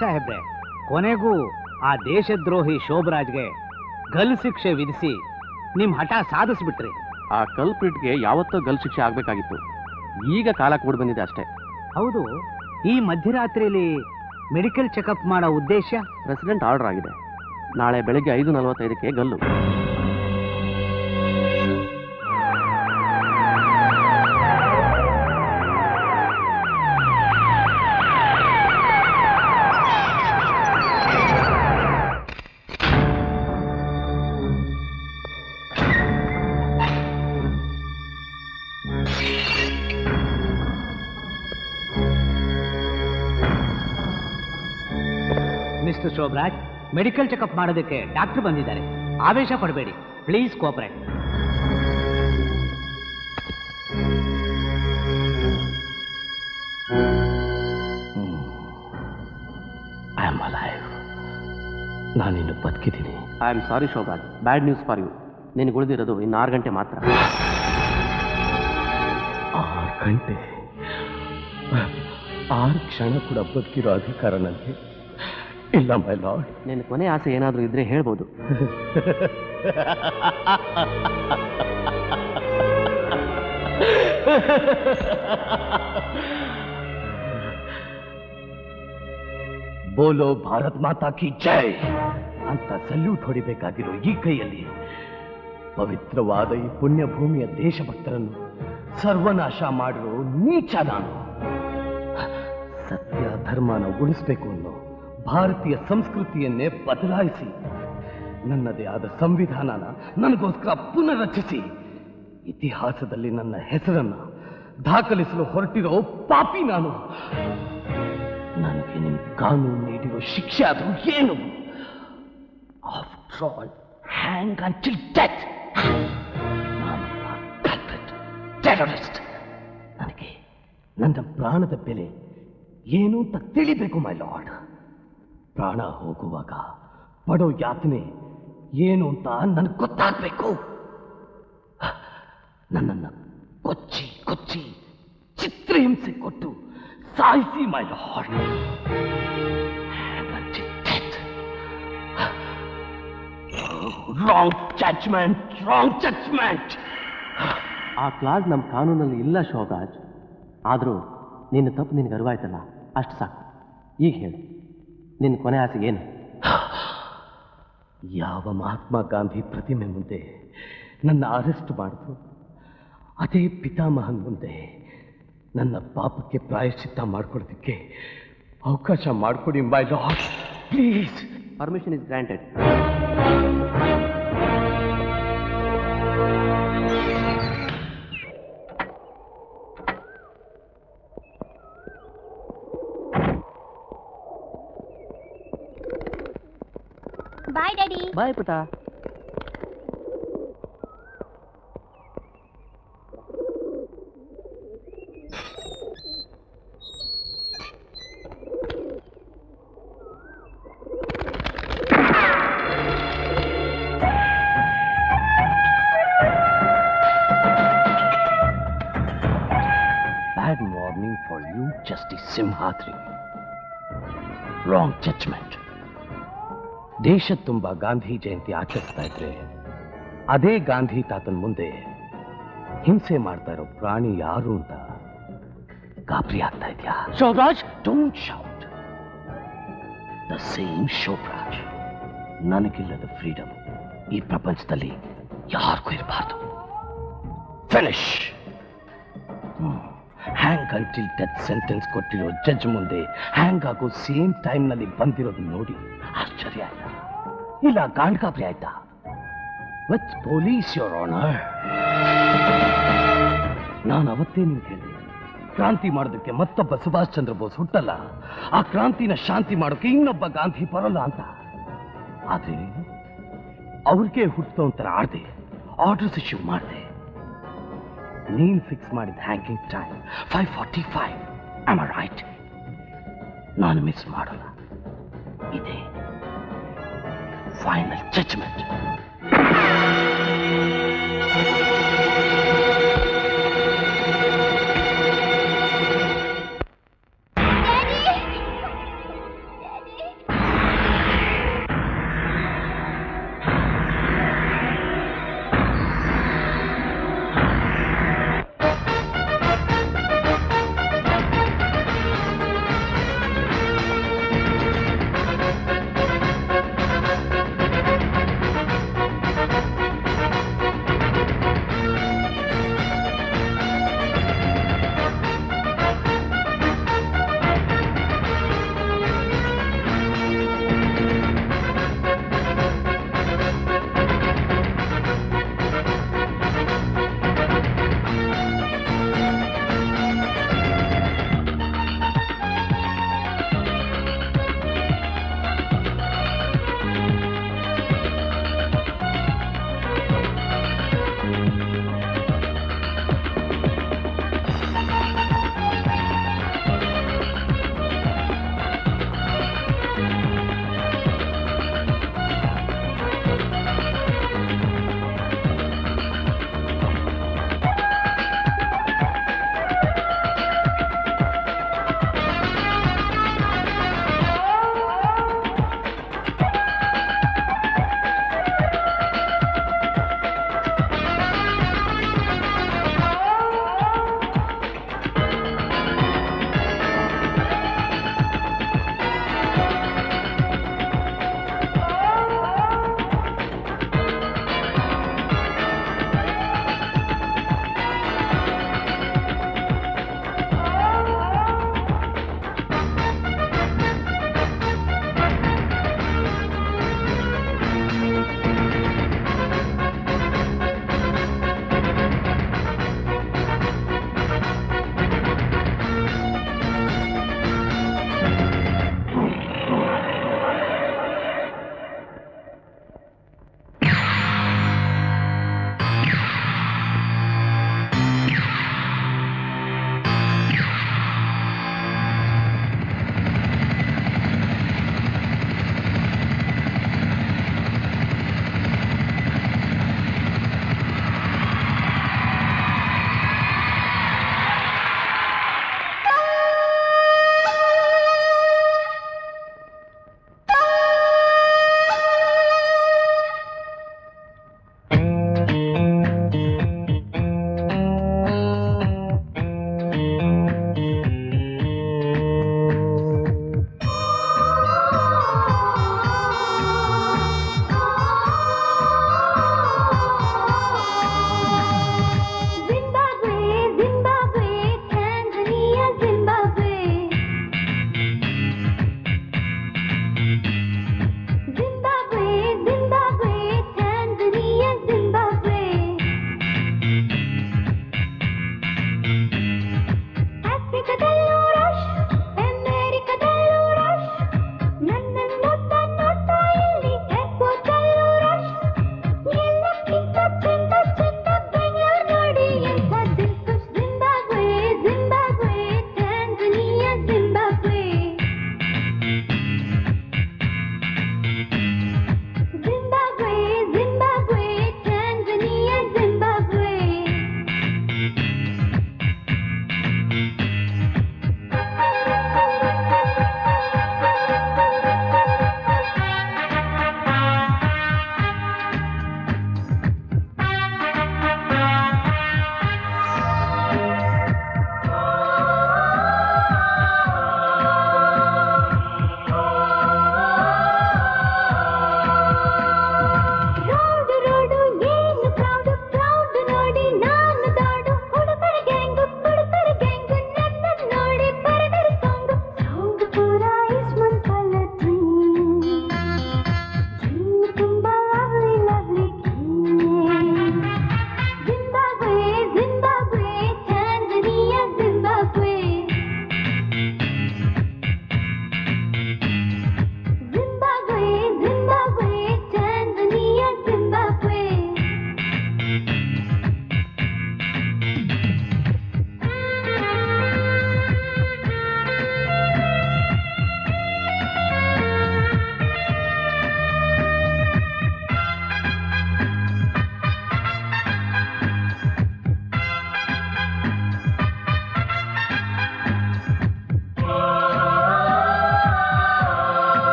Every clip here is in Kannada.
ಸಾಹೇಬ್ರೆ ಕೊನೆಗೂ ಆ ದೇಶದ್ರೋಹಿ ಶೋಭರಾಜ್ಗೆ ಗಲ್ ಶಿಕ್ಷೆ ವಿಧಿಸಿ ನಿಮ್ ಹಠ ಸಾಧಿಸ್ಬಿಟ್ರಿ ಆ ಕಲ್ಪ್ರಿಟ್ಗೆ ಯಾವತ್ತೋ ಗಲ್ ಶಿಕ್ಷೆ ಆಗ್ಬೇಕಾಗಿತ್ತು ಈಗ ಕಾಲ ಕೂಡ ಬಂದಿದೆ ಅಷ್ಟೇ ಹೌದು ಈ ಮಧ್ಯರಾತ್ರಿಯಲ್ಲಿ ಮೆಡಿಕಲ್ ಚೆಕಪ್ ಮಾಡೋ ಉದ್ದೇಶ ಪ್ರೆಸಿಡೆಂಟ್ ಆರ್ಡರ್ ಆಗಿದೆ ನಾಳೆ ಬೆಳಗ್ಗೆ ಐದು ನಲವತ್ತೈದಕ್ಕೆ ಗಲ್ಲು ಮಿಸ್ಟರ್ ಶೋಭರಾಜ್ ಮೆಡಿಕಲ್ ಚೆಕಪ್ ಮಾಡೋದಕ್ಕೆ ಡಾಕ್ಟರ್ ಬಂದಿದ್ದಾರೆ ಆವೇಶ ಪಡಬೇಡಿ please cooperate I am alive ನಾನಿನ್ನು ಬದುಕಿದ್ದೀನಿ ಐ ಆಮ್ ಸಾರಿ ಶೋಭಾಜ್ ಬ್ಯಾಡ್ ನ್ಯೂಸ್ ಫಾರ್ ಯು ನಿನಗೆ ಉಳಿದಿರೋದು ಇನ್ನು ಆರು ಗಂಟೆ ಮಾತ್ರ ಆರು ಗಂಟೆ ಆರು ಕ್ಷಣ ಕೂಡ ಬದುಕಿರೋ ಅಧಿಕಾರ ನನಗೆ ಇಲ್ಲ ಮೈ ಲಾರ್ಡ್ ನಿನ್ನ ಕೊನೆ ಆಸೆ ಏನಾದರೂ ಇದ್ರೆ ಹೇಳ್ಬೋದು ಬೋಲೋ ಭಾರತ್ ಮಾತಾ ಕಿ ಜೈ ಅಂತ ಸಲ್ಯೂಟ್ ಹೊಡಿಬೇಕಾಗಿರೋ ಈ ಕೈಯಲ್ಲಿ ಪವಿತ್ರವಾದ ಈ ಪುಣ್ಯ ಭೂಮಿಯ ದೇಶಭಕ್ತರನ್ನು ಸರ್ವನಾಶ ಮಾಡಿರೋ ನೀಚ ನಾನು ಸತ್ಯ ಧರ್ಮನ ಉಳಿಸ್ಬೇಕು ಅನ್ನೋ ಭಾರತೀಯ ಸಂಸ್ಕೃತಿಯನ್ನೇ ಬದಲಾಯಿಸಿ ನನ್ನದೇ ಆದ ಸಂವಿಧಾನನ ನನಗೋಸ್ಕರ ಪುನರ್ರಚಿಸಿ ಇತಿಹಾಸದಲ್ಲಿ ನನ್ನ ಹೆಸರನ್ನ ದಾಖಲಿಸಲು ಹೊರಟಿರೋ ಪಾಪಿ ನಾನು ನನಗೆ ನಿಮ್ ಕಾನೂನು ನೀಡಿರೋ ಶಿಕ್ಷೆ ಅದು ಏನು after all hang until death terrorist ನನಗೆ ನನ್ನ ಪ್ರಾಣದ ಬೆಲೆ ಏನು ಅಂತ ತಿಳಿಬೇಕು ಮೈ ಲಾರ್ಡ್ ಪ್ರಾಣ ಹೋಗುವಾಗ ಪಡೋ ಯಾತನೆ ಏನು ಅಂತ ನನಗೆ ಗೊತ್ತಾಗಬೇಕು ನನ್ನನ್ನು ಕೊಚ್ಚಿ ಕೊಚ್ಚಿ ಚಿತ್ರಹಿಂಸೆ ಕೊಟ್ಟು ಸಾಯಿಸಿ my lord wrong judgement wrong judgement ಆ ಕ್ಲಾಸ್ ನಮ್ಮ ಕಾನೂನಲ್ಲಿ ಇಲ್ಲ ಶೋಭರಾಜ್ ಆದರೂ ನಿನ್ನ ತಪ್ಪು ನಿನಗೆ ಅರಿವಾಯ್ತಲ್ಲ ಅಷ್ಟು ಸಾಕು ಈಗ ಹೇಳು ನಿನ್ನ ಕೊನೆ ಆಸೆ ಏನು ಯಾವ ಮಹಾತ್ಮ ಗಾಂಧಿ ಪ್ರತಿಮೆ ಮುಂದೆ ನನ್ನ ಅರೆಸ್ಟ್ ಮಾಡಿದ್ರು ಅದೇ ಪಿತಾಮಹನ್ ಮುಂದೆ ನನ್ನ ಪಾಪಕ್ಕೆ ಪ್ರಾಯಶ್ಚಿತ್ತ ಮಾಡ್ಕೊಡೋದಕ್ಕೆ ಅವಕಾಶ ಮಾಡಿಕೊಡಿ my lord please permission is granted bye daddy bye ಪುಟ bad morning for you justice Simhadri wrong judgement ದೇಶ ತುಂಬ ಗಾಂಧಿ ಜಯಂತಿ ಆಚರಿಸ್ತಾ ಇದ್ರೆ ಅದೇ ಗಾಂಧಿ ತಾತನ ಮುಂದೆ ಹಿಂಸೆ ಮಾಡ್ತಾ ಇರೋ ಪ್ರಾಣಿ ಯಾರು ಅಂತ ಗಾಬರಿ ಆಗ್ತಾ ಇದೆಯಾ Shobharaj don't shout the same Shobharaj ನನಗಿಲ್ಲದ ಫ್ರೀಡಮ್ ಈ ಪ್ರಪಂಚದಲ್ಲಿ ಯಾರಿಗೂ ಇರಬಾರ್ದು finish hang until death sentence ಕೊಟ್ಟಿರೋ ಜಡ್ಜ್ ಮುಂದೆ ಹ್ಯಾಂಗ್ ಆಗೋ ಸೇಮ್ ಟೈಮ್ನಲ್ಲಿ ಬಂದಿರೋದು ನೋಡಿ ಆಶ್ಚರ್ಯ ಆಯ್ತಾ ಇಲ್ಲ ಗಾಂಡ್ಗಾಬ್ರಿ ಆಯ್ತಾ ವಿತ್ ಪೊಲೀಸ್ ಯೋರ್ ಆನರ್ ನಾನು ಅವತ್ತೇ ನಿಮ್ಗೆ ಹೇಳಿದೆ ಕ್ರಾಂತಿ ಮಾಡೋದಕ್ಕೆ ಮತ್ತೊಬ್ಬ ಸುಭಾಷ್ ಚಂದ್ರ ಬೋಸ್ ಹುಟ್ಟಲ್ಲ ಆ ಕ್ರಾಂತಿನ ಶಾಂತಿ ಮಾಡೋಕೆ ಇನ್ನೊಬ್ಬ ಗಾಂಧಿ ಬರೋಲ್ಲ ಅಂತ ಆದ್ರೆ ನೀನು ಅವ್ರಿಗೆ ಹುಟ್ಟಿದ ಒಂಥರ ಆಡ್ದೆ ಆರ್ಡರ್ಸ್ ಇಶ್ಯೂ ಮಾಡಿದೆ ನೀನ್ ಫಿಕ್ಸ್ ಮಾಡಿದ hanging time five forty five am right ನಾನು ಮಿಸ್ ಮಾಡಲ್ಲ ಇದೆ final judgement daddy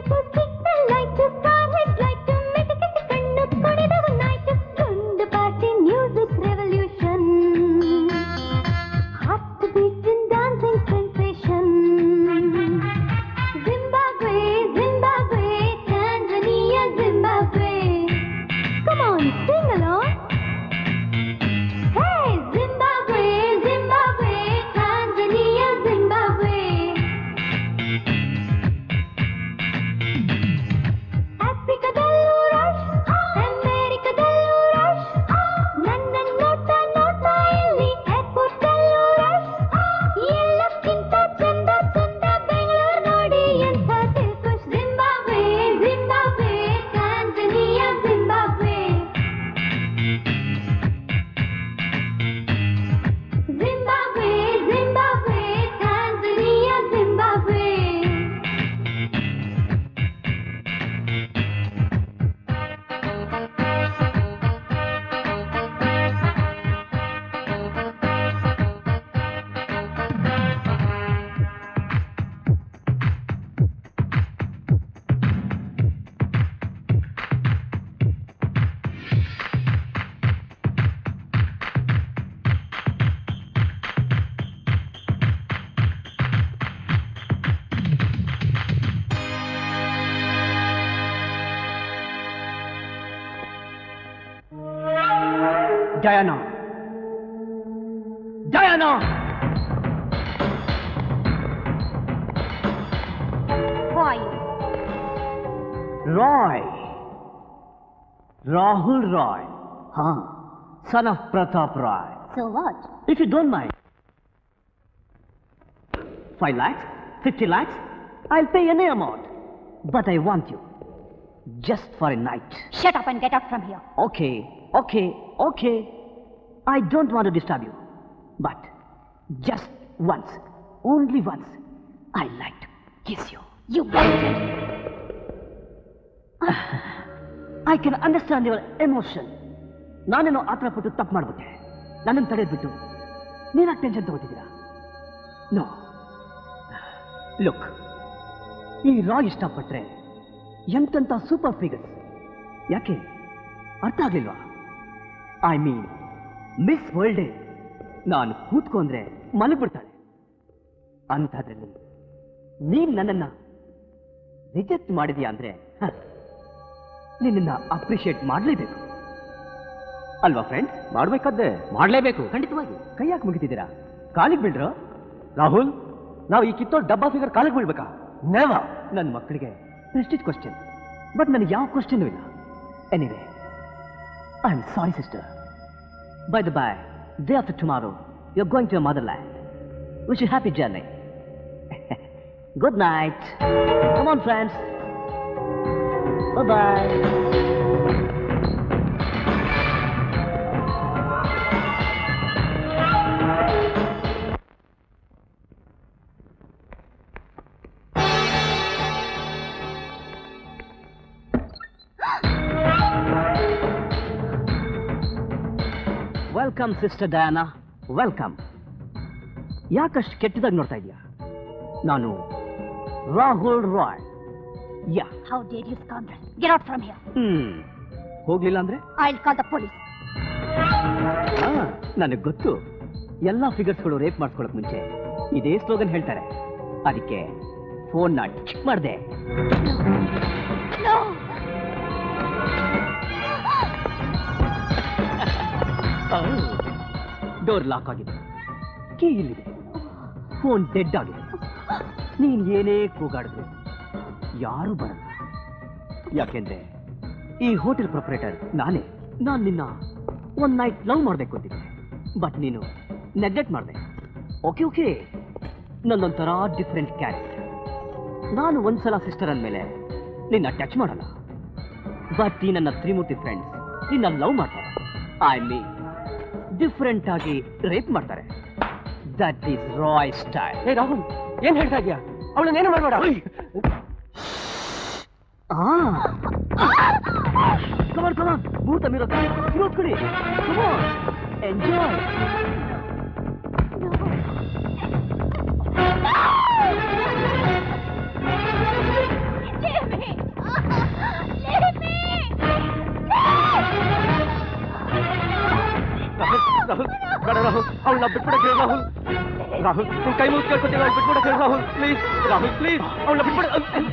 light signal light car head light ಮೆಟಕಿಸಿ ಕಣ್ಣು ಕುಣಿದವು ನೈಟು ಒಂದು party music revolution heart beat in dancing sensation Zimbabwe Zimbabwe Tanzania Zimbabwe Come on, sing along. Hey, Zimbabwe, Zimbabwe, Tanzania, Zimbabwe. ಆಫ್ರಿಕಾದಲ್ಲೂ ರಶ್ ಅಮೆರಿಕದಲ್ಲೂ ರಶ್ ನನ್ನ ನೋಟ ನೋಟ ಇಲ್ಲಿ ಏರ್ಪೋರ್ಟಲ್ಲೂ ರಶ್ ಎಲ್ಲಕ್ಕಿಂತ ಚಂದ ಚಂದ ಬೆಂಗಳೂರು ನೋಡಿ ಎಂಥ ತಿಳ್ಕೊಶ್ Zimbabwe Zimbabwe Tanzania Zimbabwe Zimbabwe Zimbabwe Tanzania Zimbabwe Diana. Diana! Who are you? Roy. Rahul Roy. Huh. Son of Pratap Roy. So what? If you don't mind. Five lakhs? Fifty lakhs? I'll pay any amount. But I want you. Just for a night. Shut up and get out from here. Okay, okay, okay. I don't want to disturb you. But just once, only once, I'd like to kiss you. You bastard. I can understand your emotion ನಾನೇನೋ ಆ ಥರ ಪಟ್ಟು ತಪ್ಪು ಮಾಡಿಬಿಟ್ಟೆ ನನ್ನನ್ನು ತಡೆದ್ಬಿಟ್ಟು ನೀವ್ಯಾಕೆ ಟೆನ್ಷನ್ ತಗೋತಿದ್ದೀರಾ ನೋ ಲುಕ್ ಈ ರಾ ಇಷ್ಟಪಟ್ರೆ ಎಂತೆಂಥ ಸೂಪರ್ ಫಿಗರ್ಸ್ ಯಾಕೆ ಅರ್ಥ ಆಗ್ಲಿಲ್ವಾ ಐ ಮೀನ್ ಮಿಸ್ ವರ್ಲ್ಡೇ ನಾನು ಕೂತ್ಕೊಂಡ್ರೆ ಮಲಗ್ಬಿಡ್ತಾಳೆ ಅಂಥದ್ರಲ್ಲಿ ನೀನ್ ನನ್ನನ್ನ ರಿಜೆಕ್ಟ್ ಮಾಡಿದ್ಯಾ ಅಂದ್ರೆ ಹ, ನಿನ್ನನ್ನ ಅಪ್ರಿಷಿಯೇಟ್ ಮಾಡಲೇಬೇಕು ಅಲ್ವಾ ಫ್ರೆಂಡ್ಸ್ ಮಾಡ್ಬೇಕಾದ್ದೆ ಮಾಡಲೇಬೇಕು ಖಂಡಿತವಾಗಿ ಕೈ ಯಾಕೆ ಮುಗಿತಿದ್ದೀರಾ ಕಾಲಿಗೆ ಬೀಳ್ರೋ ರಾಹುಲ್ ನಾವು ಈ ಕಿತ್ತೋ ಡಬ್ಬಾ ಫಿಗರ್ ಕಾಲಿಗೆ ಬೀಳ್ಬೇಕಾ ನೇವ ನನ್ನ ಮಕ್ಕಳಿಗೆ ಪ್ರೆಸ್ಟೀಜ್ ಕ್ವಶನ್ ಬಟ್ ನನಗೆ ಯಾವ ಕ್ವಶನ್ ಇಲ್ಲ anyway I am sorry sister by the by day after tomorrow you are going to motherland wish you happy journey good night come on friends bye welcome sister Diana welcome ಯಾಕಷ್ಟು ಕೆಟ್ಟದಾಗಿ ನೋಡ್ತಾ ಇದೀಯಾ ನಾನು ರಾಹುಲ್ ರಾಯ್ ಯಾ How dare you scoundrel? Get out from here. ಹ್ಮ್ ಹೋಗ್ಲಿಲ್ಲ ಅಂದ್ರೆ I'll call the police. ನನಗೆ ಗೊತ್ತು ಎಲ್ಲ ಫಿಗರ್ಸ್ಗಳು ರೇಪ್ ಮಾಡಿಸ್ಕೊಳಕ್ ಮುಂಚೆ ಇದೇ ಸ್ಲೋಗನ್ ಹೇಳ್ತಾರೆ ಅದಕ್ಕೆ ಫೋನ್ನ ಚೆಕ್ ಮಾಡಿದೆ No! ಡೋರ್ ಲಾಕ್ ಆಗಿದೆ ಕೀ ಇಲ್ಲಿದೆ ಫೋನ್ ಡೆಡ್ ಆಗಿದೆ ನೀನ್ ಏನೇ ಕೂಗಾಡಿದ್ರು ಯಾರು ಬರಲ್ಲ ಯಾಕೆಂದ್ರೆ ಈ ಹೋಟೆಲ್ ಪ್ರೊಪರೇಟರ್ ನಾನೇ ನಾನ್ ನಿನ್ನ ಒಂದ್ ನೈಟ್ ಲವ್ ಮಾಡ್ಬೇಕು ಅಂತಿದ್ದೆ ಬಟ್ ನೀನು ನೆಗ್ಲೆಕ್ಟ್ ಮಾಡಿದೆ ಓಕೆ ಓಕೆ ನನ್ನೊಂಥರ ಡಿಫ್ರೆಂಟ್ ಕ್ಯಾರೆಕ್ಟರ್ ನಾನು ಒಂದ್ಸಲ ಸಿಸ್ಟರ್ ಅಂದಮೇಲೆ ನಿನ್ನ ಟಚ್ ಮಾಡಲ್ಲ ಬಟ್ ಈ ನನ್ನ ತ್ರಿಮೂರ್ತಿ ಫ್ರೆಂಡ್ಸ್ ನಿನ್ನ ಲವ್ ಮಾಡ್ತಾರೆ ಐ ಮೀನ್ ಡಿಫ್ರೆಂಟ್ ಆಗಿ ರೇಪ್ ಮಾಡ್ತಾರೆ ದಟ್ ಈಸ್ ರಾಯ್ ಸ್ಟೈಲ್ ಏ ರಾಹುಲ್ ಏನ್ ಹೇಳ್ತಾ ಇದೀಯಾ ಅವಳನ್ನೇನು ಮಾಡಬೇಡ ಕಮಾನ್ ಕಮಾನ್ ಭೂತ ಮೀರೋ ಇರೋದ್ ಕಡೆ ಕಮಾನ್ ಎಂಜಾಯ್ Leave me! ಅವಳನ್ನ ಬಿಟ್ಬಿಡಕ್ಕೆ ಹೇಳು ರಾಹುಲ್ ರಾಹುಲ್ ನಿನ್ ಕೈ ಮುಗಿದು ಕೇಳ್ಕೊತೀನಿ ಅವಳು ಬಿಟ್ಬಿಡಕ್ಕೆ ಹೇಳು ರಾಹುಲ್ ಪ್ಲೀಸ್ ರಾಹುಲ್ ಪ್ಲೀಸ್ ಅವಳನ್ನ ಬಿಟ್ಬಿಡ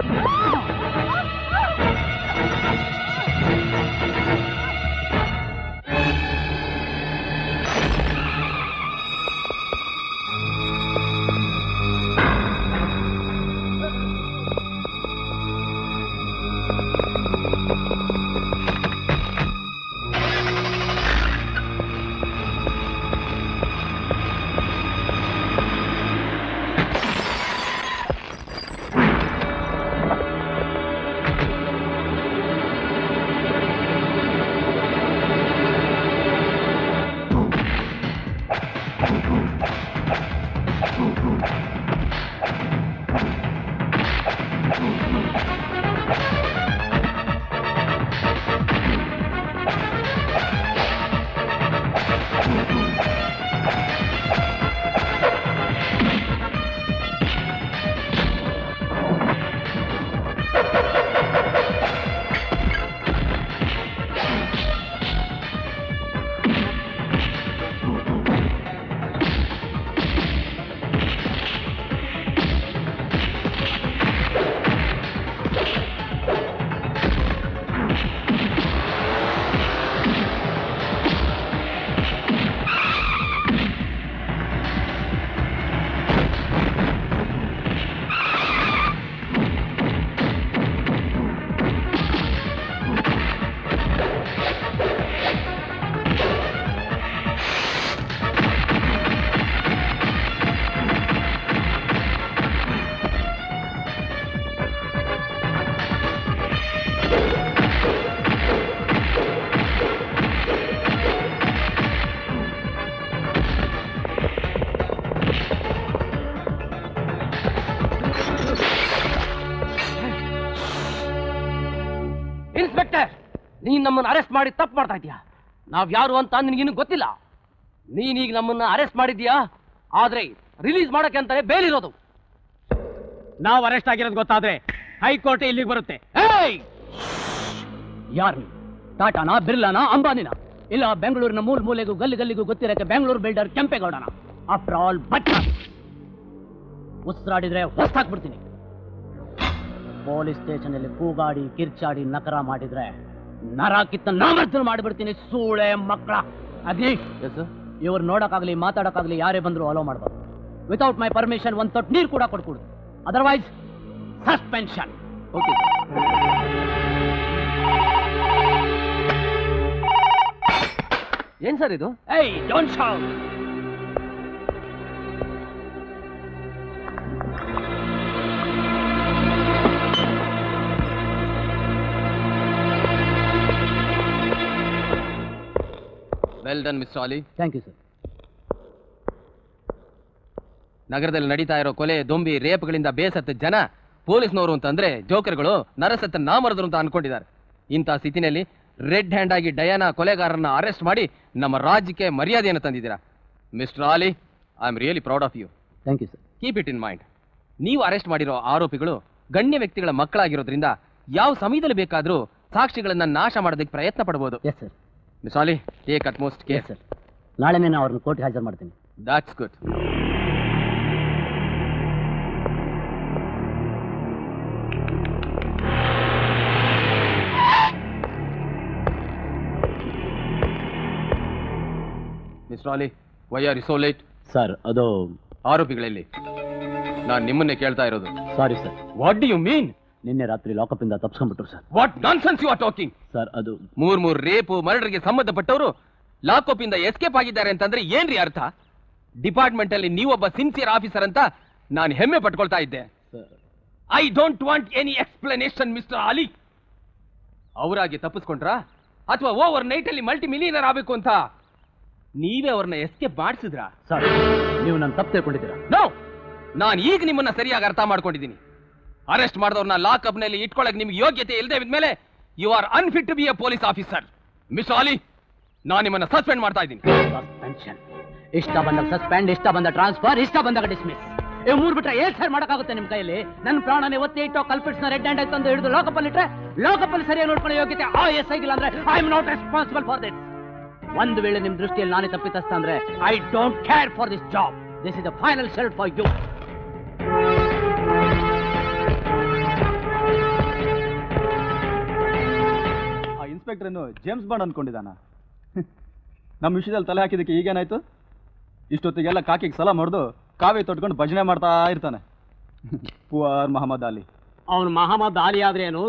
ಇನ್ಸ್ಪೆಕ್ಟರ್ ನೀನ್ ನಮ್ಮನ್ನ ಅರೆಸ್ಟ್ ಮಾಡಿ ತಪ್ಪು ಮಾಡ್ತಾ ಇದೀಯಾ ನಾವ್ ಯಾರು ಅಂತ ನಿನಗಿನ್ನೂ ಗೊತ್ತಿಲ್ಲ ನೀನೀಗ ನಮ್ಮನ್ನ ಅರೆಸ್ಟ್ ಮಾಡಿದ್ಯಾ ಆದ್ರೆ ರಿಲೀಸ್ ಮಾಡಕ್ಕೆ ಅಂತಾನೆ ಬೇಲಿರೋದು ನಾವು ಅರೆಸ್ಟ್ ಆಗಿರೋದು ಗೊತ್ತಾದ್ರೆ ಹೈಕೋರ್ಟ್ ಇಲ್ಲಿಗೆ ಬರುತ್ತೆ ಏಯ್ ಯಾರು ನೀವು ಟಾಟಾನ ಬಿರ್ಲಾನ ಅಂಬಾನಿನ ಇಲ್ಲ ಬೆಂಗಳೂರಿನ ಮೂಲ ಮೂಲೆಗೂ ಗಲ್ಲಿ ಗಲ್ಲಿಗೂ ಗೊತ್ತಿರಕ್ಕೆ ಬೆಂಗಳೂರು ಬಿಲ್ಡರ್ ಕೆಂಪೇಗೌಡನ ಆಫ್ಟರ್ ಆಲ್ ಬಟ್ ಉಸಿರಾಡಿದ್ರೆ ಹೊಸ್ತಾಕ್ಬಿಡ್ತೀನಿ ಪೊಲೀಸ್ ಸ್ಟೇಷನ್ ಅಲ್ಲಿ ಕೂಗಾಡಿ ಕಿರ್ಚಾಡಿ ನಕರ ಮಾಡಿದ್ರೆ ನರ ಕಿತ್ತ ನಾಮರ್ದನ ಮಾಡಿಬಿಡ್ತೀನಿ ಸೂಳೆ ಮಕ್ಕಳ ಅಗ್ನಿ ಇವ್ರು ನೋಡಕ್ಕಾಗ್ಲಿ ಮಾತಾಡಕ್ಕಾಗ್ಲಿ ಯಾರೇ ಬಂದ್ರು ಅಲೋ ಮಾಡ್ಬಾರ್ದು ವಿತೌಟ್ ಮೈ ಪರ್ಮಿಷನ್ ಒಂದ್ ತೊಟ್ಟು ನೀರು ಕೂಡ ಕೊಡ್ಕೊಡುದು ಅದರ್ವೈಸ್ ಸಸ್ಪೆನ್ಷನ್ ಓಕೆ ಏನ್ ಸರ್ ಇದು ಏಯ್ don't shout well done mister Ali thank you sir ನಗರದಲ್ಲಿ ನಡೀತಾ ಇರೋ ಕೊಲೆ ದೊಂಬಿ ರೇಪ್ಗಳಿಂದ ಬೇಸತ್ತ ಜನ ಪೊಲೀಸ್ನವರು ಅಂತಂದ್ರೆ ಜೋಕರ್ಗಳು ನರಸತ್ತ ನಾಮರದರು ಅಂತ ಅನ್ಕೊಂಡಿದ್ದಾರೆ ಇಂಥ ಸ್ಥಿತಿನಲ್ಲಿ ರೆಡ್ ಹ್ಯಾಂಡ್ ಆಗಿ ಡಯಾನ ಕೊಲೆಗಾರರನ್ನ ಅರೆಸ್ಟ್ ಮಾಡಿ ನಮ್ಮ ರಾಜ್ಯಕ್ಕೆ ಮರ್ಯಾದೆಯನ್ನು ತಂದಿದ್ದೀರಾ mister Ali I am really proud of you thank you sir keep it in mind ನೀವು ಅರೆಸ್ಟ್ ಮಾಡಿರೋ ಆರೋಪಿಗಳು ಗಣ್ಯ ವ್ಯಕ್ತಿಗಳ ಮಕ್ಕಳಾಗಿರೋದ್ರಿಂದ ಯಾವ ಸಮಯದಲ್ಲಿ ಬೇಕಾದರೂ ಸಾಕ್ಷಿಗಳನ್ನ ನಾಶ ಮಾಡೋದಕ್ಕೆ ಪ್ರಯತ್ನ ಪಡಬಹುದು yes sir mister Ali take utmost yes care sir ನಾಳೆನೇ ನಾನು ಅವ್ರನ್ನ ಕೋರ್ಟ್ಗೆ ಹಾಜರು ಮಾಡ್ತೀನಿ that's good mister Ali why are so late sir ಅದು ಆರೋಪಿಗಳಲ್ಲಿ ನಾನು ನಿಮ್ಮನ್ನೇ ಕೇಳ್ತಾ ಇರೋದು sorry sir what do you mean ನಿನ್ನೆ ರಾತ್ರಿ ಲಾಕಪ್ ಇಂದ ತಪ್ಸ್ಕೊಂಡ್ಬಿಟ್ರು sir what nonsense you are talking sir ಅದು ಮೂರ್ ಮೂರ್ ರೇಪು ಮರ್ಡರ್ಗೆ ಸಂಬಂಧಪಟ್ಟವರು ಲಾಕಪ್ ಇಂದ ಎಸ್ಕೇಪ್ ಆಗಿದ್ದಾರೆ ಅಂತಂದ್ರೆ ಏನ್ರಿ ಅರ್ಥ ಡಿಪಾರ್ಟ್ಮೆಂಟ್ ಅಲ್ಲಿ ನೀವೊಬ್ಬ ಸಿನ್ಸಿಯರ್ ಆಫೀಸರ್ ಅಂತ ನಾನು ಹೆಮ್ಮೆ ಪಟ್ಕೊಳ್ತಾ ಇದ್ದೆ I don't want any explanation mister Ali ಅವರಾಗಿ ತಪ್ಪಿಸ್ಕೊಂಡ್ರಾ ಅಥವಾ ಓವರ್ ನೈಟ್ ಅಲ್ಲಿ ಮಲ್ಟಿ ಮಿಲಿಯನರ್ ಆಗಬೇಕು ಅಂತ ನೀವೇ ಅವ್ರನ್ನ ಎಸ್ಕೇಪ್ ಮಾಡಿಸಿದ್ರಾ ಸರ್ ನೀವು ನನ್ನ ತಪ್ಪು ತಿಳ್ಕೊಂಡಿದ್ದೀರಾ ನೋ ನಾನು ಈಗ ನಿಮ್ಮನ್ನ ಸರಿಯಾಗಿ ಅರ್ಥ ಮಾಡ್ಕೊಂಡಿದ್ದೀನಿ ಅರೆಸ್ಟ್ ಮಾಡಿದವ್ರನ್ನ ಲಾಕಪ್ ನಲ್ಲಿ ಇಟ್ಕೊಳ್ಳಕ್ ನಿಮ್ಗೆ ಯೋಗ್ಯತೆ ಇಲ್ಲದೆ ಇದ್ಮೇಲೆ you are unfit to be a police officer mister Ali ನಾನು ನಿಮ್ಮನ್ನ ಸಸ್ಪೆಂಡ್ ಮಾಡ್ತಾ ಇದ್ದೀನಿ ಸಸ್ಪೆನ್ಷನ್ ಇಷ್ಟ ಬಂದಾಗ ಸಸ್ಪೆಂಡ್ ಇಷ್ಟ ಬಂದ ಟ್ರಾನ್ಸ್ಫರ್ ಇಷ್ಟ ಬಂದಾಗ ಡಿಸ್ಮಿಸ್ ಇವ್ ಮೂರ್ ಬಿಟ್ರೆ ಏನ್ ಸರ್ ಮಾಡಕ್ಕಾಗುತ್ತೆ ನಿಮ್ ಕೈಯಲ್ಲಿ ನನ್ನ ಪ್ರಾಣನೇ ಒತ್ತಿ ಇಟ್ಟು ಕಲ್ಪಿಟ್ಸ್ನ ರೆಡ್ ಹ್ಯಾಂಡ್ ತಂದು ಹಿಡಿದು ಲಾಕಪ್ ಅಲ್ಲಿ ಇಟ್ರೆ ಲಾಕಪ್ ಅಲ್ಲಿ ಸರಿಯಾಗಿ ನೋಡ್ಕೊಳ್ಳೋ ಯೋಗ್ಯತೆ ಆ ಎಸ್ ಆಗಿಲ್ಲ ಅಂದ್ರೆ I am not responsible for this ಒಂದು ವೇಳೆ ನಿಮ್ ದೃಷ್ಟಿಯಲ್ಲಿ ನಾನೇ ತಪ್ಪಿತಸ್ಥ ಅಂದ್ರೆ I don't care for this job this is the final salute for you ಆ ಇನ್ಸ್ಪೆಕ್ಟರ್ ಏನು ಜೇಮ್ಸ್ ಬಾಂಡ್ ಅನ್ಕೊಂಡಿದ್ದಾನ ನಮ್ಮ ವಿಷಯದಲ್ಲಿ ತಲೆ ಹಾಕಿದ್ದಕ್ಕೆ ಈಗೇನಾಯ್ತು ಇಷ್ಟೊತ್ತಿಗೆಲ್ಲ ಕಾಕಿಗೆ ಸಲ ಮಾಡ್ದು ಕಾವಿ ತೊಟ್ಕೊಂಡು ಭಜನೆ ಮಾಡ್ತಾ ಇರ್ತಾನೆ ಪುವರ್ ಮಹಮ್ಮದ್ ಅಲಿ ಅವನು ಮಹಮ್ಮದ್ ಆಲಿ ಆದ್ರೆ ಏನು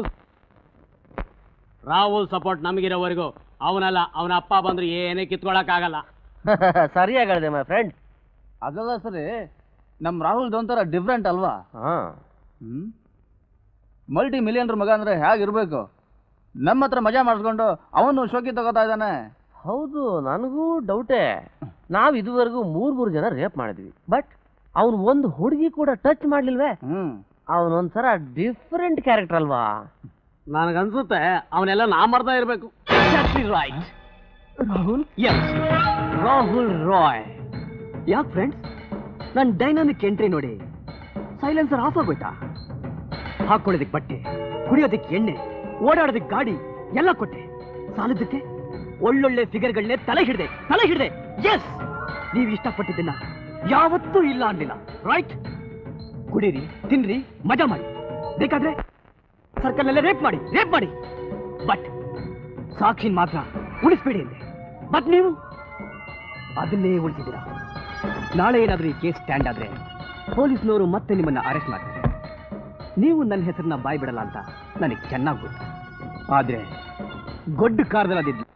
ರಾಹುಲ್ ಸಪೋರ್ಟ್ ನಮಗಿರೋವರೆಗೂ ಅವನಲ್ಲ ಅವನ ಅಪ್ಪ ಬಂದ್ರೆ ಏನೇ ಕಿತ್ಕೊಳಕ್ಕಾಗಲ್ಲ ಸರಿಯಾಗಿ ಹೇಳಿದೆ ಮೈ ಫ್ರೆಂಡ್ ಅದಲ್ಲ ಸರಿ ನಮ್ಮ ರಾಹುಲ್ ಒಂಥರ ಡಿಫ್ರೆಂಟ್ ಅಲ್ವಾ ಹಾ ಹ್ಮ್ ಮಲ್ಟಿ ಮಿಲಿಯನ್ರ್ ಮಗ ಅಂದ್ರೆ ಹೇಗಿರ್ಬೇಕು ನಮ್ಮ ಹತ್ರ ಮಜಾ ಮಾಡಿಸ್ಕೊಂಡು ಅವನು ಶೋಕಿ ತಗೋತಾ ಇದ್ದಾನೆ ಹೌದು ನನಗೂ ಡೌಟೇ ನಾವ್ ಇದುವರೆಗೂ ಮೂರ್ ಮೂರು ಜನ ರೇಪ್ ಮಾಡಿದ್ವಿ ಬಟ್ ಅವ್ನು ಒಂದು ಹುಡುಗಿ ಕೂಡ ಟಚ್ ಮಾಡ್ಲಿಲ್ವೇ ಹ್ಮ್ ಅವನೊಂಥರ ಡಿಫರೆಂಟ್ ಕ್ಯಾರೆಕ್ಟರ್ ಅಲ್ವಾ ನನಗನ್ಸುತ್ತೆ ಅವನೆಲ್ಲ ನಾ ಮಾಡ್ತಾ ಇರ್ಬೇಕು ರೈಟ್ ರಾಹುಲ್ ಎಸ್ ರಾಹುಲ್ ರಾಯ್ ಯಾಕೆ ಫ್ರೆಂಡ್ಸ್ ನನ್ನ ಡೈನಾಮಿಕ್ ಎಂಟ್ರಿ ನೋಡಿ ಸೈಲೆನ್ಸರ್ ಆಫ್ ಆಗೋಯ್ತಾ ಹಾಕೊಳ್ಳೋದಕ್ಕೆ ಬಟ್ಟೆ ಕುಡಿಯೋದಕ್ಕೆ ಎಣ್ಣೆ ಓಡಾಡೋದಕ್ಕೆ ಗಾಡಿ ಎಲ್ಲ ಕೊಟ್ಟೆ ಸಾಲದಕ್ಕೆ ಒಳ್ಳೊಳ್ಳೆ ಫಿಗರ್ಗಳನ್ನೇ ತಲೆ ಹಿಡ್ದೆ ತಲೆ ಹಿಡ್ದೆ ಎಸ್ ನೀವು ಇಷ್ಟಪಟ್ಟಿದ್ದನ್ನ ಯಾವತ್ತೂ ಇಲ್ಲ ಅನ್ಲಿಲ್ಲ ರೈಟ್ ಕುಡೀರಿ ತಿನ್ರಿ ಮಜಾ ಮಾಡಿ ಬೇಕಾದ್ರೆ ಸರ್ಕಲ್ ನಲ್ಲೇ ರೇಪ್ ಮಾಡಿ ರೇಪ್ ಮಾಡಿ ಬಟ್ ಸಾಕ್ಷಿನ್ ಮಾತ್ರ ಉಳಿಸ್ಬೇಡಿ ಅಂದೆ ಬಟ್ ನೀವು ಅದನ್ನೇ ಉಳಿಸಿದ್ದೀರಾ ನಾಳೆ ಏನಾದ್ರೂ ಈ ಕೇಸ್ ಸ್ಟ್ಯಾಂಡ್ ಆದ್ರೆ ಪೊಲೀಸ್ನವರು ಮತ್ತೆ ನಿಮ್ಮನ್ನ ಅರೆಸ್ಟ್ ಮಾಡ್ತಾರೆ ನೀವು ನನ್ನ ಹೆಸರನ್ನ ಬಾಯ್ ಬಿಡಲ್ಲ ಅಂತ ನನಗೆ ಚೆನ್ನಾಗಿ ಗೊತ್ತು ಆದ್ರೆ ಗೊಡ್ಡ ಕಾರ್ದಲ್ಲಿ ಅದಿದ್ದು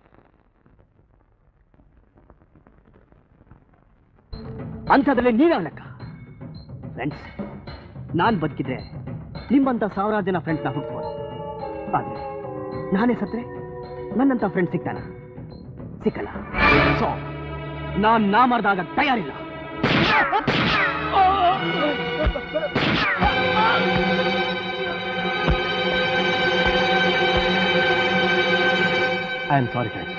ಅಂಥದ್ರಲ್ಲಿ ನೀವೇ ಲೆಕ್ಕ ಫ್ರೆಂಡ್ಸ್ ನಾನು ಬದುಕಿದ್ರೆ ನಿಮ್ಮಂತ ಸಾವಿರಾರು ಜನ ಫ್ರೆಂಡ್ಸ್ನ ಹುಡ್ಸ್ಬೋದು ಆದ್ರೆ ನಾನೇ ಸತ್ರೆ ನನ್ನಂತ ಫ್ರೆಂಡ್ ಸಿಗ್ತಾನ ಸಿಕ್ಕಲ್ಲ ಸೊ ನಾನ್ ನಾ ಮಾಡ್ದಾಗ ತಯಾರಿಲ್ಲ ಐ ಆಮ್ ಸಾರಿ ಫ್ರೆಂಡ್ಸ್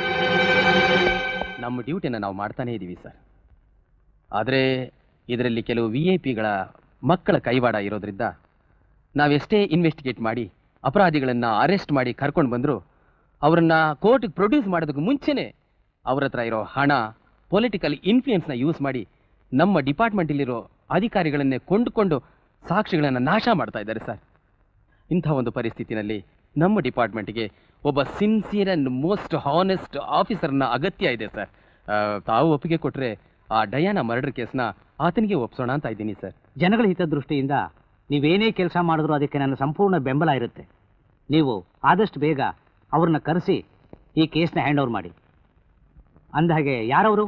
ನಮ್ಮ ಡ್ಯೂಟಿನ ನಾವು ಮಾಡ್ತಾನೇ ಇದ್ದೀವಿ ಸರ್ ಆದರೆ ಇದರಲ್ಲಿ ಕೆಲವು ವಿ ಐ ಪಿಗಳ ಮಕ್ಕಳ ಕೈವಾಡ ಇರೋದ್ರಿಂದ ನಾವೆಷ್ಟೇ ಇನ್ವೆಸ್ಟಿಗೇಟ್ ಮಾಡಿ ಅಪರಾಧಿಗಳನ್ನು ಅರೆಸ್ಟ್ ಮಾಡಿ ಕರ್ಕೊಂಡು ಬಂದರೂ ಅವರನ್ನ ಕೋರ್ಟ್ಗೆ ಪ್ರೊಡ್ಯೂಸ್ ಮಾಡೋದಕ್ಕೆ ಮುಂಚೆನೇ ಅವ್ರ ಹತ್ರ ಇರೋ ಹಣ ಪೊಲಿಟಿಕಲ್ ಇನ್ಫ್ಲೂಯೆನ್ಸ್ನ ಯೂಸ್ ಮಾಡಿ ನಮ್ಮ ಡಿಪಾರ್ಟ್ಮೆಂಟಲ್ಲಿರೋ ಅಧಿಕಾರಿಗಳನ್ನೇ ಕೊಂಡುಕೊಂಡು ಸಾಕ್ಷಿಗಳನ್ನು ನಾಶ ಮಾಡ್ತಾ ಇದ್ದಾರೆ ಸರ್ ಇಂಥ ಒಂದು ಪರಿಸ್ಥಿತಿನಲ್ಲಿ ನಮ್ಮ ಡಿಪಾರ್ಟ್ಮೆಂಟ್ಗೆ ಒಬ್ಬ ಸಿನ್ಸಿಯರ್ ಅಂಡ್ ಮೋಸ್ಟ್ ಹಾನೆಸ್ಟ್ ಆಫೀಸರ್ನ ಅಗತ್ಯ ಇದೆ ಸರ್ ಆ, ತಾವು ಒಪ್ಪಿಗೆ ಕೊಟ್ಟರೆ ಆ ಡಯಾನ ಮರ್ಡರ್ ಕೇಸ್ನ ಆತನಿಗೆ ಒಪ್ಸೋಣ ಅಂತ ಇದ್ದೀನಿ ಸರ್ ಜನಗಳ ಹಿತದೃಷ್ಟಿಯಿಂದ ನೀವೇನೇ ಕೆಲಸ ಮಾಡಿದ್ರೂ ಅದಕ್ಕೆ ನನ್ನ ಸಂಪೂರ್ಣ ಬೆಂಬಲ ಇರುತ್ತೆ ನೀವು ಆದಷ್ಟು ಬೇಗ ಅವ್ರನ್ನ ಕರೆಸಿ ಈ ಕೇಸ್ನ ಹ್ಯಾಂಡ್ ಓವರ್ ಮಾಡಿ ಅಂದಹಾಗೆ ಯಾರವರು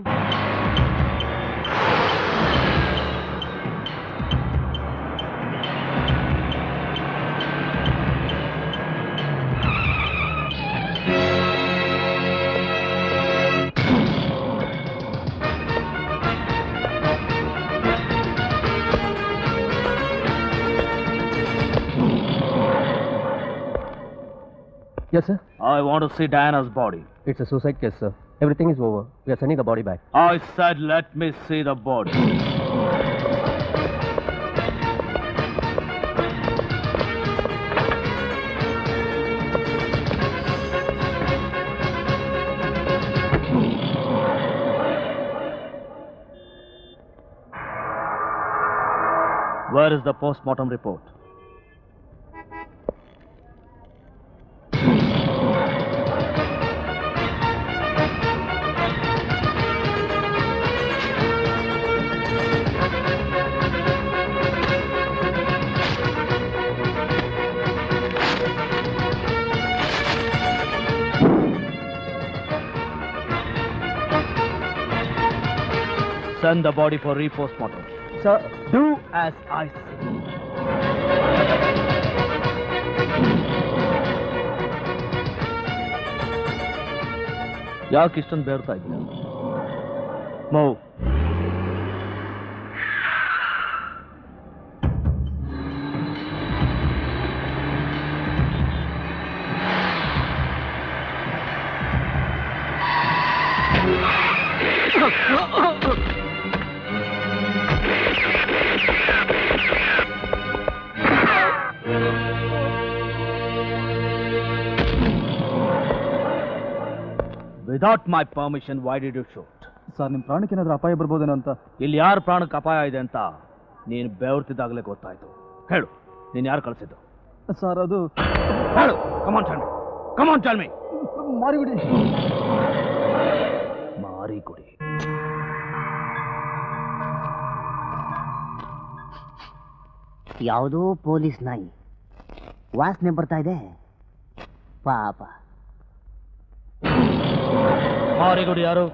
Yes, sir. I want to see Diana's body It's a suicide case, sir. Everything is over. We are sending the body back. I said let me see the body Where is the post-mortem report? Send the body for re-postmortem. Sir, do as I say. ಯಾಕೆ ಇಷ್ಟೊಂದು ಬೇರ್ತಾ ಇದೆಯಾ ಮೌ without my permission why did you shoot sir ನಿಮ್ಮ ಪ್ರಾಣಕ್ಕೆ ಏನಾದರೂ ಅಪಾಯ ಬರ್ಬೋದೇನೋ ಅಂತ ಇಲ್ಲಿ ಯಾರ ಪ್ರಾಣಕ್ಕೆ ಅಪಾಯ ಇದೆ ಅಂತ ನೀನು ಬೆವರ್ತಿದ್ದಾಗಲೇ ಗೊತ್ತಾಯ್ತು ಹೇಳು ನೀನು ಯಾರು ಕಳಿಸಿದ್ದು ಸರ್ ಅದು ಹೇಳು ಕಮಾನ್ ಚಾಲ್ಮಿ ಕಮಾನ್ ಚಾಲ್ಮಿ ಮಾರಿಬಿಡಿ ಮಾರಿ ಕೊಡಿ ಯಾವುದೋ ಪೊಲೀಸ್ ನಾಯಿ ವಾಸನೆ ಬರ್ತಾ ಇದೆ ಪಾಪ ಮಾರಿ ಕೊಡಿ ಯಾರು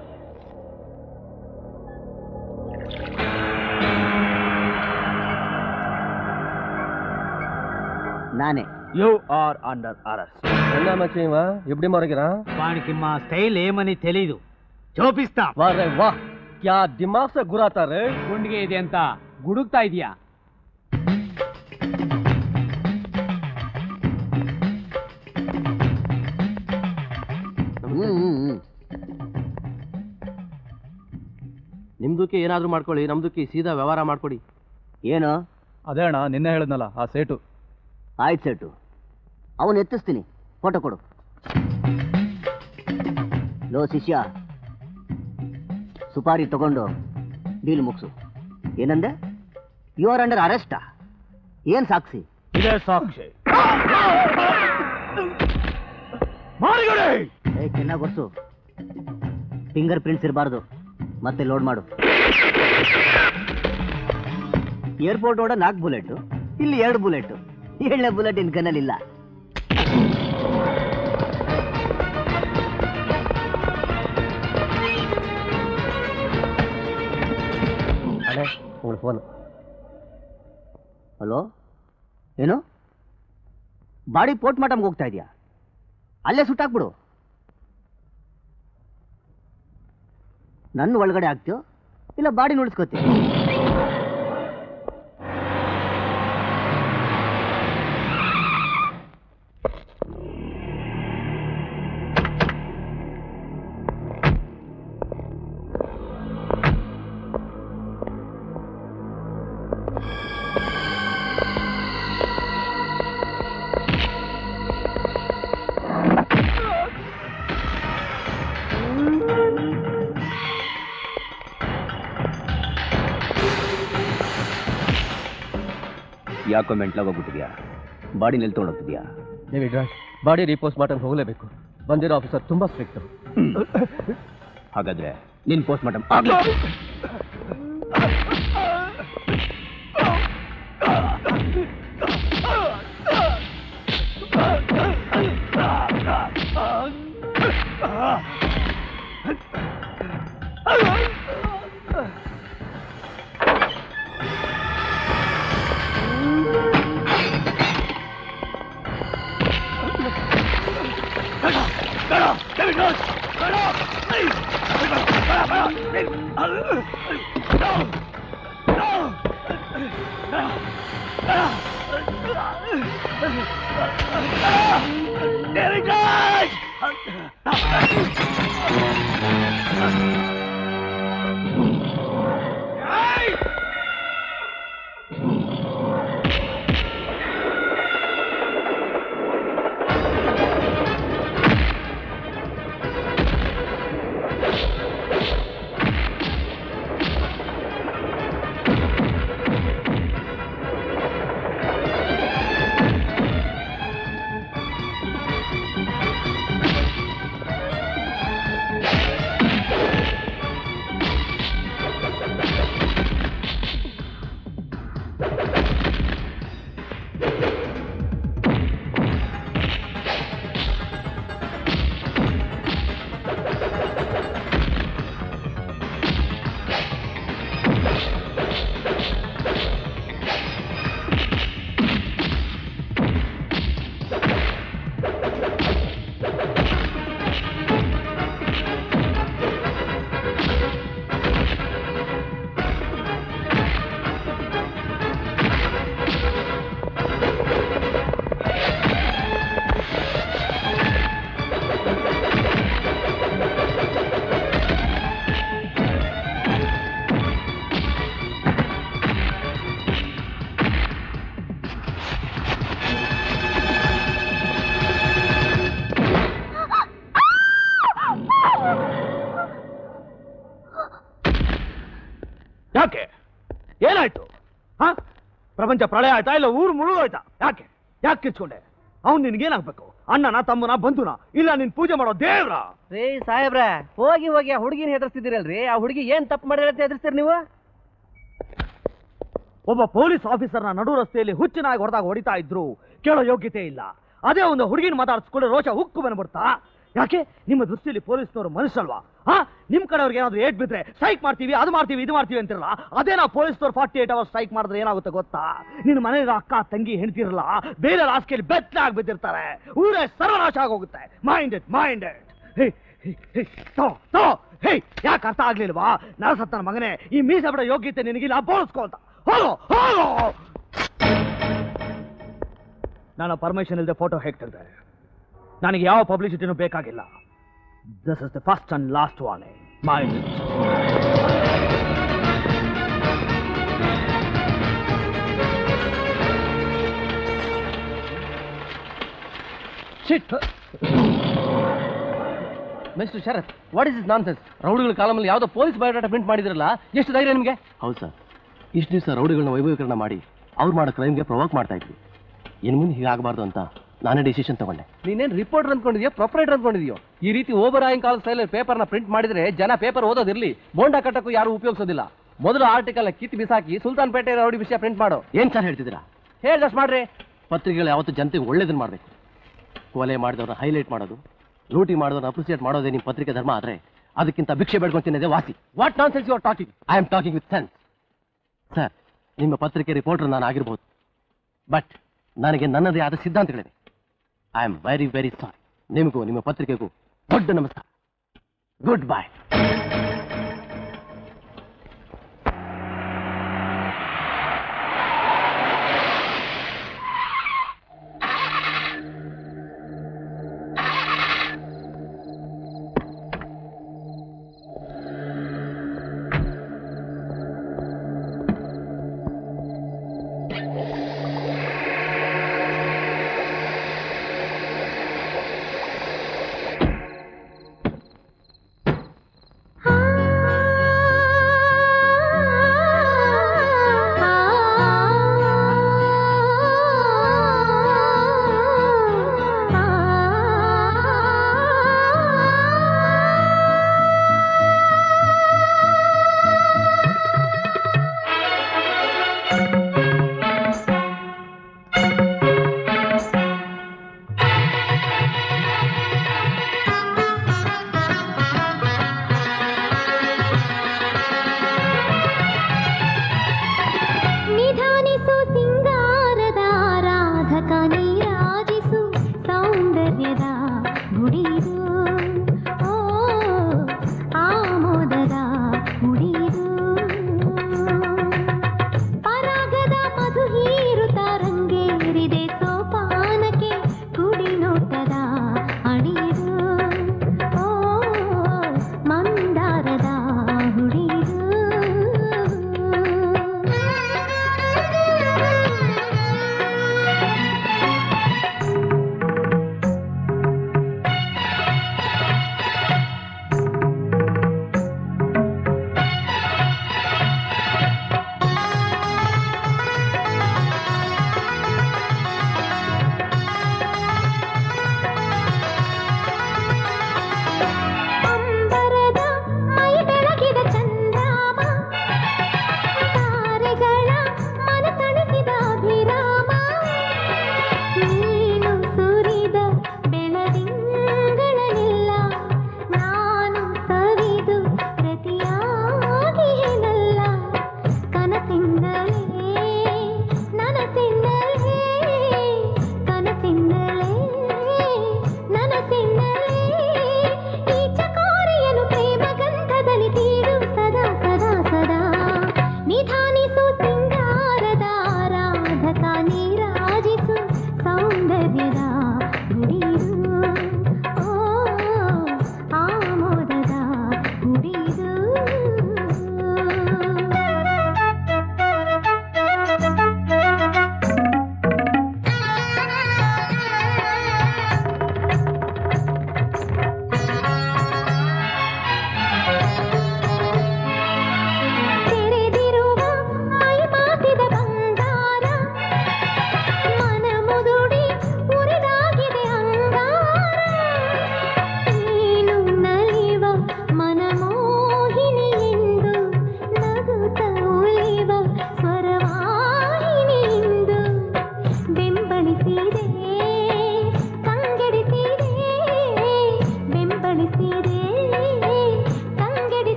ನಾನೇ ಯು ಆರ್ ಅಂಡರ್ ಅರೆಸ್ಟ್ என்ன மச்சி இவன் எப்படி முறைக்கிறான் వాడికిమ్మ స్టైల్ ఏమని తెలీదు చూపిస్తా वाह रे वाह क्या दिमाग से घुराता रे ಗುಂಡಿಗೆ ಇದೆ ಅಂತ ಗುಡುಕ್ತಾ ಇದೀಯಾ ಹ್ಮ್ ಹ್ಮ್ ಹ್ಮ್ ನಿಮ್ದಕ್ಕೆ ಏನಾದ್ರೂ ಮಾಡ್ಕೊಳ್ಳಿ ನಮ್ದಕ್ಕೆ ಸೀದಾ ವ್ಯವಹಾರ ಮಾಡ್ಕೊಡಿ ಏನು ಅದೇ ಅಣ್ಣ ನಿನ್ನೆ ಹೇಳಿದ್ನಲ್ಲ ಆ ಸೇಟು ಆಯ್ತು ಸೆಟ್ಟು ಅವನು ಎತ್ತಿಸ್ತೀನಿ ಫೋಟೋ ಕೊಡು ಲೋ ಶಿಷ್ಯ ಸುಪಾರಿ ತಗೊಂಡು ಡೀಲ್ ಮುಗಿಸು ಏನಂದೆ ಯು ಆರ್ ಅಂಡರ್ ಅರೆಸ್ಟಾ ಏನ್ ಸಾಕ್ಷಿ ಇದೇ ಸಾಕ್ಷಿ ಏ ಚೆನ್ನಾಗಿ ಒರ್ಸು ಫಿಂಗರ್ ಪ್ರಿಂಟ್ಸ್ ಇರಬಾರ್ದು ಮತ್ತೆ ಲೋಡ್ ಮಾಡು ಏರ್ಪೋರ್ಟ್ ಓಡ ನಾಲ್ಕು ಬುಲೆಟ್ ಇಲ್ಲಿ ಎರಡು ಬುಲೆಟ್ ಏಳನೇ ಬುಲೆಟ್ ಇನ್ ಗನ್ನಲ್ಲಿಲ್ಲ ಅಣ್ಣ உங்களுக்கு ಫೋನ್ ಹಲೋ ಏನು ಬಾಡಿ ಪೋಸ್ಟ್ ಮಾರ್ಟಮ್ಗೆ ಹೋಗ್ತಾ ಇದೆಯಾ ಅಲ್ಲೇ ಸುಟ್ಟಾಕ್ಬಿಡು ನನ್ನ ಒಳಗಡೆ ಹಾಕ್ತೀಯೋ ಇಲ್ಲ ಬಾಡಿ ಉಳಿಸ್ಕೋತೀಯ ಯಾಕೋ ಮೆಂಟ್ಲಾಗೋಗ್ಬಿಟ್ಟಿದ್ಯಾ ಬಾಡಿ ನೆಲ್ ತೊಗೊಂಡೋಗ್ತಿದ್ಯಾ ದೇವಿಡ್ರಾಜ್ ಬಾಡಿ ರೀಪೋಸ್ಟ್ ಮಾರ್ಟಮ್ ಹೋಗಲೇಬೇಕು ಬಂದಿರೋ ಆಫೀಸರ್ ತುಂಬಾ ಸ್ಟ್ರಿಕ್ಟ್ ಹಾಗಾದ್ರೆ ನಿನ್ ಪೋಸ್ಟ್ ಮಾರ್ಟಮ್ ಆಗ್ಲಿ ಪ್ರಪಂಚ ಪ್ರಳಯ ಆಯ್ತಾ ಇಲ್ಲ ಊರು ಮುಳುಗೋಯ್ತಾ ಯಾಕೆ ಯಾಕೆ ಕಿಚ್ಕೊಂಡೆ ಅವ್ನು ನಿನ್ಗೇನಾಗ್ಬೇಕು ಅಣ್ಣನ ತಮ್ಮನ ಬಂಧುನ ಇಲ್ಲ ನಿನ್ ಪೂಜೆ ಮಾಡೋ ದೇವ್ರ ರೀ ಸಾಹೇಬ್ರ ಹೋಗಿ ಹೋಗಿ ಆ ಹುಡುಗಿನ ಹೆದರ್ಸ್ತಿದ್ದೀರಲ್ರಿ ಆ ಹುಡುಗಿ ಏನ್ ತಪ್ಪು ಮಾಡಿರ ಅಂತ ಹೆದರ್ಸ್ತೀರಿ ನೀವು ಒಬ್ಬ ಪೊಲೀಸ್ ಆಫೀಸರ್ನ ನಡು ರಸ್ತೆಯಲ್ಲಿ ಹುಚ್ಚಿನಾಗಿ ಹೊಡೆದಾಗ ಹೊಡಿತಾ ಇದ್ರು ಕೇಳೋ ಯೋಗ್ಯತೆ ಇಲ್ಲ ಅದೇ ಒಂದು ಹುಡುಗಿನ ಮಾತಾಡಿಸ್ಕೊಂಡು ರೋಷ ಹುಕ್ಕು ಬಂದ್ಬಿಡ್ತಾ ಯಾಕೆ ನಿಮ್ಮ ದೃಷ್ಟಿಯಲ್ಲಿ ಪೊಲೀಸ್ನವರು ಮನುಷ್ಯಲ್ವಾ ಹಾ ನಿಮ್ ಕಡೆಯವ್ರಿಗೆ ಏನಾದ್ರು ಏಟ್ ಬಿದ್ರೆ ಸ್ಟ್ರೈಕ್ ಮಾಡ್ತೀವಿ ಅದು ಮಾಡ್ತೀವಿ ಇದು ಮಾಡ್ತೀವಿ ಅಂತಿರಲ್ಲ ಅದೇ ನಾವು ಪೊಲೀಸ್ನವ್ರು ಫಾರ್ಟಿ ಏಟ್ ಅವರ್ಸ್ ಸ್ಟ್ರೈಕ್ ಮಾಡಿದ್ರೆ ಏನಾಗುತ್ತೆ ಗೊತ್ತಾ ನಿನ್ನ ಮನೆಯ ಅಕ್ಕ ತಂಗಿ ಹೆಣ್ತಿರಲ್ಲ ಬೇರೆ ಹಾಸಿಗೆಯಲ್ಲಿ ಬೆತ್ತಲಾಗಿ ಬಿದ್ದಿರ್ತಾರೆ ಊರೇ ಸರ್ವನಾಶ ಆಗೋಗುತ್ತೆ ಮೈಂಡೆಡ್ ಮೈಂಡೆಡ್ ಹೇ ಹೇ, ಹೇ, ತೋ ತೋ ಹೇ ಯಾಕೆ ಅರ್ಥ ಆಗ್ಲಿಲ್ವಾ ನರಸತ್ತನ ಮಗನೇ ಈ ಮೀಸೆ ಬಿಡೋ ಯೋಗ್ಯತೆ ನಿನಗಿಲ್ಲ ಬೋಳಿಸ್ಕೊ ಅಂತ ಹೋಗೋ ಹೋಗೋ ನಾನು ಪರ್ಮಿಷನ್ ಇಲ್ಲದೆ ಫೋಟೋ ಹೇಗೆ ತೆಗೆದೆ ನನಗೆ ಯಾವ ಪಬ್ಲಿಸಿಟಿನೂ ಬೇಕಾಗಿಲ್ಲ this is the first and last warning mind shit mister Sharath what is is nonsense ರೌಡಿಗಳ ಕಾಲಮಲ್ಲಿ ಯಾವುದೋ ಪೊಲೀಸ್ ಬಯೋಡಾಟಾ ಪ್ರಿಂಟ್ ಮಾಡಿದ್ರಲ್ಲ ಎಷ್ಟು ಧೈರ್ಯ ನಿಮಗೆ ಹೌದು ಸರ್ ಇಷ್ಟು ದಿವಸ ರೌಡಿಗಳನ್ನ ವೈಭವೀಕರಣ ಮಾಡಿ ಅವ್ರು ಮಾಡೋ ಕ್ರೈಮ್ಗೆ ಪ್ರೊವೋಕ್ ಮಾಡ್ತಾ ಇದ್ವಿ ಇನ್ನು ಮುಂದೆ ಹೀಗಾಗಬಾರ್ದು ಅಂತ ನಾನೇ ಡಿಸಿಷನ್ ತಗೊಂಡೆ ನೀನೇನ್ ರಿಪೋರ್ಟರ್ ಅಂದ್ಕೊಂಡಿದ್ಯೋ ಪ್ರೊಪರೇಟರ್ ಅಂದ್ಕೊಂಡಿದ್ಯೋ ಈ ರೀತಿ ಓಬರಾಯನ್ ಕಾಲ ಸ್ಟೈಲ್ ಪೇಪರ್ನ ಪ್ರಿಂಟ್ ಮಾಡಿದ್ರೆ ಜನ ಪೇಪರ್ ಓದೋದಿರ್ಲಿ ಬೋಂಡ ಕಟ್ಟಕ್ಕೂ ಯಾರು ಉಪಯೋಗಿಸೋದಿಲ್ಲ ಮೊದಲು ಆರ್ಟಿಕಲ್ ಕಿತ್ತು ಬಿಸಾಕಿ ಸುಲ್ತಾನ್ ಪೇಟೆ ರೌಡಿ ವಿಷಯ ಪ್ರಿಂಟ್ ಮಾಡು ಏನು ಸರ್ ಹೇಳ್ತಿದ್ದೀರಾ ಹೇಳ್ದಷ್ಟು ಮಾಡ್ರಿ ಪತ್ರಿಕೆಗಳು ಯಾವತ್ತೂ ಜನತೆಗೆ ಒಳ್ಳೇದನ್ನ ಮಾಡಬೇಕು ಕೊಲೆ ಮಾಡಿದವ್ರನ್ನ ಹೈಲೈಟ್ ಮಾಡೋದು ಲೂಟಿ ಮಾಡಿದವ್ರನ್ನ ಅಪ್ರಿಸಿಯೇಟ್ ಮಾಡೋದೇ ನಿಮ್ಮ ಪತ್ರಿಕೆ ಧರ್ಮ ಆದರೆ ಅದಕ್ಕಿಂತ ಭಿಕ್ಷೆ ಬೇಡ್ಕೊಂಡು ತಿನ್ನೋದೇ ವಾಸಿ what nonsense you are talking I am talking with sense sir ನಿಮ್ಮ ಪತ್ರಿಕೆ ರಿಪೋರ್ಟರ್ ನಾನು ಆಗಿರ್ಬೋದು ಬಟ್ ನನಗೆ ನನ್ನದೇ ಆದ ಸಿದ್ಧಾಂತಗಳಿವೆ I am very very sorry ನಿಮಗೂ ನಿಮ್ಮ ಪತ್ರಿಕೆಗೂ ದೊಡ್ಡ ನಮಸ್ಕಾರ ಗುಡ್ ಬಾಯ್ ನಿಧಾನಿಸು ಸಿಂಗಾರದ ಆರಾಧಕ ನೀರಾಜಿಸು ಸೌಂದರ್ಯದ ಗುಡಿದು ಓ ಆಮೋದದ ಮುಡಿದು ಪರಾಗದ ಮಧು ಹೀರುತ್ತ ರಂಗೇರಿದೆ ಸೋಪಾನಕ್ಕೆ ಕುಡಿನೋಟದ ಅಡಿದು ಓ ಮಂದಾರದ ಹುಡಿದು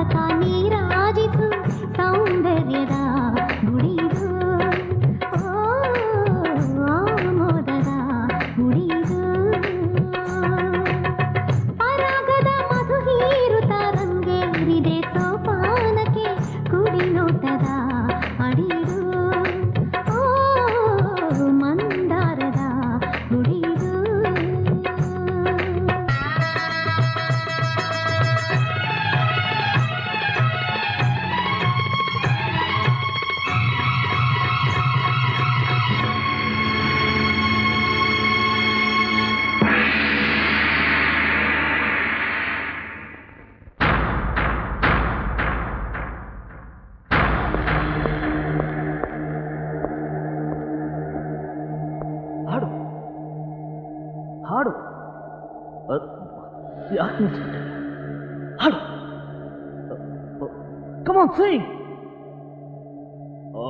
ಮೂಲಕ ನೀರಾಜಿಸು ಸೌಂದರ್ಯದ ಗುಡಿದು ಓ ಆಮೋದದ ಗುಡಿದು ಪರಾಗದ ಮಧು ಹೀರುತ್ತ ರಂಗೇರಿದೆ ಸೋಪಾನಕ್ಕೆ ಕುಡಿನೋಟದ ಅಡಿದು ಓ ಮಂದಾರದ ಗುಡಿದು ಹಾಡು ಹಾಡು ಯಾಕೆ ನಿಲ್ಸ್ಬಿಟ್ಟೆ ಹಾಡು ಕಮಾನ್ ಸಿಂಗ್ ಓ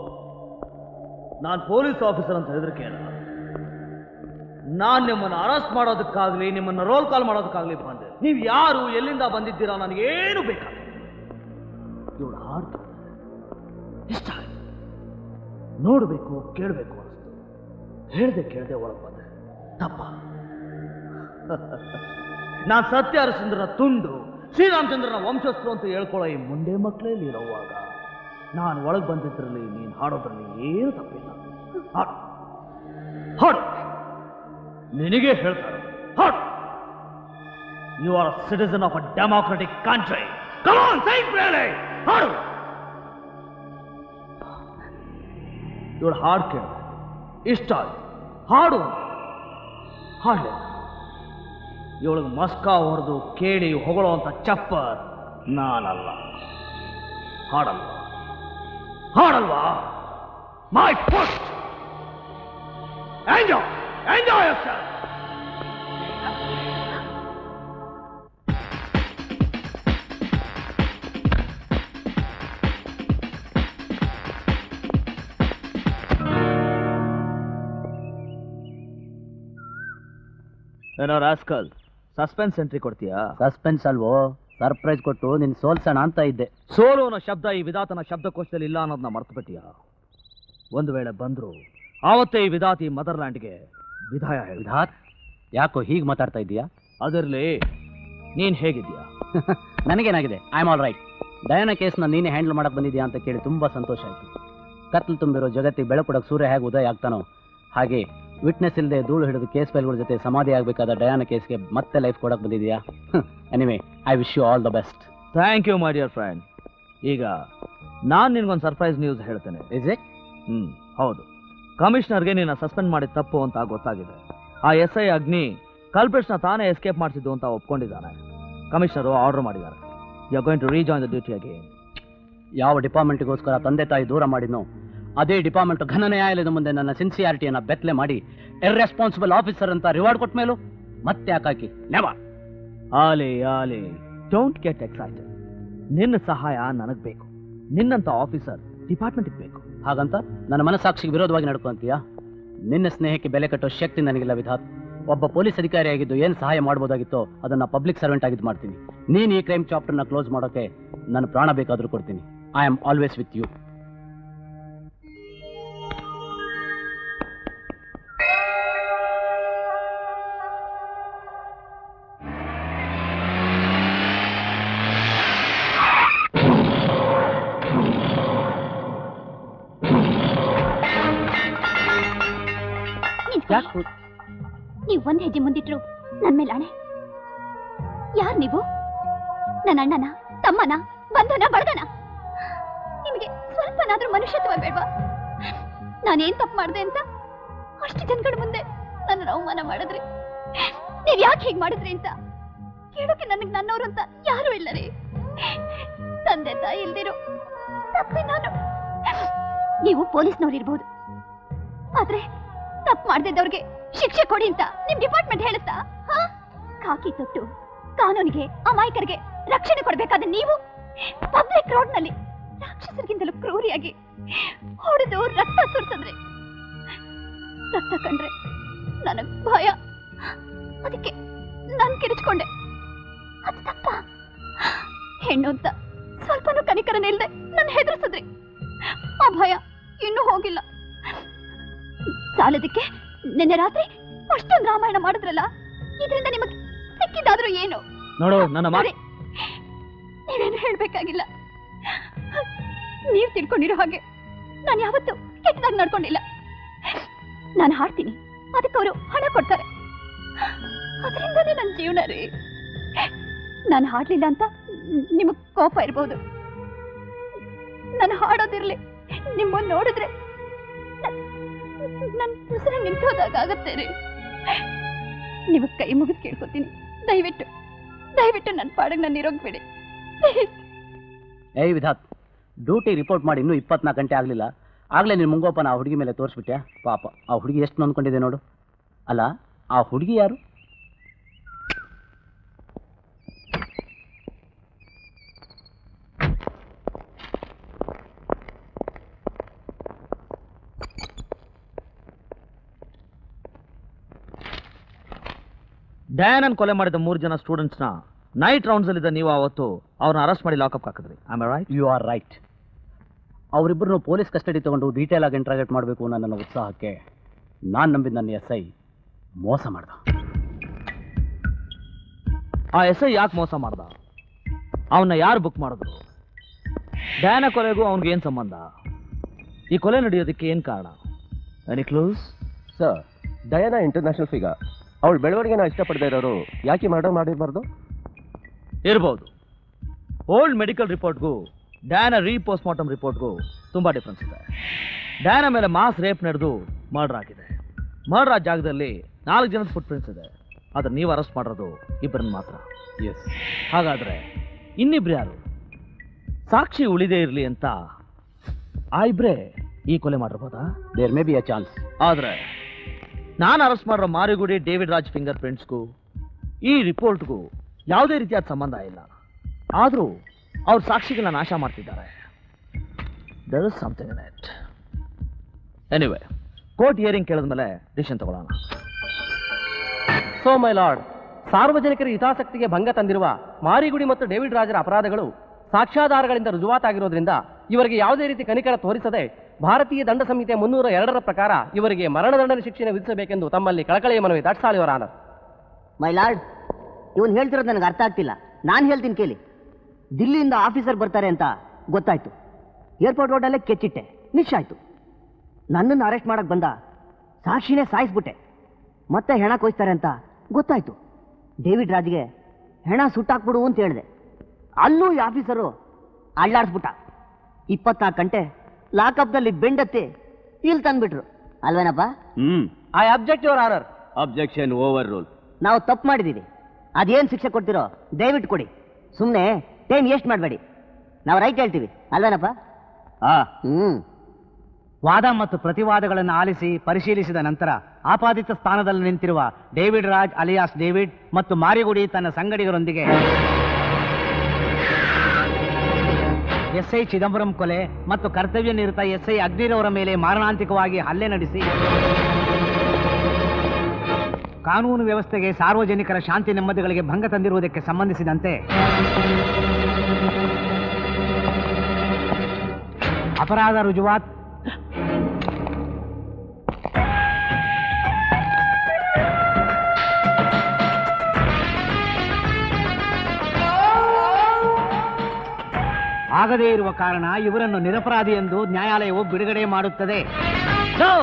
ನಾನು ಪೊಲೀಸ್ ಆಫೀಸರ್ ಅಂತ ಹೆದರಿಕೆ ಅಲ್ಲ ನಾನು ನಿಮ್ಮನ್ನು ಅರೆಸ್ಟ್ ಮಾಡೋದಕ್ಕಾಗ್ಲಿ ನಿಮ್ಮನ್ನು ರೋಲ್ ಕಾಲ್ ಮಾಡೋದಕ್ಕಾಗ್ಲಿ ಬಂದೆ ನೀವು ಯಾರು ಎಲ್ಲಿಂದ ಬಂದಿದ್ದೀರಾ ನನಗೇನು ಬೇಕಾಗಿಲ್ಲ ಇವಳು ಹಾಡ್ತು ಇಷ್ಟ ಆಯ್ತು ನೋಡಬೇಕು ಕೇಳಬೇಕು ಅನಿಸ್ತು ಹೇಳ್ದೆ ಕೇಳ್ದೆ ಒಳಗೆ ಬಂದೆ ತಪ್ಪ ನಾನು ಸತ್ಯ ಹರಿಶ್ಚಂದ್ರನ ತುಂಡು ಶ್ರೀರಾಮಚಂದ್ರನ ವಂಶಸ್ಥರು ಅಂತ ಹೇಳ್ಕೊಳ್ಳೋ ಈ ಮುಂಡೆ ಮಕ್ಕಳೇ ನೀರವ್ವಾಗ ನಾನು ಒಳಗೆ ಬಂದಿದ್ರಲ್ಲಿ ನೀನು ಹಾಡೋದ್ರಲ್ಲಿ ಏನು ತಪ್ಪಿಲ್ಲ ಹಾಡು ಹಾಡು ನಿನಗೆ ಹೇಳ್ತಾರೆ ಹಾಡು you are citizen of a democratic country come on ಸೈ ಹಾಡು ಇವಳು ಹಾಡು ಕೇಳಿದೆ ಇಷ್ಟ ಆಯ್ತು ಹಾಡು ಹಾಡಲಿಲ್ಲ ಇವಳಿಗೆ ಮಸ್ಕಾ ಹೊಡೆದು ಕೇಳಿ ಹೊಗಳೋವಂಥ ಚಪ್ಪರ್ ನಾನಲ್ಲ ಹಾಡಲ್ವಾ ಹಾಡಲ್ವಾ my first enjoy enjoy sir ಏನೋ ರಾಸ್ಕಲ್ ಸಸ್ಪೆನ್ಸ್ ಎಂಟ್ರಿ ಕೊಡ್ತೀಯಾ ಸಸ್ಪೆನ್ಸ್ ಅಲ್ವೋ ಸರ್ಪ್ರೈಸ್ ಕೊಟ್ಟು ನಿನ್ ಸೋಲ್ಸೋಣ ಅಂತ ಇದ್ದೆ ಸೋಲು ಅನ್ನೋ ಶಬ್ದ ಈ ವಿಧಾತನ ಶಬ್ದಕೋಶದಲ್ಲಿ ಇಲ್ಲ ಅನ್ನೋದನ್ನ ಮರ್ತು ಬಿಟ್ಟಿಯಾ ಒಂದು ವೇಳೆ ಬಂದ್ರು ಆವತ್ತೇ ಈ ವಿಧಾತಿ ಮದರ್ಲ್ಯಾಂಡ್ಗೆ ವಿದಾಯ ಹೇಳಿ ವಿಧಾತ್ ಯಾಕೋ ಹೀಗೆ ಮಾತಾಡ್ತಾ ಇದೀಯಾ ಅದರಲ್ಲಿ ನೀನ್ ಹೇಗಿದ್ಯಾ ನನಗೇನಾಗಿದೆ I am all right Diana ಕೇಸ್ನ ನೀನೇ ಹ್ಯಾಂಡಲ್ ಮಾಡಕ್ ಬಂದಿದ್ಯಾ ಅಂತ ಕೇಳಿ ತುಂಬಾ ಸಂತೋಷ ಆಯ್ತು ಕತ್ಲು ತುಂಬಿರೋ ಜಗತ್ತಿಗೆ ಬೆಳಕು ಕೊಡಕ್ ಸೂರ್ಯ ಹೇಗೆ ಉದಯ ಆಗ್ತಾನೋ ಹಾಗೆ ವಿಟ್ನೆಸ್ ಇಲ್ಲದೆ ಧೂಳು ಹಿಡಿದು ಕೇಸ್ ಫೈಲ್ಗಳ ಜೊತೆ ಸಮಾಧಿ ಆಗಬೇಕಾದ ಡಯಾನ ಕೇಸ್ಗೆ ಮತ್ತೆ ಲೈಫ್ ಕೊಡಕ್ ಬಂದಿದ್ಯಾ anyway I wish you all the best thank you my dear friend ಈಗ ನಾನು ನಿನ್ಗೊಂದು ಸರ್ಪ್ರೈಸ್ ನ್ಯೂಸ್ ಹೇಳ್ತೇನೆ ಇಸ್ ಇಟ್ ಹ್ಮ್ ಹೌದು ಕಮಿಷನರ್ಗೆ ನಿನ್ನ ಸಸ್ಪೆಂಡ್ ಮಾಡಿದ ತಪ್ಪು ಅಂತ ಗೊತ್ತಾಗಿದೆ ಆ ಎಸ್ ಐ ಅಗ್ನಿ ಕಲ್ಪ್ರಿಟ್ಸ್ನ ತಾನೇ ಎಸ್ಕೇಪ್ ಮಾಡ್ತಿದ್ದು ಅಂತ ಒಪ್ಕೊಂಡಿದ್ದಾನೆ ಕಮಿಷನರು ಆರ್ಡರ್ ಮಾಡಿದ್ದಾರೆ you are going to rejoin the duty again ಯಾವ ಡಿಪಾರ್ಟ್ಮೆಂಟ್ಗೋಸ್ಕರ ತಂದೆ ತಾಯಿ ದೂರ ಮಾಡಿದ್ನೋ ಅದೇ ಡಿಪಾರ್ಟ್ಮೆಂಟ್ ಘನ ನ್ಯಾಯಾಲಯದ ಮುಂದೆ ನನ್ನ ಸಿನ್ಸಿಯಾರಿಟಿಯನ್ನ ಬೆತ್ತಲೆ ಮಾಡಿ ಇರ್ರೆಸ್ಪಾನ್ಸಿಬಲ್ ಆಫೀಸರ್ ಅಂತ ರಿವಾರ್ಡ್ ಕೊಟ್ಟ ಮೇಲೂ ಮತ್ತೆ ಯಾಕಾಕಿ ನೆವ ಆಲೆ ಆಲೆ ಡೋಂಟ್ ಗೆಟ್ ಎಕ್ಸೈಟೆಡ್ ನಿನ್ನ ಸಹಾಯ ನನಗೆ ಬೇಕು ನಿನ್ನಂತ ಆಫೀಸರ್ ಡಿಪಾರ್ಟ್ಮೆಂಟ್ಗೆ ಬೇಕು ಹಾಗಂತ ನನ್ನ ಮನಸ್ಸಾಕ್ಷಿಗೆ ವಿರೋಧವಾಗಿ ನಡ್ಕೊಂತೀಯಾ ನಿನ್ನ ಸ್ನೇಹಕ್ಕೆ ಬೆಲೆ ಕಟ್ಟೋ ಶಕ್ತಿ ನನಗಿಲ್ಲ ವಿಧಾತ್ ಒಬ್ಬ ಪೊಲೀಸ್ ಅಧಿಕಾರಿಯಾಗಿದ್ದು ಏನು ಸಹಾಯ ಮಾಡ್ಬೋದಾಗಿತ್ತೋ ಅದನ್ನ ಪಬ್ಲಿಕ್ ಸರ್ವೆಂಟ್ ಆಗಿದ್ದು ಮಾಡ್ತೀನಿ ನೀನು ಈ ಕ್ರೈಮ್ ಚಾಪ್ಟರ್ನ ಕ್ಲೋಸ್ ಮಾಡೋಕೆ ನನ್ನ ಪ್ರಾಣ ಬೇಕಾದರೂ ಕೊಡ್ತೀನಿ I am always with you ಯಾಕೆ ನೀವು ಒಂದ್ ಹೆಜ್ಜೆ ಮುಂದಿಟ್ರು ನನ್ ಮೇಲೆ ಆಣೆ ಯಾರ್ ನೀವು ನನ್ನ ಅಣ್ಣನ ತಮ್ಮನ ಬಂಧನ ಬಡದನ ನಿಮಗೆ ಸ್ವಲ್ಪನಾದ್ರೂ ಮನುಷ್ಯತ್ವ ಬೇಡ್ವಾ ನಾನೇನ್ ತಪ್ಪು ಮಾಡ್ದೆ ಅಂತ ಅಷ್ಟು ಜನಗಳ ಮುಂದೆ ನನ್ನ ಅವಮಾನ ಮಾಡಿದ್ರಿ ನೀವ್ ಯಾಕೆ ಹೀಗ್ ಮಾಡಿದ್ರಿ ಅಂತ ಕೇಳೋಕೆ ನನಗ್ ನನ್ನವರು ಅಂತ ಯಾರು ಇಲ್ಲ ರೀ ತಂದೆ ತಾಯಿ ಇಲ್ದಿರೋ ತಪ್ಪೆ ನಾನು ನೀವು ಪೊಲೀಸ್ನವ್ರು ಇರ್ಬೋದು ಆದ್ರೆ ತಪ್ಪು ಮಾಡ್ದಿದ್ದವ್ರಿಗೆ ಶಿಕ್ಷೆ ಕೊಡಿ ಅಂತ ನಿಮ್ ಡಿಪಾರ್ಟ್ಮೆಂಟ್ ಹೇಳುತ್ತಾ ಹಾ? ಖಾಕಿ ತೊಟ್ಟು ಕಾನೂನಿಗೆ ಅಮಾಯಕರಿಗೆ ರಕ್ಷಣೆ ಕೊಡ್ಬೇಕಾದ ನೀವು ಪಬ್ಲಿಕ್ ರೋಡ್ ನಲ್ಲಿ ರಾಕ್ಷಸರಿಗಿಂತಲೂ ಕ್ರೂರಿಯಾಗಿ ಹೊಡೆದು ರಕ್ತ ಸುರಿಸಿದ್ರಿ ರಕ್ತ ಕಂಡ್ರೆ ನನಗ್ ಭಯ ಅದಕ್ಕೆ ನಾನ್ ಕಿರಿಚ್ಕೊಂಡೆ ಅದು ತಪ್ಪ ಹೆಣ್ಣು ಅಂತ ಸ್ವಲ್ಪನೂ ಕನಿಕರನೇ ಇಲ್ದೆ ನನ್ನ ಹೆದರ್ಸಿದ್ರಿ ಆ ಭಯ ಇನ್ನೂ ಹೋಗಿಲ್ಲ ಸಾಲದಕ್ಕೆ ನಿನ್ನೆ ರಾತ್ರಿ ಅಷ್ಟೊಂದು ರಾಮಾಯಣ ಮಾಡಿದ್ರಲ್ಲ ಇದರಿಂದ ನಿಮಗೆ ಸಿಕ್ಕಿದಾದ್ರೂ ಏನು ನೋಡು ನನ್ನ ಮಾತು ನೋಡಿ, ನೀವೇನು ಹೇಳ್ಬೇಕಾಗಿಲ್ಲ ನೀವ್ ತಿಳ್ಕೊಂಡಿರೋ ಹಾಗೆ ನಾನು ಯಾವತ್ತೂ ಕೆಟ್ಟದಾಗಿ ನಡ್ಕೊಂಡಿಲ್ಲ ನಾನು ಹಾಡ್ತೀನಿ ಅದಕ್ಕೆ ಅವರು ಹಣ ಕೊಡ್ತಾರೆ ಅದರಿಂದಲೇ ನನ್ನ ಜೀವನ ರೀ ನಾನು ಹಾಡ್ಲಿಲ್ಲ ಅಂತ ನಿಮಗ್ ಕೋಪ ಇರ್ಬೋದು ನಾನು ಹಾಡೋದಿರ್ಲಿ ನಿಮ್ಮನ್ನ ನೋಡಿದ್ರೆ ನನ್ನ ಉಸಿರ ನಿಂತೋದಾಗತ್ತೆ ರೀ ನಿಮಗ್ ಕೈ ಮುಗಿದು ಕೇಳ್ಕೊತೀನಿ ದಯವಿಟ್ಟು ದಯವಿಟ್ಟು ನನ್ನ ಪಾಡಿಗೆ ನಾನು ಇರೋಗ್ಬೇಡಿ ಏಯ್ ವಿಧಾತ್ ಡ್ಯೂಟಿ ರಿಪೋರ್ಟ್ ಮಾಡಿ ಇನ್ನೂ ಇಪ್ಪತ್ನಾಲ್ಕು ಗಂಟೆ ಆಗಲಿಲ್ಲ ಆಗಲೇ ನಿನ್ನ ಮುಂಗೋಪನ ಆ ಹುಡುಗಿ ಮೇಲೆ ತೋರಿಸ್ಬಿಟ್ಟೆ ಪಾಪ ಆ ಹುಡುಗಿ ಎಷ್ಟು ನೊಂದ್ಕೊಂಡಿದೆ ನೋಡು ಅಲ್ಲ ಆ ಹುಡುಗಿ ಯಾರು ಡ್ಯಾನನ್ ಕೊಲೆ ಮಾಡಿದ ಮೂರು ಜನ ಸ್ಟೂಡೆಂಟ್ಸ್ನ ನೈಟ್ ರೌಂಡ್ಸಲ್ಲಿದ್ದ ನೀವು ಅವತ್ತು ಅವ್ರನ್ನ ಅರೆಸ್ಟ್ ಮಾಡಿ ಲಾಕಪ್ ಹಾಕಿದ್ರಿ am right you are right ಅವರಿಬ್ಬರನ್ನು ಪೊಲೀಸ್ ಕಸ್ಟಡಿ ತಗೊಂಡು ಡೀಟೇಲ್ ಆಗಿ ಇಂಟ್ರಾಗೇಟ್ ಮಾಡಬೇಕು ಅನ್ನೋ ನನ್ನ ಉತ್ಸಾಹಕ್ಕೆ ನಾನು ನಂಬಿದ ನನ್ನ ಎಸ್ ಐ ಮೋಸ ಮಾಡ್ದ ಆ ಎಸ್ ಐ ಯಾಕೆ ಮೋಸ ಮಾಡ್ದ ಅವನ್ನ ಯಾರು ಬುಕ್ ಮಾಡಿದ್ರು ಡ್ಯಾನ ಕೊಲೆಗೂ ಅವ್ನಿಗೆ ಏನು ಸಂಬಂಧ ಈ ಕೊಲೆ ನಡೆಯೋದಕ್ಕೆ ಏನು ಕಾರಣ any clues sir Diana international figure ಅವಳು ಬೆಳವಣಿಗೆನ ಇಷ್ಟಪಡದೇ ಇರೋರು ಯಾಕೆ ಮರ್ಡರ್ ಮಾಡಿರಬಾರ್ದು ಇರ್ಬೋದು ಓಲ್ಡ್ ಮೆಡಿಕಲ್ ರಿಪೋರ್ಟ್ಗೂ ಡ್ಯಾನ ರೀ ಪೋಸ್ಟ್ ಮಾರ್ಟಮ್ ರಿಪೋರ್ಟ್ಗೂ ತುಂಬ ಡಿಫ್ರೆನ್ಸ್ ಇದೆ ಡ್ಯಾನ ಮೇಲೆ ಮಾಸ್ ರೇಪ್ ನಡೆದು ಮರ್ಡರ್ ಆಗಿದೆ ಮರ್ಡರ್ ಆ ಜಾಗದಲ್ಲಿ ನಾಲ್ಕು ಜನದ ಫುಟ್ ಪ್ರಿಂಟ್ಸ್ ಇದೆ ಆದ್ರೆ ನೀವು ಅರೆಸ್ಟ್ ಮಾಡಿರೋದು ಇಬ್ಬರನ್ನ ಮಾತ್ರ ಎಸ್ ಹಾಗಾದ್ರೆ ಇನ್ನಿಬ್ರು ಯಾರು ಸಾಕ್ಷಿ ಉಳಿದೇ ಇರಲಿ ಅಂತ ಆ ಇಬ್ರೇ ಈ ಕೊಲೆ ಮಾಡಿರ್ಬೋದಾ there may be a chance ಆದ್ರೆ ನಾನು ಅರೆಸ್ಟ್ ಮಾಡಿರೋ ಮಾರಿಗುಡಿ ಡೇವಿಡ್ ರಾಜ್ ಫಿಂಗರ್ ಪ್ರಿಂಟ್ಸ್ಗೂ ಈ ರಿಪೋರ್ಟ್ಗೂ ಯಾವುದೇ ರೀತಿಯಾದ ಸಂಬಂಧ ಇಲ್ಲ ಆದರೂ ಅವ್ರ ಸಾಕ್ಷಿಗಳನ್ನ ನಾಶ ಮಾಡ್ತಿದ್ದಾರೆ there is something in it anyway court hearing ಕೇಳಿದ್ಮೇಲೆ ಡಿಸಿಷನ್ ತಗೊಳ್ಳೋಣ ಸೋ ಮೈ ಲಾರ್ಡ್ ಸಾರ್ವಜನಿಕರ ಹಿತಾಸಕ್ತಿಗೆ ಭಂಗ ತಂದಿರುವ ಮಾರಿಗುಡಿ ಮತ್ತು ಡೇವಿಡ್ ರಾಜರ ಅಪರಾಧಗಳು ಸಾಕ್ಷ್ಯಾಧಾರಗಳಿಂದ ರುಜುವಾತಾಗಿರೋದ್ರಿಂದ ಇವರಿಗೆ ಯಾವುದೇ ರೀತಿ ಕನಿಕರ ತೋರಿಸದೆ ಭಾರತೀಯ ದಂಡ ಸಂಹಿತೆ ಮುನ್ನೂರ ಎರಡರ ಪ್ರಕಾರ ಇವರಿಗೆ ಮರಣದಂಡನೆ ಶಿಕ್ಷೆಯನ್ನು ವಿಧಿಸಬೇಕೆಂದು ತಮ್ಮಲ್ಲಿ ಕಳಕಳಿಯ ಮನವಿ that's all your honour my lord ಇವನು ಹೇಳ್ತಿರೋದು ನನಗೆ ಅರ್ಥ ಆಗ್ತಿಲ್ಲ ನಾನು ಹೇಳ್ತೀನಿ ಕೇಳಿ ದಿಲ್ಲಿಯಿಂದ ಆಫೀಸರ್ ಬರ್ತಾರೆ ಅಂತ ಗೊತ್ತಾಯ್ತು ಏರ್ಪೋರ್ಟ್ ರೋಡಲ್ಲೇ ಕೆಚ್ಚಿಟ್ಟೆ ಮಿಸ್ ಆಯ್ತು ನನ್ನನ್ನು ಅರೆಸ್ಟ್ ಮಾಡಕ್ ಬಂದ ಸಾಕ್ಷಿನೇ ಸಾಯಿಸ್ಬಿಟ್ಟೆ ಮತ್ತೆ ಹೆಣ ಕೊಯ್ಸ್ತಾರೆ ಅಂತ ಗೊತ್ತಾಯ್ತು ಡೇವಿಡ್ ರಾಜ್ಗೆ ಹೆಣ ಸುಟ್ಟಾಕ್ಬಿಡು ಅಂತ ಹೇಳಿದೆ ಅಲ್ಲೂ ಈ ಆಫೀಸರು ಅಳ್ಳಾಡ್ಸ್ಬಿಟ್ಟ ಇಪ್ಪತ್ನಾಲ್ಕು ಗಂಟೆ ಲಾಕಪ್ದಲ್ಲಿ ಬೆಂಡತ್ತಿ ಇಲ್ಲಿ ತಂದ್ಬಿಟ್ರು ಅಲ್ವೇನಪ್ಪ hmm I object your honour objection overrule ನಾವು ತಪ್ಪು ಮಾಡಿದ್ದೀವಿ ಅದೇನು ಶಿಕ್ಷೆ ಕೊಡ್ತಿರೋ ದಯವಿಟ್ಟು ಕೊಡಿ ಸುಮ್ಮನೆ ಟೈಮ್ ವೇಸ್ಟ್ ಮಾಡಬೇಡಿ ನಾವು ರೈಟ್ ಹೇಳ್ತೀವಿ ಅಲ್ವೇನಪ್ಪ ಆ ಹ್ಮ್ ವಾದ ಮತ್ತು ಪ್ರತಿವಾದಗಳನ್ನು ಆಲಿಸಿ ಪರಿಶೀಲಿಸಿದ ನಂತರ ಆಪಾದಿತ ಸ್ಥಾನದಲ್ಲಿ ನಿಂತಿರುವ ಡೇವಿಡ್ ರಾಜ್ ಅಲಿಯಾಸ್ ಡೇವಿಡ್ ಮತ್ತು ಮಾರಿಗುಡಿ ತನ್ನ ಸಂಗಡಿಗರೊಂದಿಗೆ ಎಸ್ ಐ ಚಿದಂಬರಂ ಕೊಲೆ ಮತ್ತು ಕರ್ತವ್ಯ ನಿರತ ಎಸ್ ಐ ಅಗ್ನಿರವರ ಮೇಲೆ ಮಾರಣಾಂತಿಕವಾಗಿ ಹಲ್ಲೆ ನಡೆಸಿ ಕಾನೂನು ವ್ಯವಸ್ಥೆಗೆ ಸಾರ್ವಜನಿಕರ ಶಾಂತಿ ನೆಮ್ಮದಿಗಳಿಗೆ ಭಂಗ ತಂದಿರುವುದಕ್ಕೆ ಸಂಬಂಧಿಸಿದಂತೆ ಅಪರಾಧ ರುಜುವಾತ್ ಆಗದೇ ಇರುವ ಕಾರಣ ಇವರನ್ನು ನಿರಪರಾಧಿ ಎಂದು ನ್ಯಾಯಾಲಯವು ಬಿಡುಗಡೆ ಮಾಡುತ್ತದೆ No!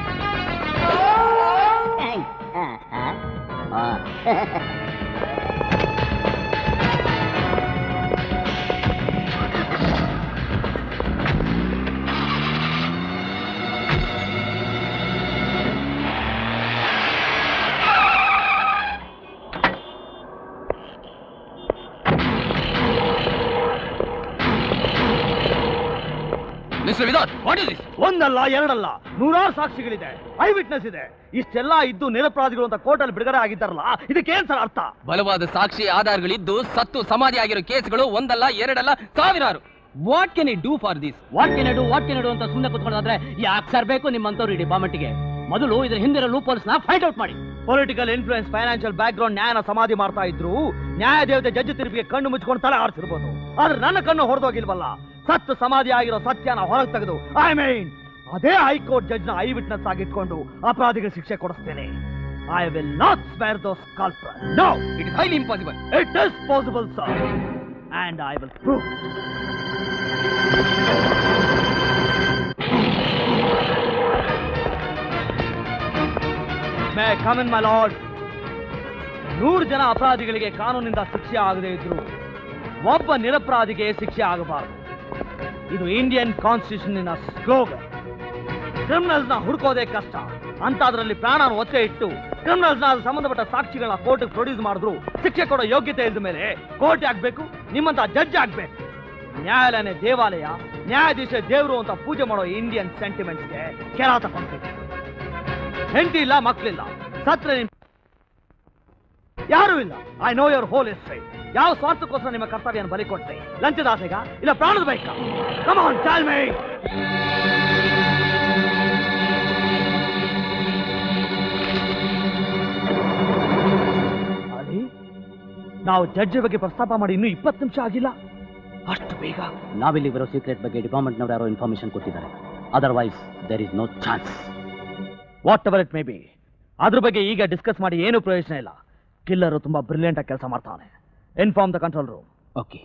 Mister Vidhan what is this ಒಂದಲ್ಲ ಎರಡಲ್ಲ ನೂರಾರು ಸಾಕ್ಷಿಗಳಿದೆ ಐ ವಿಟ್ನೆಸ್ ಇದೆ ಇಷ್ಟೆಲ್ಲ ಇದ್ದು ನಿರಪರಾಧಿಗಳು ಅಂತ ಕೋರ್ಟಲ್ಲಿ ಬಿಡುಗಡೆ ಆಗಿದ್ದಾರಲ್ಲ ಇದಕ್ಕೇನ್ ಸರ್ ಅರ್ಥ ಬಲವಾದ ಸಾಕ್ಷಿ ಆಧಾರಗಳಿದ್ದು ಸತ್ತು ಸಮಾಧಿ ಆಗಿರೋ ಕೇಸ್ಗಳು ಒಂದಲ್ಲ ಎರಡಲ್ಲ ಸಾವಿರಾರು what can I do for this what can I do what can I do ಅಂತ ಸುಮ್ಮನೆ ಕೂತ್ಕೊಳ್ಳೋದಾದ್ರೆ ಯಾಕೆ ಸರ್ ಬೇಕು ನಿಮ್ಮಂತವ್ರು ಈ ಡಿಪಾರ್ಟ್ಮೆಂಟ್ಗೆ ಮೊದಲು ಇದ್ರ ಹಿಂದಿರೋ ಲೂಪರ್ಸ್ನ ಫೈಂಡ್ ಔಟ್ ಮಾಡಿ political influence financial background ನ್ಯಾಯನ ಸಮಾಧಿ ಮಾಡ್ತಾ ಇದ್ರು ನ್ಯಾಯ ದೇವತೆ ಜಡ್ಜ್ ತಿರುಪಿಗೆ ಕಣ್ಣು ಮುಚ್ಕೊಂಡು ತಲೆ ಆಡ್ತಿರ್ಬೋದು ಆದ್ರೆ ನನ್ನ ಕಣ್ಣು ಹೊಡೆದೋಗಿಲ್ವಲ್ಲ ಸತ್ತು ಸಮಾಧಿ ಆಗಿರೋ ಸತ್ಯನ ಹೊರಗೆ ತೆಗೆದು ಐ ಮೀನ್ ಅದೇ ಹೈಕೋರ್ಟ್ ಜಡ್ಜ್ನ ಐ ವಿಟ್ನೆಸ್ ಆಗಿಟ್ಕೊಂಡು ಅಪರಾಧಿಗಳಿಗೆ ಶಿಕ್ಷೆ ಕೊಡಿಸ್ತೇನೆ I will not spare those culprits no it is highly impossible it is possible sir and I will prove may come in my lord ನೂರು ಜನ ಅಪರಾಧಿಗಳಿಗೆ ಕಾನೂನಿಂದ ಶಿಕ್ಷೆ ಆಗದೇ ಇದ್ರು ಒಬ್ಬ ನಿರಪರಾಧಿಗೆ ಶಿಕ್ಷೆ ಆಗಬಾರದು ಇದು ಇಂಡಿಯನ್ ಕಾನ್ಸ್ಟಿಟ್ಯೂಷನ್ ಸ್ಲೋಗನ್ ಕ್ರಿಮಿನಲ್ಸ್ ನ ಹುಡುಕೋದೇ ಕಷ್ಟ ಅಂತದ್ರಲ್ಲಿ ಪ್ರಾಣನ ಒತ್ತೆ ಇಟ್ಟು ಕ್ರಿಮಿನಲ್ಸ್ ನ ಸಂಬಂಧಪಟ್ಟ ಸಾಕ್ಷಿಗಳನ್ನ ಕೋರ್ಟ್ ಪ್ರೊಡ್ಯೂಸ್ ಮಾಡಿದ್ರು ಶಿಕ್ಷೆ ಕೊಡೋ ಯೋಗ್ಯತೆ ಇಲ್ದ ಮೇಲೆ ಕೋರ್ಟ್ ಆಗ್ಬೇಕು ನಿಮ್ಮಂತ ಜಡ್ಜ್ ಆಗ್ಬೇಕು ನ್ಯಾಯಾಲಯನೇ ದೇವಾಲಯ ನ್ಯಾಯಾಧೀಶ ದೇವರು ಅಂತ ಪೂಜೆ ಮಾಡೋ ಇಂಡಿಯನ್ ಸೆಂಟಿಮೆಂಟ್ಸ್ಗೆ ಕೆಲ ತಗೊಂಡ್ಬೇಕು ಹೆಂಡತಿ ಇಲ್ಲ ಮಕ್ಕಳಿಲ್ಲ ಸತ್ರೆ ನಿಮ್ ಯಾರೂ ಇಲ್ಲ I know your whole history ಯಾವ ಸ್ವಾರ್ಥಕ್ಕೋಸ್ಕರ ನಿಮ್ಮ ಕರ್ತವ್ಯನ ಬಲಿ ಕೊಟ್ಟೆ ಲಂಚದ ಆಸೆಗ ಇಲ್ಲ ಪ್ರಾಣದ ಬೇಕಾ ಕಮ್ ಆನ್ ಟೆಲ್ ಮೀ ಅಲ್ಲಿ ನಾವು ಜಡ್ಜ್ ಬಗ್ಗೆ ಪ್ರಸ್ತಾಪ ಮಾಡಿ ಇನ್ನೂ ಇಪ್ಪತ್ತು ನಿಮಿಷ ಆಗಿಲ್ಲ ಅಷ್ಟು ಬೇಗ ನಾವಿಲ್ಲಿ ಬರೋ ಸೀಕ್ರೆಟ್ ಬಗ್ಗೆ ಡಿಪಾರ್ಟ್ಮೆಂಟ್ನವ್ರು ಯಾರೋ ಇನ್ಫಾರ್ಮೇಶನ್ ಕೊಟ್ಟಿದ್ದಾರೆ otherwise there is no chance whatever it may be ಅದ್ರ ಬಗ್ಗೆ ಈಗ ಡಿಸ್ಕಸ್ ಮಾಡಿ ಏನು ಪ್ರಯೋಜನ ಇಲ್ಲ ಕಿಲ್ಲರು ತುಂಬಾ ಬ್ರಿಲಿಯಂಟ್ ಆಗಿ ಕೆಲಸ ಮಾಡ್ತಾನೆ inform the control room okay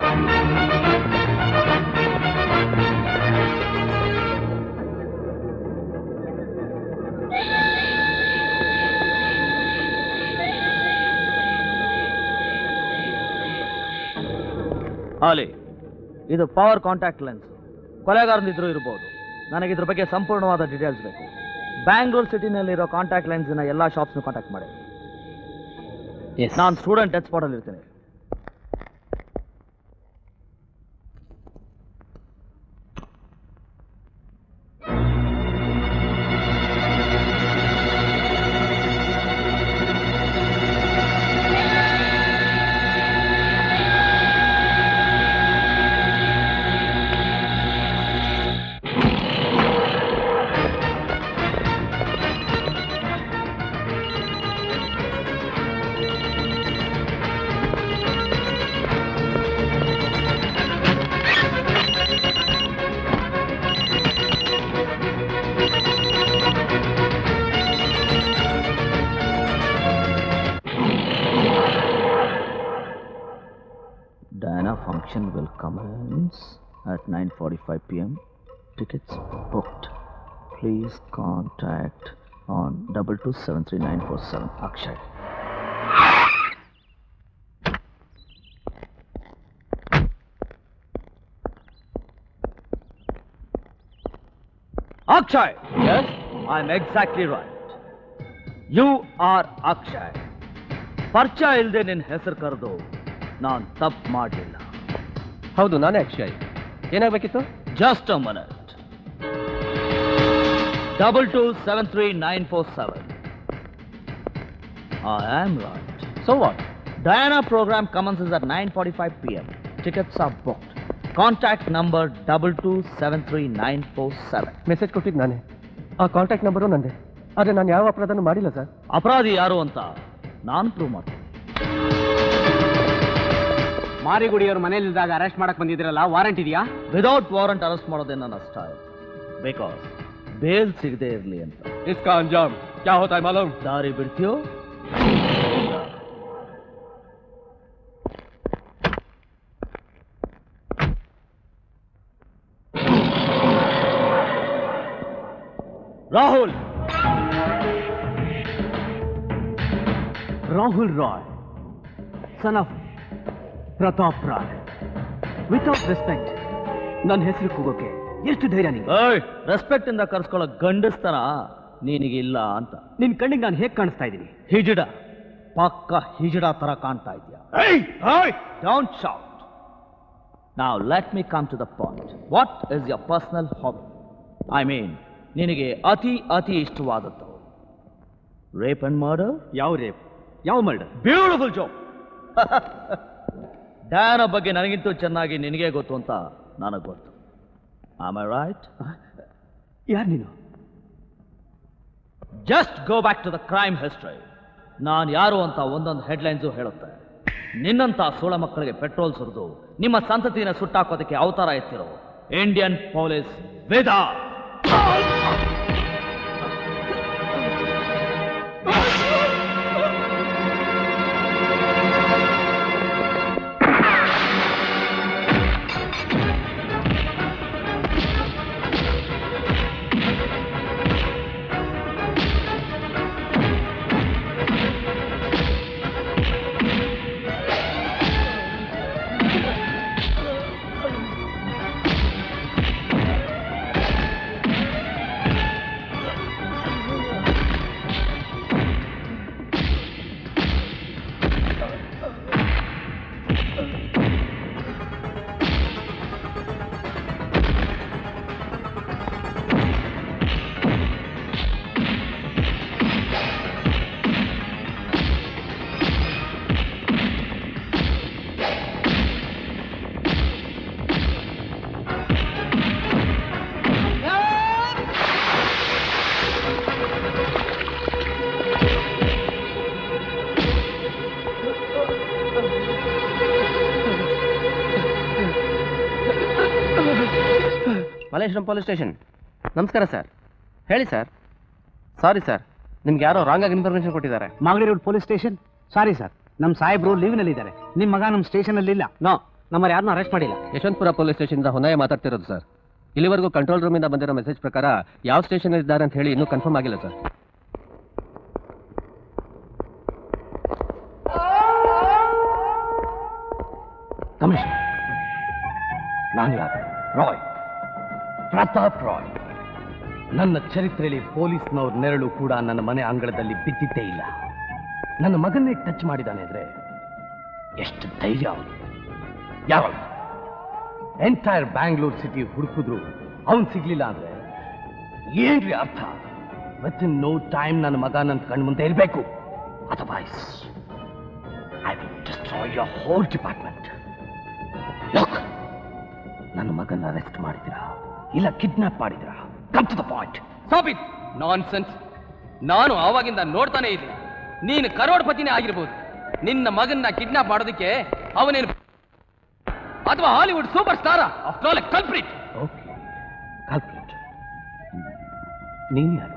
ಹಾಲಿ ಇದು ಪವರ್ ಕಾಂಟ್ಯಾಕ್ಟ್ ಲೆನ್ಸ್ ಕೊಲೆಗಾರನಿದ್ರು ಇರ್ಬೋದು ನನಗೆ ಇದ್ರ ಬಗ್ಗೆ ಸಂಪೂರ್ಣವಾದ ಡೀಟೇಲ್ಸ್ ಬೇಕು ಬ್ಯಾಂಗ್ಳೂರ್ ಸಿಟಿನಲ್ಲಿರೋ ಕಾಂಟ್ಯಾಕ್ಟ್ ಲೆನ್ಸ್ನ ಎಲ್ಲ ಶಾಪ್ಸ್ನು ಕಾಂಟ್ಯಾಕ್ಟ್ ಮಾಡಿ ಎಸ್ ನಾನು ಸ್ಟೂಡೆಂಟ್ ಟಚ್ ಸ್ಪಾಟಲ್ಲಿ ಇರ್ತೀನಿ Diana function will commence at 9:45 p.m. Tickets booked. Please contact on double two seven three nine four seven Akshay. Akshay. Yes. I'm exactly right. You are Akshay. ಪರಿಚಯ ಇಲ್ಲದೆ ನಿನ್ನ ಹೆಸರು ಕರೆದು ನಾನು ತಪ್ಪು ಮಾಡಲಿಲ್ಲ ಹೌದು ನಾನೇ ಅಕ್ಷಯ್ ಏನಾಗಬೇಕಿತ್ತು just a minute double two seven three nine four seven I am right so what Diana program commences at 9:45 p.m. Tickets are booked. Contact number double two seven three nine four seven. Message ಕೊಟ್ಟಿದ್ದು ನಾನೇ ಆ ಕಾಂಟ್ಯಾಕ್ಟ್ ನಂಬರು ನಂದೆ ಆದರೆ ನಾನು ಯಾವ ಅಪರಾಧನೂ ಮಾಡಿಲ್ಲ ಸರ್ ಅಪರಾಧಿ ಯಾರು ಅಂತ ನಾನು ಪ್ರೂವ್ ಮಾಡ್ತೀನಿ ಮಾರಿಗುಡಿಯವ್ರ ಮನೇಲಿದ್ದಾಗ ಅರೆಸ್ಟ್ ಮಾಡಕ್ ಬಂದಿದ್ರಲ್ಲ ವಾರಂಟ್ ಇದೆಯಾ ವಿದೌಟ್ ವಾರಂಟ್ ಅರೆಸ್ಟ್ ಮಾಡೋದೇ ನನ್ನ ಸ್ಟೈಲ್ ಬಿಕಾಸ್ ಬೇಲ್ ಸಿಗದೆ ಇರಲಿ ಅಂತ इसका अंजाम क्या होता है मालूम ದಾರಿ ಬಿಡ್ತೀಯೋ Rahul Rahul Rai son of Pratap Rai without respect ನನ್ನ ಹೆಸರು ಕೂಗೋಕೆ ಎಷ್ಟು ಧೈರ್ಯ ನಿಂಗೆ ಏಯ್ ರೆಸ್ಪೆಕ್ಟ್ ಇಂದ ಕರ್ಸ್ಕೊಳ್ಳೋ ಗಂಡಸ್ತನ ನಿನಗಿಲ್ಲ ಅಂತ ನಿನ್ ಕಣ್ಣಿಗೆ ನಾನು ಹೇಗೆ ಕಾಣಿಸ್ತಾ ಇದ್ದೀನಿ ಹಿಜಡ ಪಕ್ಕ ಹಿಜಡ ತರ ಕಾಣ್ತಾ ಇದೆಯಾ ಡೋಂಟ್ ಶೌಟ್ ನಾವು let me come to the point what is your personal hobby I mean ನಿನಗೆ ಅತಿ ಅತಿ ಇಷ್ಟವಾದದ್ದು ರೇಪ್ ಅಂಡ್ ಮರ್ಡರ್ ಯಾವ ರೇಪ್ ಯಾವ ಮರ್ಡರ್ ಬ್ಯೂಟಿಫುಲ್ ಜೋಕ್ ಡಯಾನ ಬಗ್ಗೆ ನನಗಿಂತೂ ಚೆನ್ನಾಗಿ ನಿನಗೆ ಗೊತ್ತು ಅಂತ ನನಗೆ ಗೊತ್ತು ಆಮ್ ಐ ರೈಟ್ ಯಾರು ನೀನು just go back to the crime history ನಾನು ಯಾರು ಅಂತ ಒಂದೊಂದು ಹೆಡ್ಲೈನ್ಸು ಹೇಳುತ್ತೆ ನಿನ್ನಂಥ ಸೋಳ ಮಕ್ಕಳಿಗೆ ಪೆಟ್ರೋಲ್ ಸುರಿದು ನಿಮ್ಮ ಸಂತತಿನ ಸುಟ್ಟಾಕೋದಕ್ಕೆ ಅವತಾರ ಎತ್ತಿರೋ ಇಂಡಿಯನ್ ಪೊಲೀಸ್ ವೇದ ಮಲ್ಲೇಶ್ವರಂ ಪೊಲೀಸ್ ಸ್ಟೇಷನ್ ನಮಸ್ಕಾರ ಸರ್ ಹೇಳಿ ಸರ್ ಸಾರಿ ಸರ್ ನಿಮ್ಗೆ ಯಾರೋ ರಾಂಗ್ ಆಗಿ ಇನ್ಫಾರ್ಮೇಶನ್ ಕೊಟ್ಟಿದ್ದಾರೆ Magadi road police station sorry sir ನಮ್ಮ ಸಾಹೇಬ್ರು ಲೀವ್ನಲ್ಲಿ ಇದ್ದಾರೆ ನಿಮ್ಮ ಮಗ ನಮ್ಮ ಸ್ಟೇಷನಲ್ಲಿ ಇಲ್ಲ ನೋ ನಮ್ಮನ್ನು ಯಾರನ್ನೂ ಅರೆಸ್ಟ್ ಮಾಡಿಲ್ಲ ಯಶವಂತಪುರ ಪೊಲೀಸ್ ಸ್ಟೇಷನ್ ಹೊನ್ನಾಯ ಮಾತಾಡ್ತಿರೋದು ಸರ್ ಇಲ್ಲಿವರೆಗೂ ಕಂಟ್ರೋಲ್ ರೂಮಿಂದ ಬಂದಿರೋ ಮೆಸೇಜ್ ಪ್ರಕಾರ ಯಾವ ಸ್ಟೇಷನ್ ಇದ್ದಾರೆ ಅಂತ ಹೇಳಿ ಇನ್ನೂ ಕನ್ಫರ್ಮ್ ಆಗಿಲ್ಲ ಸರ್ ಕಮಿಷನರ್ ನಾನು ಯಾರು ರಾಯ್ ಪ್ರತಾಪ್ ರಾಯ್ ನನ್ನ ಚರಿತ್ರೆಯಲ್ಲಿ ಪೊಲೀಸ್ನವ್ರ ನೆರಳು ಕೂಡ ನನ್ನ ಮನೆ ಅಂಗಳದಲ್ಲಿ ಬಿದ್ದಿದ್ದೇ ಇಲ್ಲ ನನ್ನ ಮಗನ್ನೇ ಟಚ್ ಮಾಡಿದಾನೆ ಅಂದ್ರೆ ಎಷ್ಟು ಧೈರ್ಯ ಅವನು ಯಾವಾಗ ಎಂಟೈರ್ ಬ್ಯಾಂಗ್ಳೂರ್ ಸಿಟಿ ಹುಡುಕಿದ್ರು ಅವನ್ ಸಿಗ್ಲಿಲ್ಲ ಅಂದ್ರೆ ಏನ್ರಿ ಅರ್ಥ ವಿತ್ ಇನ್ ನೋ ಟೈಮ್ ನನ್ನ ಮಗ ನನ್ನ ಕಣ್ಣು ಮುಂದೆ ಇರಬೇಕು otherwise I will destroy your whole department look ನನ್ನ ಮಗನ ಅರೆಸ್ಟ್ ಮಾಡಿದಿರಾ ಇಲ್ಲ ಕಿಡ್ನಾಪ್ ಮಾಡಿದಿರಾ come to the point stop it nonsense ನಾನು ಆವಾಗಿಂದ ನೋಡ್ತಾನೆ ಇದ್ದೀನಿ ನೀನು ಕರೋಡ್ಪತಿನೇ ಆಗಿರ್ಬೋದು ನಿನ್ನ ಮಗನ್ನ ಕಿಡ್ನಾಪ್ ಮಾಡೋದಕ್ಕೆ ಅವನೇನು ಅಥವಾ ಹಾಲಿವುಡ್ ಸೂಪರ್ ಸ್ಟಾರ after all culprit okay calculate ನೀನು ಯಾರು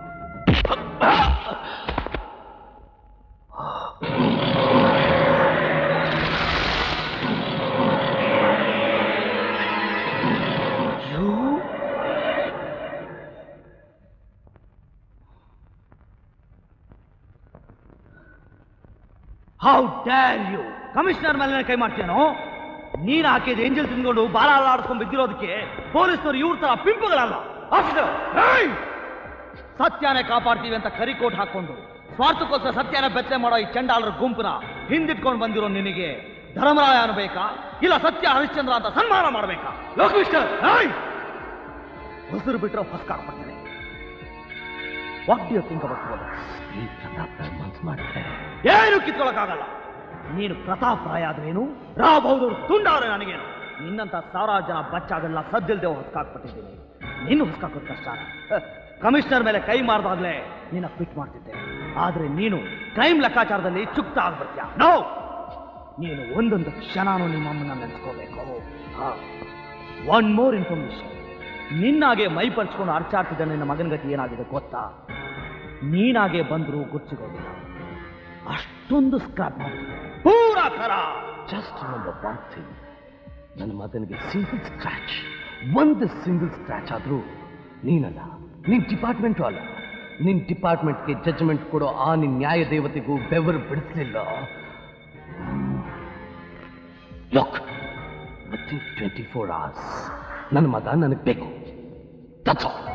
ಹೌ ಡ್ಯಾರ್ ಯು ಕಮಿಷನರ್ ಮೇಲೆ ಕೈ ಮಾಡ್ತೀನೋ ನೀನ್ ಹಾಕಿದ ಏಂಜಲ್ ತಿಂದ್ಕೊಂಡು ಬಾಲ ಅಲ್ಲಾಡಿಸ್ಕೊಂಡು ಬಿದ್ದಿರೋದಕ್ಕೆ ಪೊಲೀಸ್ನವರು ಇವ್ರ ತರ ಪಿಂಪುಗಳಲ್ಲ ಆಫೀಸರ್ ಸತ್ಯನೇ ಕಾಪಾಡ್ತೀವಿ ಅಂತ ಕರಿಕೋಟ್ ಹಾಕೊಂಡು ಸ್ವಾರ್ಥಕ್ಕೋಸ್ಕರ ಸತ್ಯನ ಬೆಚ್ಚೆ ಮಾಡೋ ಈ ಚಂಡಾಲರ ಗುಂಪುನ ಹಿಂದಿಟ್ಕೊಂಡು ಬಂದಿರೋ ನಿನಗೆ ಧರ್ಮರಾಯ ಅನ್ಬೇಕಾ ಇಲ್ಲ ಸತ್ಯ ಹರಿಶ್ಚಂದ್ರ ಅಂತ ಸನ್ಮಾನ ಮಾಡ್ಬೇಕಾ ಲೋಕ್ ಮಿಸ್ಟರ್ ಹೊಸರು ಬಿಟ್ಟರೆ ಹೊಸ್ಕಾಡ್ಬಿಡ್ತೇನೆ what do you think about police ಈ ಪ್ರತಾಪ್ ಮನ್ಸು ಮಾಡಿದ್ರೆ ಏನು ಕಿತ್ಕೊಳಕ್ಕಾಗಲ್ಲ ನೀನು ಪ್ರತಾಪ್ ರಾಯ ಆದ್ರೇನು ರಾವ್ ಬಹದ್ದೂರ್ ತುಂಡಾದ್ರೆ ನನಗೇನು ನಿನ್ನಂತ ಸಾವಿರಾರು ಜನ ಬಚ್ಚಾಗೆಲ್ಲ ಸದ್ದಿಲ್ದೆ ಹೊಸ್ಕಾಕ್ಬಿಟ್ಟಿದ್ದೀನಿ ನಿನ್ನ ಹೊಸ್ಕಾಕೋದು ಕಷ್ಟ ಹ, ಕಮಿಷನರ್ ಮೇಲೆ ಕೈ ಮಾಡ್ದಾಗ್ಲೇ ನಿನ್ನ ಕ್ವಿಟ್ ಮಾಡ್ತಿದ್ದೆ ಆದ್ರೆ ನೀನು ಕ್ರೈಮ್ ಲೆಕ್ಕಾಚಾರದಲ್ಲಿ ಚುಕ್ತ ಆಗ್ಬಿಡ್ತೀಯ ನೋ ನೀನು ಒಂದೊಂದು ಕ್ಷಣನೂ ನಿಮ್ಮ ಅಮ್ಮನ ನೆನೆಸ್ಕೋಬೇಕು ಒನ್ ಮೋರ್ ಇನ್ಫಾರ್ಮೇಶನ್ ನಿನ್ನಾಗೆ ಮೈ ಪರ್ಚ್ಕೊಂಡು ಅರ್ಚಾಡ್ತಿದ್ದ ನಿನ್ನ ಮಗನ ಗತಿ ಏನಾಗಿದೆ ಗೊತ್ತಾ ನೀನಾಗೆ ಬಂದರೂ ಗುರ್ಚಿಗೋದಿಲ್ಲ ಅಷ್ಟೊಂದು ಸ್ಕ್ರಾಪ್ ಮಾಡ್ತಿದೆ ಪೂರಾ ಖರ ಜಸ್ಟ್ ರಿಮೆಂಬರ್ ಒನ್ ಥಿಂಗ್ ನನ್ನ ಮಗನಿಗೆ ಸಿಂಗಲ್ ಸ್ಕ್ರಾಚ್ ಒಂದು ಸಿಂಗಲ್ ಸ್ಕ್ರಾಚ್ ಆದರೂ ನೀನಲ್ಲ ನಿನ್ ಡಿಪಾರ್ಟ್ಮೆಂಟು ಅಲ್ಲ ನಿನ್ ಡಿಪಾರ್ಟ್ಮೆಂಟ್ಗೆ ಜಡ್ಜ್ಮೆಂಟ್ ಕೊಡೋ ಆ ನಿನ್ ನ್ಯಾಯ ದೇವತೆಗೂ ಬೆವರು ಬಿಡಿಸ್ಲಿಲ್ಲ look within twenty four hours ನನ್ನ ಮಗ ನನಗೆ ಬೇಕು that's all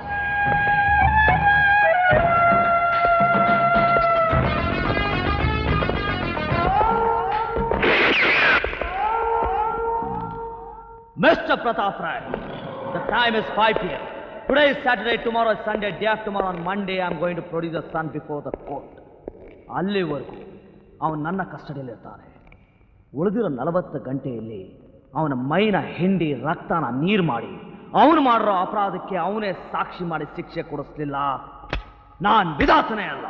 Mr. Pratap Rai, the time is 5 p.m. Today is Saturday, tomorrow is Sunday, day after tomorrow on Monday I am going to produce the son before the court. ಅಲ್ಲಿವರೆಗೂ ಅವನು ನನ್ನ ಕಸ್ಟಡಿಯಲ್ಲಿರ್ತಾನೆ ಉಳಿದಿರೋ ನಲವತ್ತು ಗಂಟೆಯಲ್ಲಿ ಅವನ ಮೈನ ಹಿಂಡಿ ರಕ್ತನ ನೀರು ಮಾಡಿ ಅವನು ಮಾಡಿರೋ ಅಪರಾಧಕ್ಕೆ ಅವನೇ ಸಾಕ್ಷಿ ಮಾಡಿ ಶಿಕ್ಷೆ ಕೊಡಿಸ್ಲಿಲ್ಲ ನಾನ್ ವಿಧಾತನೇ ಅಲ್ಲ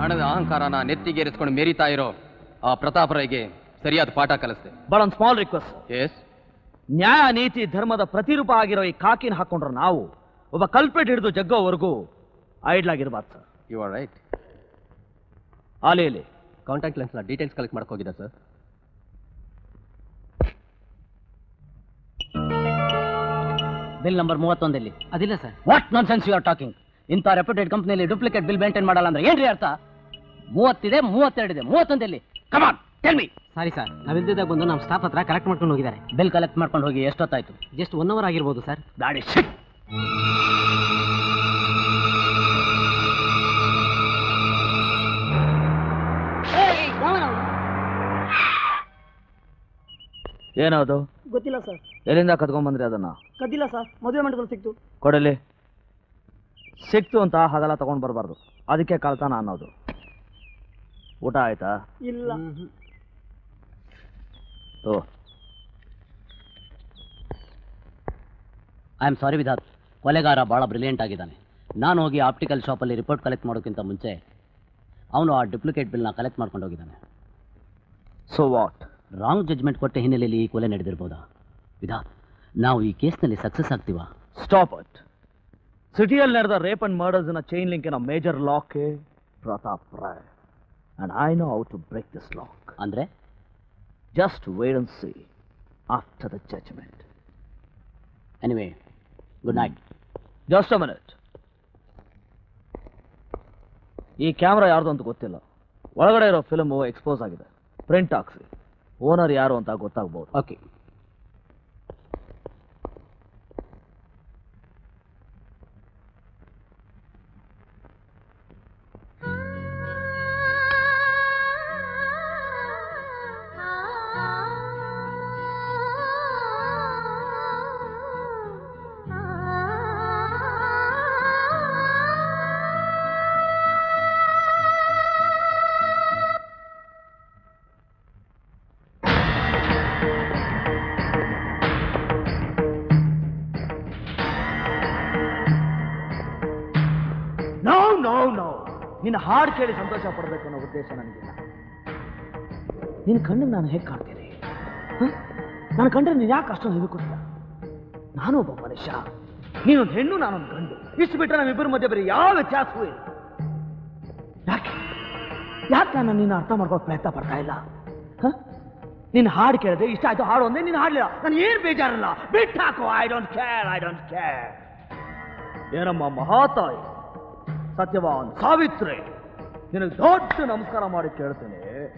ಹಣದ ಅಹಂಕಾರನ ನೆತ್ತಿಗೇರಿಸ್ಕೊಂಡು ಮೆರಿತಾ ಇರೋ ಆ ಪ್ರತಾಪ್ ರೈಗೆ ಸರಿಯಾದ ಪಾಠ ಕಲಿಸ್ದೆ ಬಟ್ ಒಂದು ಸ್ಮಾಲ್ ರಿಕ್ವೆಸ್ಟ್ ಎಸ್ ನ್ಯಾಯ ನೀತಿ ಧರ್ಮದ ಪ್ರತಿರೂಪ ಆಗಿರೋ ಈ ಕಾಕಿನ ಹಾಕೊಂಡ್ರೆ ನಾವು ಒಬ್ಬ ಕಲ್ಪೆಟ್ ಹಿಡಿದು ಜಗ್ಗೋವರೆಗೂ ಐಡ್ಲಾಗಿರ್ಬಾರ್ದು ಸರ್ ಯು ಆರ್ ರೈಟ್ ಆಲಿ ಇಲ್ಲಿ ಕಾಂಟ್ಯಾಕ್ಟ್ ಲೆನ್ಸ್ನ ಡೀಟೇಲ್ಸ್ ಕಲೆಕ್ಟ್ ಮಾಡ್ಕೋಗಿದೆ ಸರ್ ಬಿಲ್ ನಂಬರ್ ಮೂವತ್ತೊಂದಲ್ಲಿ ಅದಿಲ್ಲ sir what nonsense you are talking ಇಂಥ ರೆಪ್ಯೂಟೆಡ್ ಕಂಪ್ನಿಯಲ್ಲಿ ಡೂಪ್ಲಿಕೇಟ್ ಬಿಲ್ ಮೇಂಟೈನ್ ಮಾಡಲ್ಲ ಅಂದ್ರೆ ಏನ್ರಿ ಅರ್ಥ ಮೂವತ್ತಿದೆ ಮೂವತ್ತೆರಡಿದೆ ಮೂವತ್ತೊಂದಲ್ಲಿ come on tell me sorry sir ನಾವಿಲ್ದಿದ್ದಾಗ ಬಂದು ನಮ್ಮ ಸ್ಟಾಫ್ ಹತ್ರ ಕಲೆಕ್ಟ್ ಮಾಡ್ಕೊಂಡು ಹೋಗಿದ್ದಾರೆ ಬಿಲ್ ಕಲೆಕ್ಟ್ ಮಾಡ್ಕೊಂಡು ಹೋಗಿ ಎಷ್ಟೊತ್ತಾಯ್ತು ಜಸ್ಟ್ ಒನ್ ಅವರ್ ಆಗಿರ್ಬೋದು ಸರ್ ದಾಡಿ ಶಿಟ್ ಏನದು ಗೊತ್ತಿಲ್ಲ ಸರ್ ಎಲ್ಲಿಂದ ಕತ್ಕೊಂಡ್ಬಂದ್ರಿ ಅದನ್ನ ಕದ್ದಿಲ್ಲ ಸರ್ ಮದುವೆ ಮಂಟಪದಲ್ಲಿ ಸಿಕ್ತು ಕೊಡಲಿ ಸಿಕ್ತು ಅಂತ ಹಾಗೆಲ್ಲ ತಗೊಂಡ್ ಬರಬಾರ್ದು ಅದಕ್ಕೆ ಕಳ್ತಾನ ಅನ್ನೋದು ಊಟ ಆಯ್ತಾ ಇಲ್ಲ ಓ ಐ ಆಮ್ ಸಾರಿ ವಿಧಾತ್ ಕೊಲೆಗಾರ ಭಾಳ ಬ್ರಿಲಿಯಂಟ್ ಆಗಿದ್ದಾನೆ ನಾನು ಹೋಗಿ ಆಪ್ಟಿಕಲ್ ಶಾಪಲ್ಲಿ ರಿಪೋರ್ಟ್ ಕಲೆಕ್ಟ್ ಮಾಡೋಕ್ಕಿಂತ ಮುಂಚೆ ಅವನು ಆ ಡುಪ್ಲಿಕೇಟ್ ಬಿಲ್ನ ಕಲೆಕ್ಟ್ ಮಾಡ್ಕೊಂಡು ಹೋಗಿದ್ದಾನೆ ಸೊ ವಾಟ್ ರಾಂಗ್ ಜಜ್ಮೆಂಟ್ ಕೊಟ್ಟ ಹಿನ್ನೆಲೆಯಲ್ಲಿ ಈ ಕೊಲೆ ನಡೆದಿರ್ಬೋದಾ ವಿಧಾತ್ ನಾವು ಈ ಕೇಸ್ನಲ್ಲಿ ಸಕ್ಸಸ್ ಆಗ್ತೀವಾ ಸ್ಟಾಪ್ ಇಟ್ ಸಿಟಿಯಲ್ಲಿ ನಡೆದ ರೇಪ್ ಅಂಡ್ ಮರ್ಡರ್ಸ್ ನ ಚೈನ್ ಲಿಂಕಿನ major lock Pratap Rai and I know how to break this lock ಅಂದರೆ just wait and see after the judgement anyway good night just a minute ಈ ಕ್ಯಾಮ್ರಾ ಯಾರ್ದು ಅಂತ ಗೊತ್ತಿಲ್ಲ ಒಳಗಡೆ ಇರೋ ಫಿಲ್ಮು ಎಕ್ಸ್ಪೋಸ್ ಆಗಿದೆ ಪ್ರಿಂಟ್ ಹಾಕ್ಸಿ ಓನರ್ ಯಾರು ಅಂತ ಗೊತ್ತಾಗ್ಬೋದು ಓಕೆ ನೋ ನೋ ನೋ ನಿನ್ನ ಹಾಡು ಕೇಳಿ ಸಂತೋಷ ಪಡಬೇಕು ಅನ್ನೋ ಉದ್ದೇಶ ನನಗಿಲ್ಲ ನಿನ್ನ ಕಣ್ಣಿಗೆ ನಾನು ಹೇಗೆ ಕಾಣ್ತೀನಿ ಹ? ನನ್ನ ಕಂಡ್ರೆ ನೀನು ಯಾಕೆ ಅಷ್ಟೊಂದು ಹೆದರ್ಕೊತಿಲ್ಲ ನಾನು ಒಬ್ಬ ಮನುಷ್ಯ ನೀನೊಂದು ಹೆಣ್ಣು ನಾನೊಂದು ಗಂಡು ಇಷ್ಟು ಬಿಟ್ಟರೆ ನಮ್ಮಿಬ್ಬರ ಮಧ್ಯೆ ಬೇರೆ ಯಾವ ವ್ಯತ್ಯಾಸವೂ ಇಲ್ಲ ಯಾಕೆ ಯಾಕೆ ನಾನು ನಿನ್ನ ಅರ್ಥ ಮಾಡ್ಕೊಳ್ಳೋಕೆ ಪ್ರಯತ್ನ ಪಡ್ತಾ ಇಲ್ಲ ಹ? ನಿನ್ನ ಹಾಡು ಕೇಳಿದೆ ಇಷ್ಟ ಆಯ್ತು ಹಾಡು ಒಂದೇ ನೀನು ಹಾಡಲಿಲ್ಲ ನಾನು ಏನು ಬೇಜಾರಿಲ್ಲ ಬಿಟ್ಟು ಹಾಕು I don't care I don't care ಏನಮ್ಮ ಮಹಾತಾಯಿ ಸತ್ಯವಾನ್ ಸಾವಿತ್ರಿ ನಿನಗೆ ದೊಡ್ಡ ನಮಸ್ಕಾರ ಮಾಡಿ ಕೇಳ್ತೇನೆ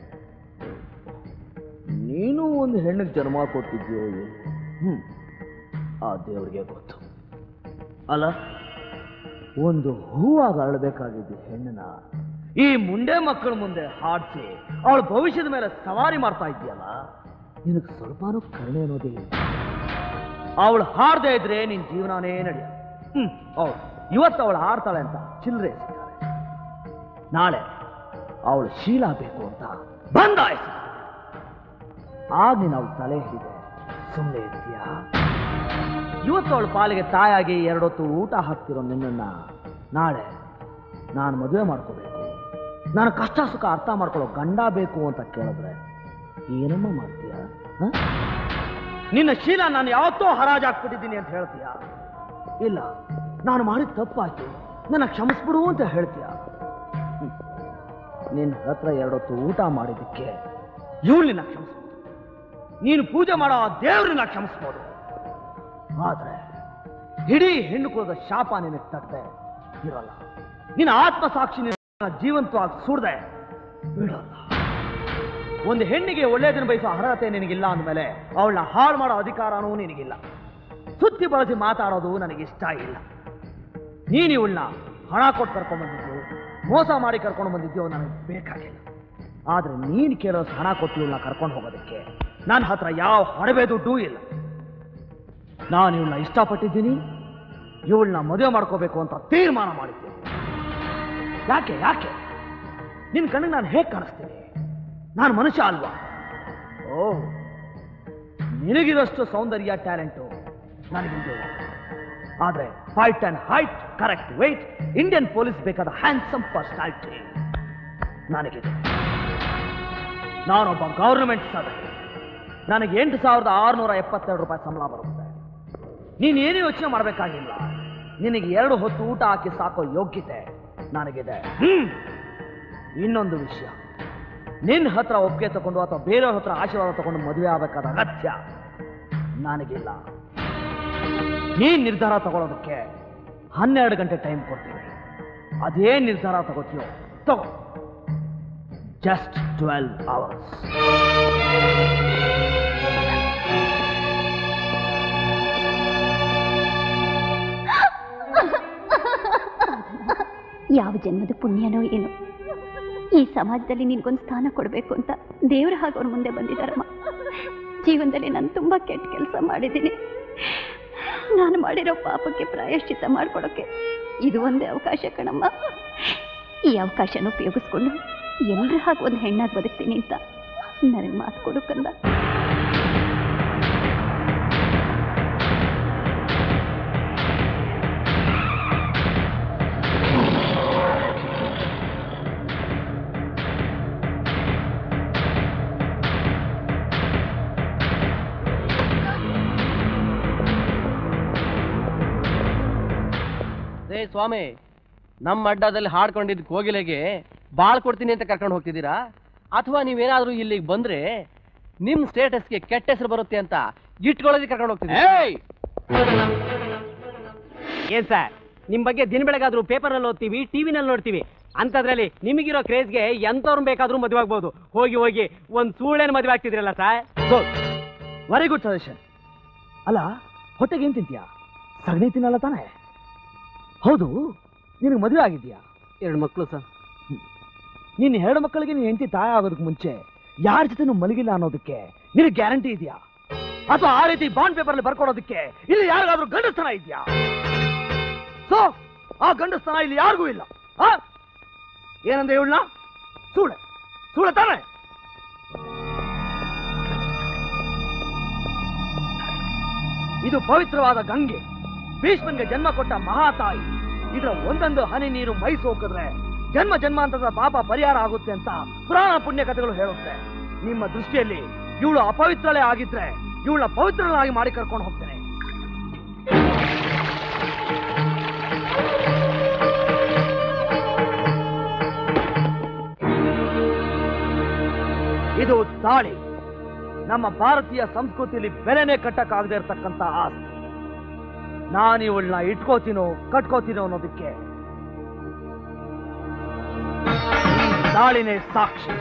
ನೀನು ಒಂದು ಹೆಣ್ಣಿಗೆ ಜನ್ಮ ಕೊಟ್ಟಿದ್ಯೋ ಏನು? ಹ್ಮ್ ಆ ದೇವ್ರಿಗೆ ಗೊತ್ತು ಅಲ್ಲ ಒಂದು ಹೂವಾಗ ಅರಳಬೇಕಾಗಿದ್ದ ಹೆಣ್ಣನ್ನ ಈ ಮುಂಡೆ ಮಕ್ಕಳ ಮುಂದೆ ಹಾಡಿಸಿ ಅವಳ ಭವಿಷ್ಯದ ಮೇಲೆ ಸವಾರಿ ಮಾಡ್ತಾ ಇದೆಯಲ್ಲ ನಿನಗೆ ಸ್ವಲ್ಪನೂ ಕರುಣೆ ಅನ್ನೋದೇ ಇಲ್ಲ ಅವಳು ಹಾಡದೇ ಇದ್ರೆ ನಿನ್ ಜೀವನನೇ ನಡೆಯ ಹ್ಮ್ ಹೌದು ಇವತ್ತು ಅವಳು ಹಾಡ್ತಾಳೆ ಅಂತ ಚಿಲ್ಲರೆ ಎಸಿತಾರೆ ನಾಳೆ ಅವಳು ಶೀಲ ಬೇಕು ಅಂತ ಬಂದಾಯಿಸ ಆಗ ನೀನು ಅವಳು ತಲೆ ಹಿಡಿದೆ ಸುಮ್ಮನೆ ಇರ್ತೀಯಾ ಇವತ್ತು ಅವಳ ಪಾಲಿಗೆ ತಾಯಾಗಿ ಎರಡೊತ್ತು ಊಟ ಹಾಕ್ತಿರೋ ನಿನ್ನನ್ನ ನಾಳೆ ನಾನು ಮದುವೆ ಮಾಡ್ಕೋಬೇಕು ನಾನು ಕಷ್ಟ ಸುಖ ಅರ್ಥ ಮಾಡ್ಕೊಳ್ಳೋ ಗಂಡ ಬೇಕು ಅಂತ ಕೇಳಿದ್ರೆ ಏನಮ್ಮ ಮಾಡ್ತೀಯ ಹ? ನಿನ್ನ ಶೀಲ ನಾನು ಯಾವತ್ತೋ ಹರಾಜಾಕ್ಬಿಟ್ಟಿದ್ದೀನಿ ಅಂತ ಹೇಳ್ತೀಯ ಇಲ್ಲ ನಾನು ಮಾಡಿದ ತಪ್ಪಾಯ್ತು ನನ್ನ ಕ್ಷಮಿಸ್ಬಿಡು ಅಂತ ಹೇಳ್ತೀಯ ಹ್ಮ್. ನಿನ್ನ ಹತ್ರ ಎರಡೊತ್ತು ಊಟ ಮಾಡಿದ್ದಕ್ಕೆ ಇವಳು ನಿನ್ನ ಕ್ಷಮಿಸ್ಬೋದು ನೀನು ಪೂಜೆ ಮಾಡೋ ಆ ದೇವ್ರನ್ನ ಕ್ಷಮಿಸ್ಬೋದು ಆದ್ರೆ ಇಡೀ ಹೆಣ್ಣು ಕುಲದ ಶಾಪ ನಿನಗೆ ತಟ್ಟದೆ ಇರೋಲ್ಲ ನಿನ್ನ ಆತ್ಮಸಾಕ್ಷಿ ನಿನ್ನ ಜೀವಂತವಾಗಿ ಸುಡ್ದೆ ಬಿಡೋಲ್ಲ ಒಂದು ಹೆಣ್ಣಿಗೆ ಒಳ್ಳೆಯದನ್ನು ಬಯಸೋ ಅರ್ಹತೆ ನಿನಗಿಲ್ಲ ಅಂದಮೇಲೆ ಅವಳನ್ನ ಹಾಳು ಮಾಡೋ ಅಧಿಕಾರನೂ ನಿನಗಿಲ್ಲ ಸುತ್ತಿ ಬಳಸಿ ಮಾತಾಡೋದು ನನಗಿಷ್ಟ ಇಲ್ಲ ನೀನು ಇವಳನ್ನ ಹಣ ಕೊಟ್ಟು ಕರ್ಕೊಂಡು ಬಂದಿದ್ಯೋ ಮೋಸ ಮಾಡಿ ಕರ್ಕೊಂಡು ಬಂದಿದ್ಯೋ ನನಗೆ ಬೇಕಾಗಿಲ್ಲ ಆದ್ರೆ ನೀನು ಕೇಳೋಷ್ಟು ಹಣ ಕೊಟ್ಟು ಇವಳನ್ನ ಕರ್ಕೊಂಡು ಹೋಗೋದಕ್ಕೆ ನನ್ನ ಹತ್ರ ಯಾವ ಹಣವೇ ದುಡ್ಡೂ ಇಲ್ಲ ನಾನು ಇವಳನ್ನ ಇಷ್ಟಪಟ್ಟಿದ್ದೀನಿ ಇವಳನ್ನ ಮದುವೆ ಮಾಡ್ಕೋಬೇಕು ಅಂತ ತೀರ್ಮಾನ ಮಾಡಿದ್ದೀನಿ ಯಾಕೆ ಯಾಕೆ ನಿನ್ನ ಕಣ್ಣಿಗೆ ನಾನು ಹೇಗೆ ಕಾಣಿಸ್ತೀನಿ ನಾನು ಮನುಷ್ಯ ಅಲ್ವಾ ಓ ನಿನಗಿದಷ್ಟು ಸೌಂದರ್ಯ ಟ್ಯಾಲೆಂಟು ನನಗಿಲ್ದೇ ಆದ್ರೆ fight and height correct weight Indian police ಬೇಕಾದ ಹ್ಯಾಂಡ್ಸಮ್ ಪರ್ಸನಾಲಿಟಿ ನನಗಿದೆ ನಾನೊಬ್ಬ ಗೌರ್ಮೆಂಟ್ ಸರ್ವೆಂಟ್ ನನಗೆ ಎಂಟು ಸಾವಿರದ ಆರುನೂರ ಎಪ್ಪತ್ತೆರಡು ರೂಪಾಯಿ ಸಂಬಳ ಬರುತ್ತೆ ನೀನು ಏನು ಯೋಚನೆ ಮಾಡಬೇಕಾಗಿಲ್ಲ ನಿನಗೆ ಎರಡು ಹೊತ್ತು ಊಟ ಹಾಕಿ ಸಾಕೋ ಯೋಗ್ಯತೆ ನನಗಿದೆ ಹ್ಮ್. ಇನ್ನೊಂದು ವಿಷಯ ನಿನ್ನ ಹತ್ರ ಒಪ್ಪಿಗೆ ತಗೊಂಡು ಅಥವಾ ಬೇರೆಯವ್ರ ಹತ್ರ ಆಶೀರ್ವಾದ ತಗೊಂಡು ಮದುವೆ ಆಗಬೇಕಾದ ಅಗತ್ಯ ನನಗಿಲ್ಲ ನೀನ್ ನಿರ್ಧಾರ ತಗೊಳ್ಳೋದಕ್ಕೆ ಹನ್ನೆರಡು ಗಂಟೆ ಟೈಮ್ ಕೊಡ್ತೀನಿ ಅದೇನ್ ನಿರ್ಧಾರ ತಗೋತೀಯೋ ತಗೋ ಜಸ್ಟ್ ಟ್ವೆಲ್ವ್ ಅವರ್ಸ್ ಯಾವ ಜನ್ಮದ ಪುಣ್ಯನೋ ಏನೋ ಈ ಸಮಾಜದಲ್ಲಿ ನಿನ್ಗೊಂದು ಸ್ಥಾನ ಕೊಡಬೇಕು ಅಂತ ದೇವ್ರ ಹಾಗೆ ಅವ್ರ ಮುಂದೆ ಬಂದಿದ್ದಾರಮ್ಮ ಜೀವನದಲ್ಲಿ ನಾನು ತುಂಬಾ ಕೆಟ್ಟ ಕೆಲಸ ಮಾಡಿದ್ದೀನಿ ನಾನು ಮಾಡಿರೋ ಪಾಪಕ್ಕೆ ಪ್ರಾಯಶ್ಚಿತ್ತ ಮಾಡ್ಕೊಡೋಕೆ ಇದು ಒಂದೇ ಅವಕಾಶ ಕಣಮ್ಮ ಈ ಅವಕಾಶನ ಉಪಯೋಗಿಸ್ಕೊಂಡು ಎಲ್ಲರ ಹಾಗೆ ಒಂದು ಹೆಣ್ಣಾಗಿ ಬದುಕ್ತೀನಿ ಅಂತ ನನಗೆ ಮಾತು ಕೊಡು ಕಂದ ರೇ ಸ್ವಾಮಿ ನಮ್ಮ ಅಡ್ಡದಲ್ಲಿ ಹಾಡ್ಕೊಂಡಿದ್ದ ಕೋಗಿಲೆಗೆ ಬಾಳ್ ಕೊಡ್ತೀನಿ ಅಂತ ಕರ್ಕೊಂಡು ಹೋಗ್ತಿದ್ದೀರಾ ಅಥವಾ ನೀವೇನಾದ್ರೂ ಇಲ್ಲಿಗೆ ಬಂದ್ರೆ ನಿಮ್ ಸ್ಟೇಟಸ್ಗೆ ಕೆಟ್ಟ ಹೆಸರು ಬರುತ್ತೆ ಅಂತ ಇಟ್ಕೊಳ್ಳೋದಕ್ಕೆ ಕರ್ಕೊಂಡು ಹೋಗ್ತಿದ್ದೀರಾ ಏನ್ ಸರ್ ನಿಮ್ ಬಗ್ಗೆ ದಿನ ಬೆಳಗಾದ್ರೂ ಪೇಪರ್ನಲ್ಲಿ ಓದ್ತೀವಿ ಟಿವಿನಲ್ಲಿ ನೋಡ್ತೀವಿ ಅಂತದ್ರಲ್ಲಿ ನಿಮಗಿರೋ ಕ್ರೇಜ್ಗೆ ಎಂತವ್ರನ್ನ ಬೇಕಾದ್ರೂ ಮದುವೆ ಆಗ್ಬೋದು ಹೋಗಿ ಹೋಗಿ ಒಂದ್ ಸೂಳೆನ್ ಮದುವೆ ಆಗ್ತಿದ್ರಲ್ಲ sir good very good suggestion ಅಲ್ಲ ಹೊಟ್ಟೆಗೆ ಏನ್ ತಿಂತೀಯಾ ಸಗಣಿ ತಿನ್ನಲ್ಲ ತಾನೆ ಹೌದು ನಿನಗೆ ಮದುವೆ ಆಗಿದ್ಯಾ ಎರಡು ಮಕ್ಕಳು ಸರ್ ನಿನ್ನ ಎರಡು ಮಕ್ಕಳಿಗೆ ನೀನು ಹೆಂಡತಿ ತಾಯಿ ಆಗೋದಕ್ಕೆ ಮುಂಚೆ ಯಾರ ಜೊತೆನೂ ಮಲಗಿಲ್ಲ ಅನ್ನೋದಕ್ಕೆ ನಿನಗೆ ಗ್ಯಾರಂಟಿ ಇದೆಯಾ ಅಥವಾ ಆ ರೀತಿ ಬಾಂಡ್ ಪೇಪರ್ ಅಲ್ಲಿ ಬರ್ಕೊಡೋದಕ್ಕೆ ಇಲ್ಲಿ ಯಾರಿಗಾದ್ರೂ ಗಂಡಸ್ತನ ಇದೆಯಾ ಸೊ ಆ ಗಂಡಸ್ತನ ಇಲ್ಲಿ ಯಾರಿಗೂ ಇಲ್ಲ ಆ? ಏನಂದ್ರೆ ಇವಳನ್ನ ಸೂಳೆ ಸೂಳೆ ತಾನೆ ಇದು ಪವಿತ್ರವಾದ ಗಂಗೆ ಭೀಷ್ಮನ್ಗೆ ಜನ್ಮ ಕೊಟ್ಟ ಮಹಾತಾಯಿ ಇದರ ಒಂದೊಂದು ಹನಿ ನೀರು ಮೈ ಸೋಕಿದ್ರೆ ಜನ್ಮ ಜನ್ಮಾಂತರದ ಪಾಪ ಪರಿಹಾರ ಆಗುತ್ತೆ ಅಂತ ಪುರಾಣ ಪುಣ್ಯ ಕಥೆಗಳು ಹೇಳುತ್ತೆ ನಿಮ್ಮ ದೃಷ್ಟಿಯಲ್ಲಿ ಇವಳು ಅಪವಿತ್ರಳೆ ಆಗಿದ್ರೆ ಇವಳ ಪವಿತ್ರಳಾಗಿ ಮಾಡಿ ಕರ್ಕೊಂಡು ಹೋಗ್ತೇನೆ ಇದು ತಾಳಿ ನಮ್ಮ ಭಾರತೀಯ ಸಂಸ್ಕೃತಿಯಲ್ಲಿ ಬೆಲೆನೇ ಕಟ್ಟಕ್ಕಾಗದೇ ಇರತಕ್ಕಂತ ಆಸ್ತಿ ನಾನು ಇವಳನ್ನ ಇಟ್ಕೋತೀನೋ ಕಟ್ಕೋತೀನೋ ಅನ್ನೋದಕ್ಕೆ ಈ ತಾಳಿನೇ ಸಾಕ್ಷಿ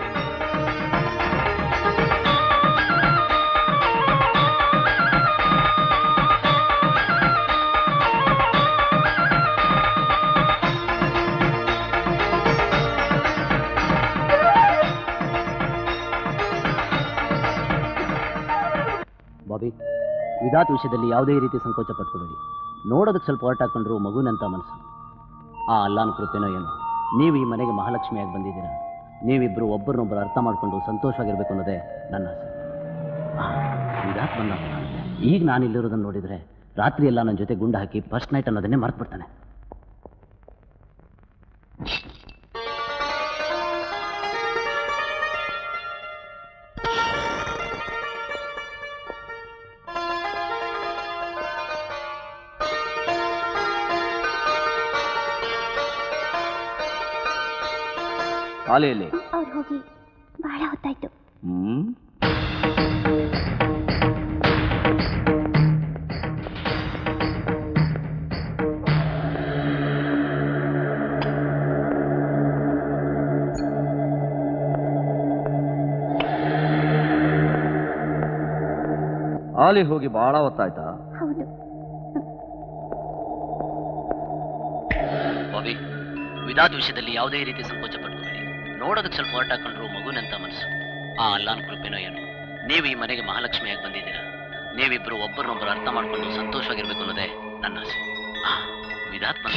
ಬಾಬಿ ವಿಧಾತ್ ವಿಷಯದಲ್ಲಿ ಯಾವುದೇ ರೀತಿ ಸಂಕೋಚ ಪಟ್ಕೋಬೇಡಿ ನೋಡೋದಕ್ಕೆ ಸ್ವಲ್ಪ ಹೊರಟಾಕೊಂಡ್ರು ಮಗುನಂತ ಮನಸ್ಸು ಆ ಅಲ್ಲಾನ ಕೃಪೆನೋ ಏನೋ ನೀವು ಈ ಮನೆಗೆ ಮಹಾಲಕ್ಷ್ಮಿಯಾಗಿ ಬಂದಿದ್ದೀರಾ ನೀವಿಬ್ಬರು ಒಬ್ಬರನ್ನೊಬ್ಬರು ಅರ್ಥ ಮಾಡ್ಕೊಂಡು ಸಂತೋಷವಾಗಿರ್ಬೇಕು ಅನ್ನೋದೇ ನನ್ನ ಆಸೆ ಆ, ವಿಧಾತ್ ಬಂದ ಈಗ ನಾನು ಇಲ್ಲಿರೋದನ್ನು ನೋಡಿದರೆ ರಾತ್ರಿ ಎಲ್ಲ ನನ್ನ ಜೊತೆ ಗುಂಡು ಹಾಕಿ ಫಸ್ಟ್ ನೈಟ್ ಅನ್ನೋದನ್ನೇ ಮರ್ತು ಬಿಡ್ತಾನೆ ಕಾಲೆಯಲ್ಲಿ ಅವ್ರು ಹೋಗಿ ಬಹಳ ಹೊತ್ತಾಯ್ತು ಹ್ಮ್ ಆಲಿ ಹೋಗಿ ಬಹಳ ಹೊತ್ತಾಯ್ತಾ ಹೌದು ಬಾಬಿ ವಿಧಾತ್ ವಿಷಯದಲ್ಲಿ ಯಾವುದೇ ರೀತಿ ಸಂಕೋಚ ಪಟ್ಕೋಬೇಡಿ ನೋಡೋದಕ್ಕೆ ಸ್ವಲ್ಪ ಹೊರಟಾಕೊಂಡ್ರು ಮಗುನಂತ ಮನಸ್ಸು ಆ ಅಲ್ಲಾನ ಕೃಪೆನೋ ಏನೋ ನೀವು ಈ ಮನೆಗೆ ಮಹಾಲಕ್ಷ್ಮಿಯಾಗಿ ಬಂದಿದ್ದೀರಾ ನೀವಿಬ್ಬರು ಒಬ್ಬರನ್ನೊಬ್ಬರು ಅರ್ಥ ಮಾಡ್ಕೊಂಡು ಸಂತೋಷವಾಗಿರ್ಬೇಕು ಅನ್ನೋದೇ ನನ್ನ ಆಸೆ ಆ, ವಿಧಾತ್ ಬಂದ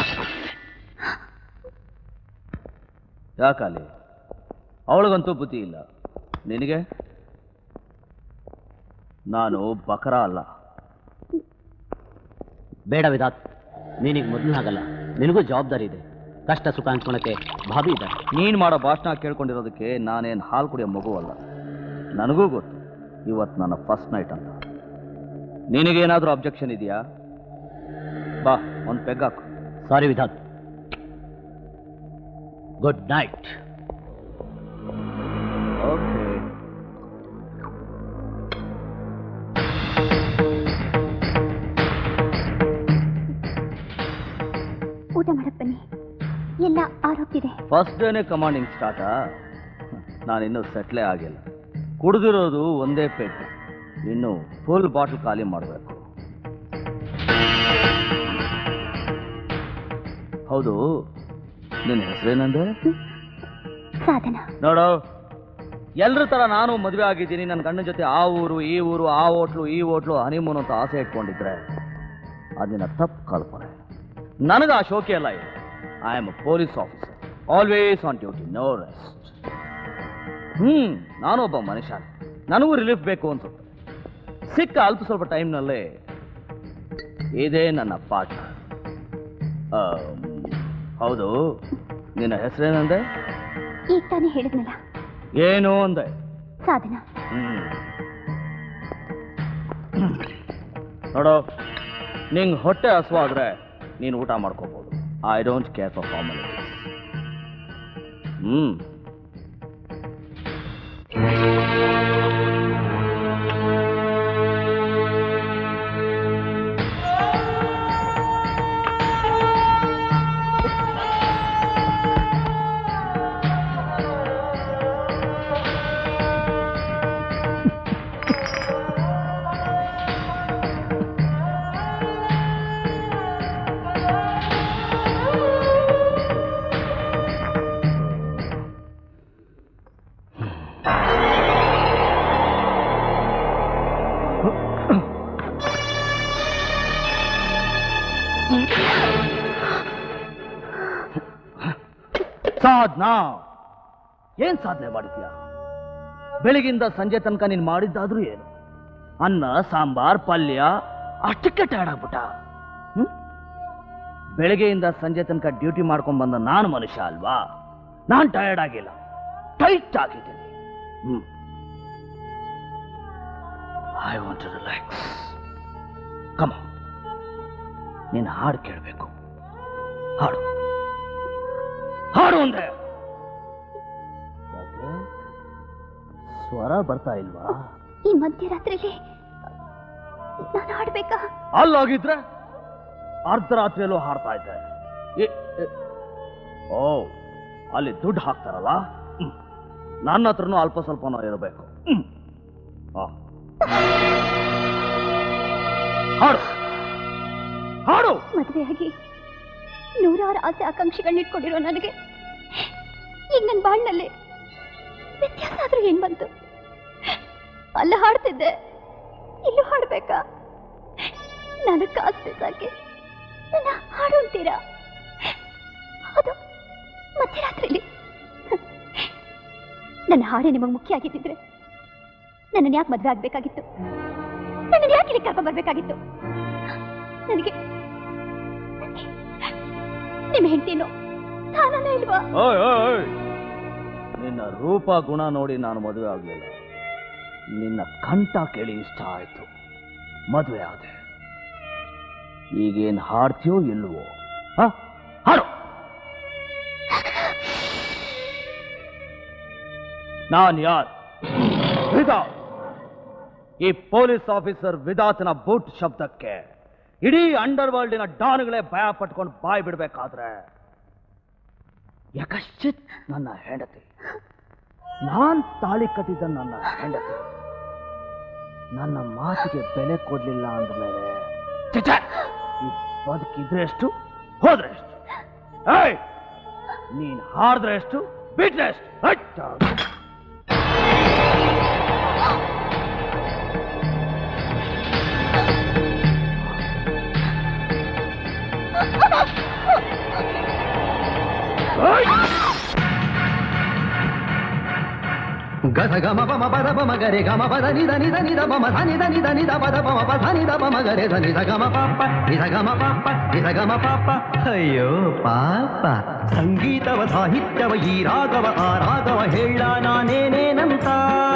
ಯಾಕಾಲಿ ಅವಳಿಗಂತೂ ಬುದ್ಧಿ ಇಲ್ಲ ನಿನಗೆ ನಾನು ಬಕರ ಅಲ್ಲ ಬೇಡ ವಿಧಾತ್ ನೀನೀಗ ಮೊದಲು ಹಾಗಲ್ಲ ನಿನಗೂ ಜವಾಬ್ದಾರಿ ಇದೆ ಕಷ್ಟ ಸುಖ ಹಂಚ್ಕೊಳಕ್ಕೆ ಭಾಬಿ ಇದ್ದಾರೆ ನೀನು ಮಾಡೋ ಭಾಷಣ ಕೇಳ್ಕೊಂಡಿರೋದಕ್ಕೆ ನಾನೇನು ಹಾಲು ಕುಡಿಯೋ ಮಗುವಲ್ಲ ನನಗೂ ಗೊತ್ತು ಇವತ್ತು ನನ್ನ ಫಸ್ಟ್ ನೈಟ್ ಅಂತ ನಿನಗೇನಾದರೂ ಅಬ್ಜೆಕ್ಷನ್ ಇದೆಯಾ ಬಾ ಒಂದು ಪೆಗ್ ಹಾಕು sorry Vidhath good night okay ಊಟ ಮಾಡಕ್ ಬನ್ನಿ ಎಲ್ಲ ಆರೋಗ್ಯದೆ ಫಸ್ಟ್ ಡೇನೇ ಕಮಾಂಡಿಂಗ್ ಸ್ಟಾರ್ಟಾ ನಾನಿನ್ನೂ ಸೆಟ್ಲೇ ಆಗಿಲ್ಲ ಕುಡಿದಿರೋದು ಒಂದೇ ಪೆಗ್ ಇನ್ನು ಫುಲ್ ಬಾಟಲ್ ಖಾಲಿ ಮಾಡಬೇಕು ಹೌದು ನಿನ್ನ ಹೆಸರೇನಂದೆ ಸಾಧನ ನೋಡು ಎಲ್ರ ತರ ನಾನು ಮದುವೆ ಆಗಿದ್ದೀನಿ ನನ್ನ ಗಂಡನ ಜೊತೆ ಆ ಊರು ಈ ಊರು ಆ ಹೋಟ್ಲು ಈ ಹೋಟ್ಲು ಹನಿಮೂನ್ ಅಂತ ಆಸೆ ಇಟ್ಕೊಂಡಿದ್ರೆ ಅದಿನ ತಪ್ಪು ಕಲ್ಪನೆ ನನಗೆ ಆ ಶೋಕಿ ಎಲ್ಲ ಇದೆ I am a police officer always on duty no rest hmm ನಾನೊಬ್ಬ ಮನುಷ್ಯ ನನಗೂ ರಿಲೀಫ್ ಬೇಕು ಅನ್ಸುತ್ತೆ ಸಿಕ್ಕ ಅಲ್ಪ ಸ್ವಲ್ಪ ಟೈಮ್ನಲ್ಲೇ ಇದೇ ನನ್ನ ಪಾಠ ಹೌದು ನಿನ್ನ ಹೆಸರೇನಂದೆ ಈಗ ತಾನೇ ಹೇಳಿದ್ನಲ್ಲ ಏನು ಅಂದೆ ಸಾಧನ ಹ್ಮ್ ನೋಡು ನಿಂಗೆ ಹೊಟ್ಟೆ ಹಸುವಾದ್ರೆ ನೀನು ಊಟ ಮಾಡ್ಕೋಬಹುದು I don't care for formalities hmm Sadhna ಏನ್ ಸಾಧನೆ ಮಾಡಿದ್ಯಾ ಬೆಳಗಿಂದ ಸಂಜೆ ತನಕ ನೀನ್ ಮಾಡಿದ್ದಾದ್ರೂ ಏನು ಅನ್ನ ಸಾಂಬಾರ್ ಪಲ್ಯ ಅಷ್ಟಕ್ಕೆ ಟಯರ್ಡ್ ಆಗ್ಬಿಟ್ಟ ಹ್ಮ್? ಬೆಳಗ್ಗೆಯಿಂದ ಸಂಜೆ ತನಕ ಡ್ಯೂಟಿ ಮಾಡ್ಕೊಂಡ್ ಬಂದ ನಾನು ಮನುಷ್ಯ ಅಲ್ವಾ ನಾನ್ ಟಯರ್ಡ್ ಆಗಿಲ್ಲ ಟೈಟ್ ಆಗಿದ್ದೀನಿ hmm I want to relax ಕಮ ನೀನು ಹಾಡು ಕೇಳಬೇಕು ಹಾಡು ಹಾಡು ಅಂದೆ ಯಾಕೆ? ಸ್ವರ ಬರ್ತಾ ಇಲ್ವಾ ಈ ಮಧ್ಯರಾತ್ರಿಲಿ ನಾನು ಹಾಡ್ಬೇಕಾ ಅಲ್ಲಾಗಿದ್ರೆ ಅರ್ಧರಾತ್ರಿಯಲ್ಲೂ ಹಾಡ್ತಾ ಇದ್ದೆ ಏ- ಏ- ಓ ಅಲ್ಲಿ ದುಡ್ಡು ಹಾಕ್ತಾರಲ್ಲ ಹ್ಮ್. ನನ್ನ ಹತ್ರನೂ ಅಲ್ಪ ಸ್ವಲ್ಪನೋ ಇರಬೇಕು ಹ್ಮ್. ಆ. ಹಾಡು ಹಾಡು ಮದುವೆಯಾಗಿ ನೂರಾರು ಆಸೆ ಆಕಾಂಕ್ಷೆಗಳನ್ನ ಇಟ್ಕೊಂಡಿರೋ ನನಗೆ ಈಗ ನನ್ನ ಬಾಳ್ನಲ್ಲಿ ವ್ಯತ್ಯಾಸ ಆದ್ರೂ ಏನ್ ಬಂತು ಅಲ್ಲ ಹಾಡ್ತಿದ್ದೆ ಇಲ್ಲೂ ಹಾಡ್ಬೇಕಾ ನನಗ್ ಕಾಸು ಸಾಕಿ ನನ್ನ ಹಾಡು ಅಂತೀರಾ ಅದು ಮಧ್ಯರಾತ್ರಿಲಿ ನನ್ನ ಹಾಡೇ ನಿಮಗೆ ಮುಖ್ಯ ಆಗಿದ್ದಿದ್ರೆ ನನ್ನನ್ನು ಯಾಕೆ ಮದುವೆ ಆಗ್ಬೇಕಾಗಿತ್ತು ನನ್ನನ್ನು ಯಾಕೆ ಇಲ್ಲಿ ಕರ್ಕೊಂಡ್ ಬರ್ಬೇಕಾಗಿತ್ತು ನನಗೆ ನನಗೆ ನಿಮ್ಮ ಹೆಂಡತಿನೋ ಸ್ಥಾನನೇ ಇಲ್ವಾ ಓಯ್ ಓಯ್, ಓಯ್. ನಿನ್ನ ರೂಪ ಗುಣ ನೋಡಿ ನಾನು ಮದುವೆ ಆಗಲಿಲ್ಲ ನಿನ್ನ ಕಂಠ ಕೇಳಿ ಇಷ್ಟ ಆಯ್ತು ಮದುವೆ ಆದೆ ಈಗೇನ್ ಹಾಡ್ತೀಯೋ ಇಲ್ವೋ ಹ? ಹಾಡು ನಾನ್ ಯಾರ್ ವಿಧಾತ್ ಈ ಪೊಲೀಸ್ ಆಫೀಸರ್ ವಿಧಾತ್ನ ಬೂಟ್ ಶಬ್ದಕ್ಕೆ ಇಡೀ ಅಂಡರ್ ವರ್ಲ್ಡಿನ ಡಾನ್ಗಳೇ ಭಯ ಪಟ್ಕೊಂಡು ಬಾಯ್ ಬಿಡ್ಬೇಕಾದ್ರೆ ಯಾಕಶ್ಚಿತ್ ನನ್ನ ಹೆಂಡತಿ ನಾನ್ ತಾಳಿ ಕಟ್ಟಿದ್ದ ನನ್ನ ಹೆಂಡತಿ ನನ್ನ ಮಾತಿಗೆ ಬೆಲೆ ಕೊಡ್ಲಿಲ್ಲ ಅಂದ್ಮೇಲೆ ಛೆ, ಈ ಬದುಕಿದ್ರೆ ಎಷ್ಟು ಹೋದ್ರೆ ಎಷ್ಟು ಏಯ್ ನೀನ್ ಹಾಡಿದ್ರೆ ಎಷ್ಟು ಬಿಟ್ರೆ ಎಷ್ಟು ಹಟ್! ಗಸ ಗಮ ಪಮ ಪದ ಪಮ ಗರೆ ಗಮ ಪದ ನಿದ ನಿದ ನಿದ ಪಮ ಧ ನಿದ ನಿದ ನಿದ ಪದ ಪಮ ಪ ಧ ನಿದ ಪಮ ಗರೆ ಧ ನಿದ ಗಮ ಪಾಪ ನಿದ ಗಮ ಪಾಪ ನಿದ ಗಮ ಪಾಪ ಅಯ್ಯೋ ಪಾಪ ಸಂಗೀತವ ಸಾಹಿತ್ಯವ ಈ ರಾಗವ ಆ ರಾಗವ ಹೇಳ ನಾನೇನೇನಂತ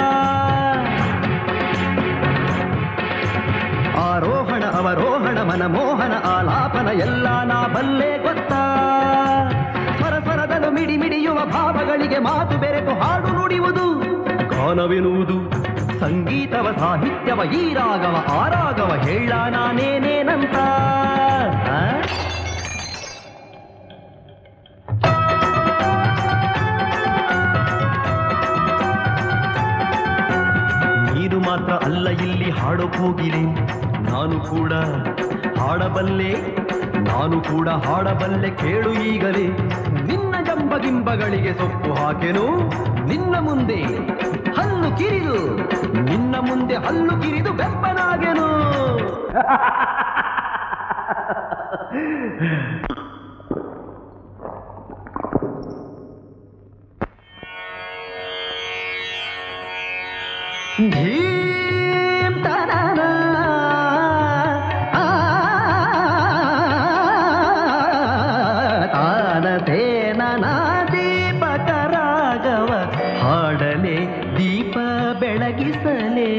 ಆರೋಹಣ ಅವರೋಹಣ ಮನಮೋಹನ ಆಲಾಪನ ಎಲ್ಲ ನಾ ಬಲ್ಲೆ ಗೊತ್ತಾ ಸ್ವರ ಸ್ವರದಲು ಮಿಡಿ ಮಿಡಿಯುವ ಭಾವಗಳಿಗೆ ಮಾತು ಬೆರೆತು ಹಾಡು ನುಡಿಯುವುದು ಗಾನವೆನುವುದು ಸಂಗೀತವ ಸಾಹಿತ್ಯವ ಈ ರಾಗವ ಆ ರಾಗವ ಹೇಳ ನಾನೇನೇನಂತ ಆ? ನೀನು ಮಾತ್ರ ಅಲ್ಲ ಇಲ್ಲಿ ಹಾಡೋ ಹೋಗಿಲೆ ನಾನು ಕೂಡ ಹಾಡಬಲ್ಲೆ ನಾನು ಕೂಡ ಹಾಡಬಲ್ಲೆ ಕೇಳು ಈಗಲೇ ನಿನ್ನ ಜಂಬಗಿಂಬಗಳಿಗೆ ಸೊಪ್ಪು ಹಾಕೆನು ನಿನ್ನ ಮುಂದೆ ಹಲ್ಲು ಕಿರಿದು ನಿನ್ನ ಮುಂದೆ ಹಲ್ಲು ಕಿರಿದು ಬೆಪ್ಪನಾಗೆನು ಧೀಂ ತನನ ಆ, ತಾನತೆ ನನ ದೀಪಕ ರಾಗವ ಹಾಡಲೆ ದೀಪ ಬೆಳಗಿಸಲೇ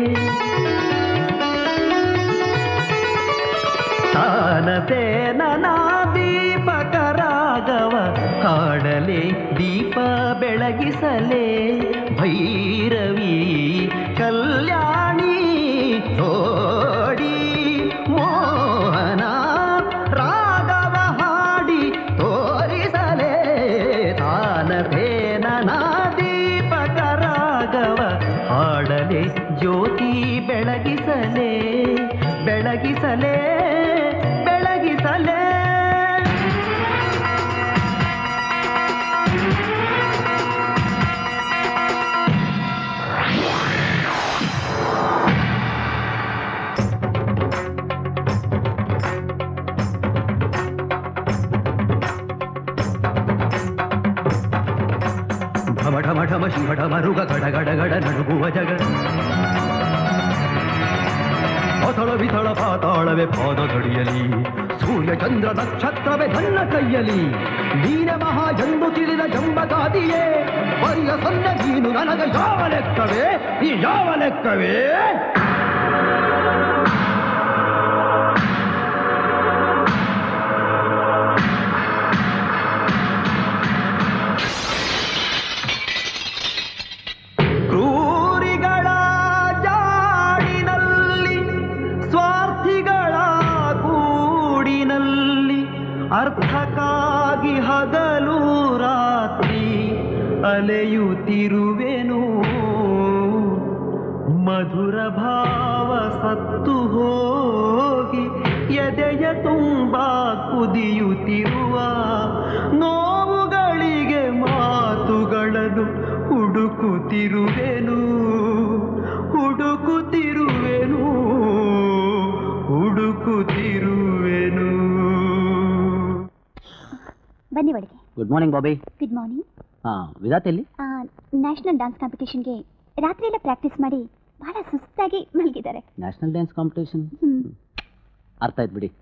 ತಾನತೆ ನನ ದೀಪಕ ರಾಗವ ಹಾಡಲೆ ದೀಪ ಬೆಳಗಿಸಲೇ ಭೈರವಿ ಕಲ್ಯಾಣಿ ತೋಡಿ ಮೋಹನ ರಾಗವ ಹಾಡಿ ತೋರಿಸಲೇ ತಾನತೆ ನನ ದೀಪಕ ರಾಗವ ಹಾಡಲೆ ಜ್ಯೋತಿ ಬೆಳಗಿಸಲೇ ಬೆಳಗಿಸಲೇ ಬೆಳಗಿಸಲೇ ಢಮ ಢಮ ಢಮ ಶಿವ ಢಮ ರುಗ ಗಡ ಗಡ ಗಡ ನಡುಗುವ ಜಗ ಅತಳ ವಿತಳ ಪಾತಾಳವೇ ಪಾದ ತಡಿಯಲಿ ಸೂರ್ಯ ಚಂದ್ರ ನಕ್ಷತ್ರವೇ ನನ್ನ ಕೈಯಲಿ ನೀನೆ ಮಹಾ ಎಂದು ತಿಳಿದ ಜಂಬಗಾದಿಯೇ ಬರಿಯ ಸೊನ್ನೆ ನೀನು ನನಗ ಯಾವ ಲೆಕ್ಕವೇ ಈ ಯಾವ ಲೆಕ್ಕವೇ ಕ್ರೂರಿಗಳ ಜಾಡಿನಲ್ಲಿ ಸ್ವಾರ್ಥಿಗಳ ಗೂಡಿನಲ್ಲಿ ಅರ್ಥಕ್ಕಾಗಿ ಹಗಲು ರಾತ್ರಿ ಅಲೆಯುತ್ತಿರುವೆನು ಮಧುರ ಭಾವ ಸತ್ತು ಹೋಗಿ ಎದೆಯ ತುಂಬ ಕುದಿಯುತ್ತಿರುವ ನೋವುಗಳಿಗೆ ಮಾತುಗಳನ್ನು ಹುಡುಕುತ್ತಿರುವೆನು ಹುಡುಕುತ್ತಿರುವೆನು ಹುಡುಕುತ್ತಿರುವೆನು ಬನ್ನಿ ಒಳಗೆ good morning Bobby good morning ಹಾ ವಿಧಾತ್ ಎಲ್ಲಿ ನ್ಯಾಷನಲ್ ಡಾನ್ಸ್ ಕಾಂಪಿಟೇಷನ್ಗೆ ರಾತ್ರಿ ಎಲ್ಲ ಪ್ರಾಕ್ಟೀಸ್ ಮಾಡಿ ಬಹಳ ಸುಸ್ತಾಗಿ ಮಲಗಿದ್ದಾರೆ ನ್ಯಾಷನಲ್ ಡ್ಯಾನ್ಸ್ ಕಾಂಪಿಟೇಷನ್ ಹ್ಮ್. ಅರ್ಥ ಆಯ್ತು ಬಿಡಿ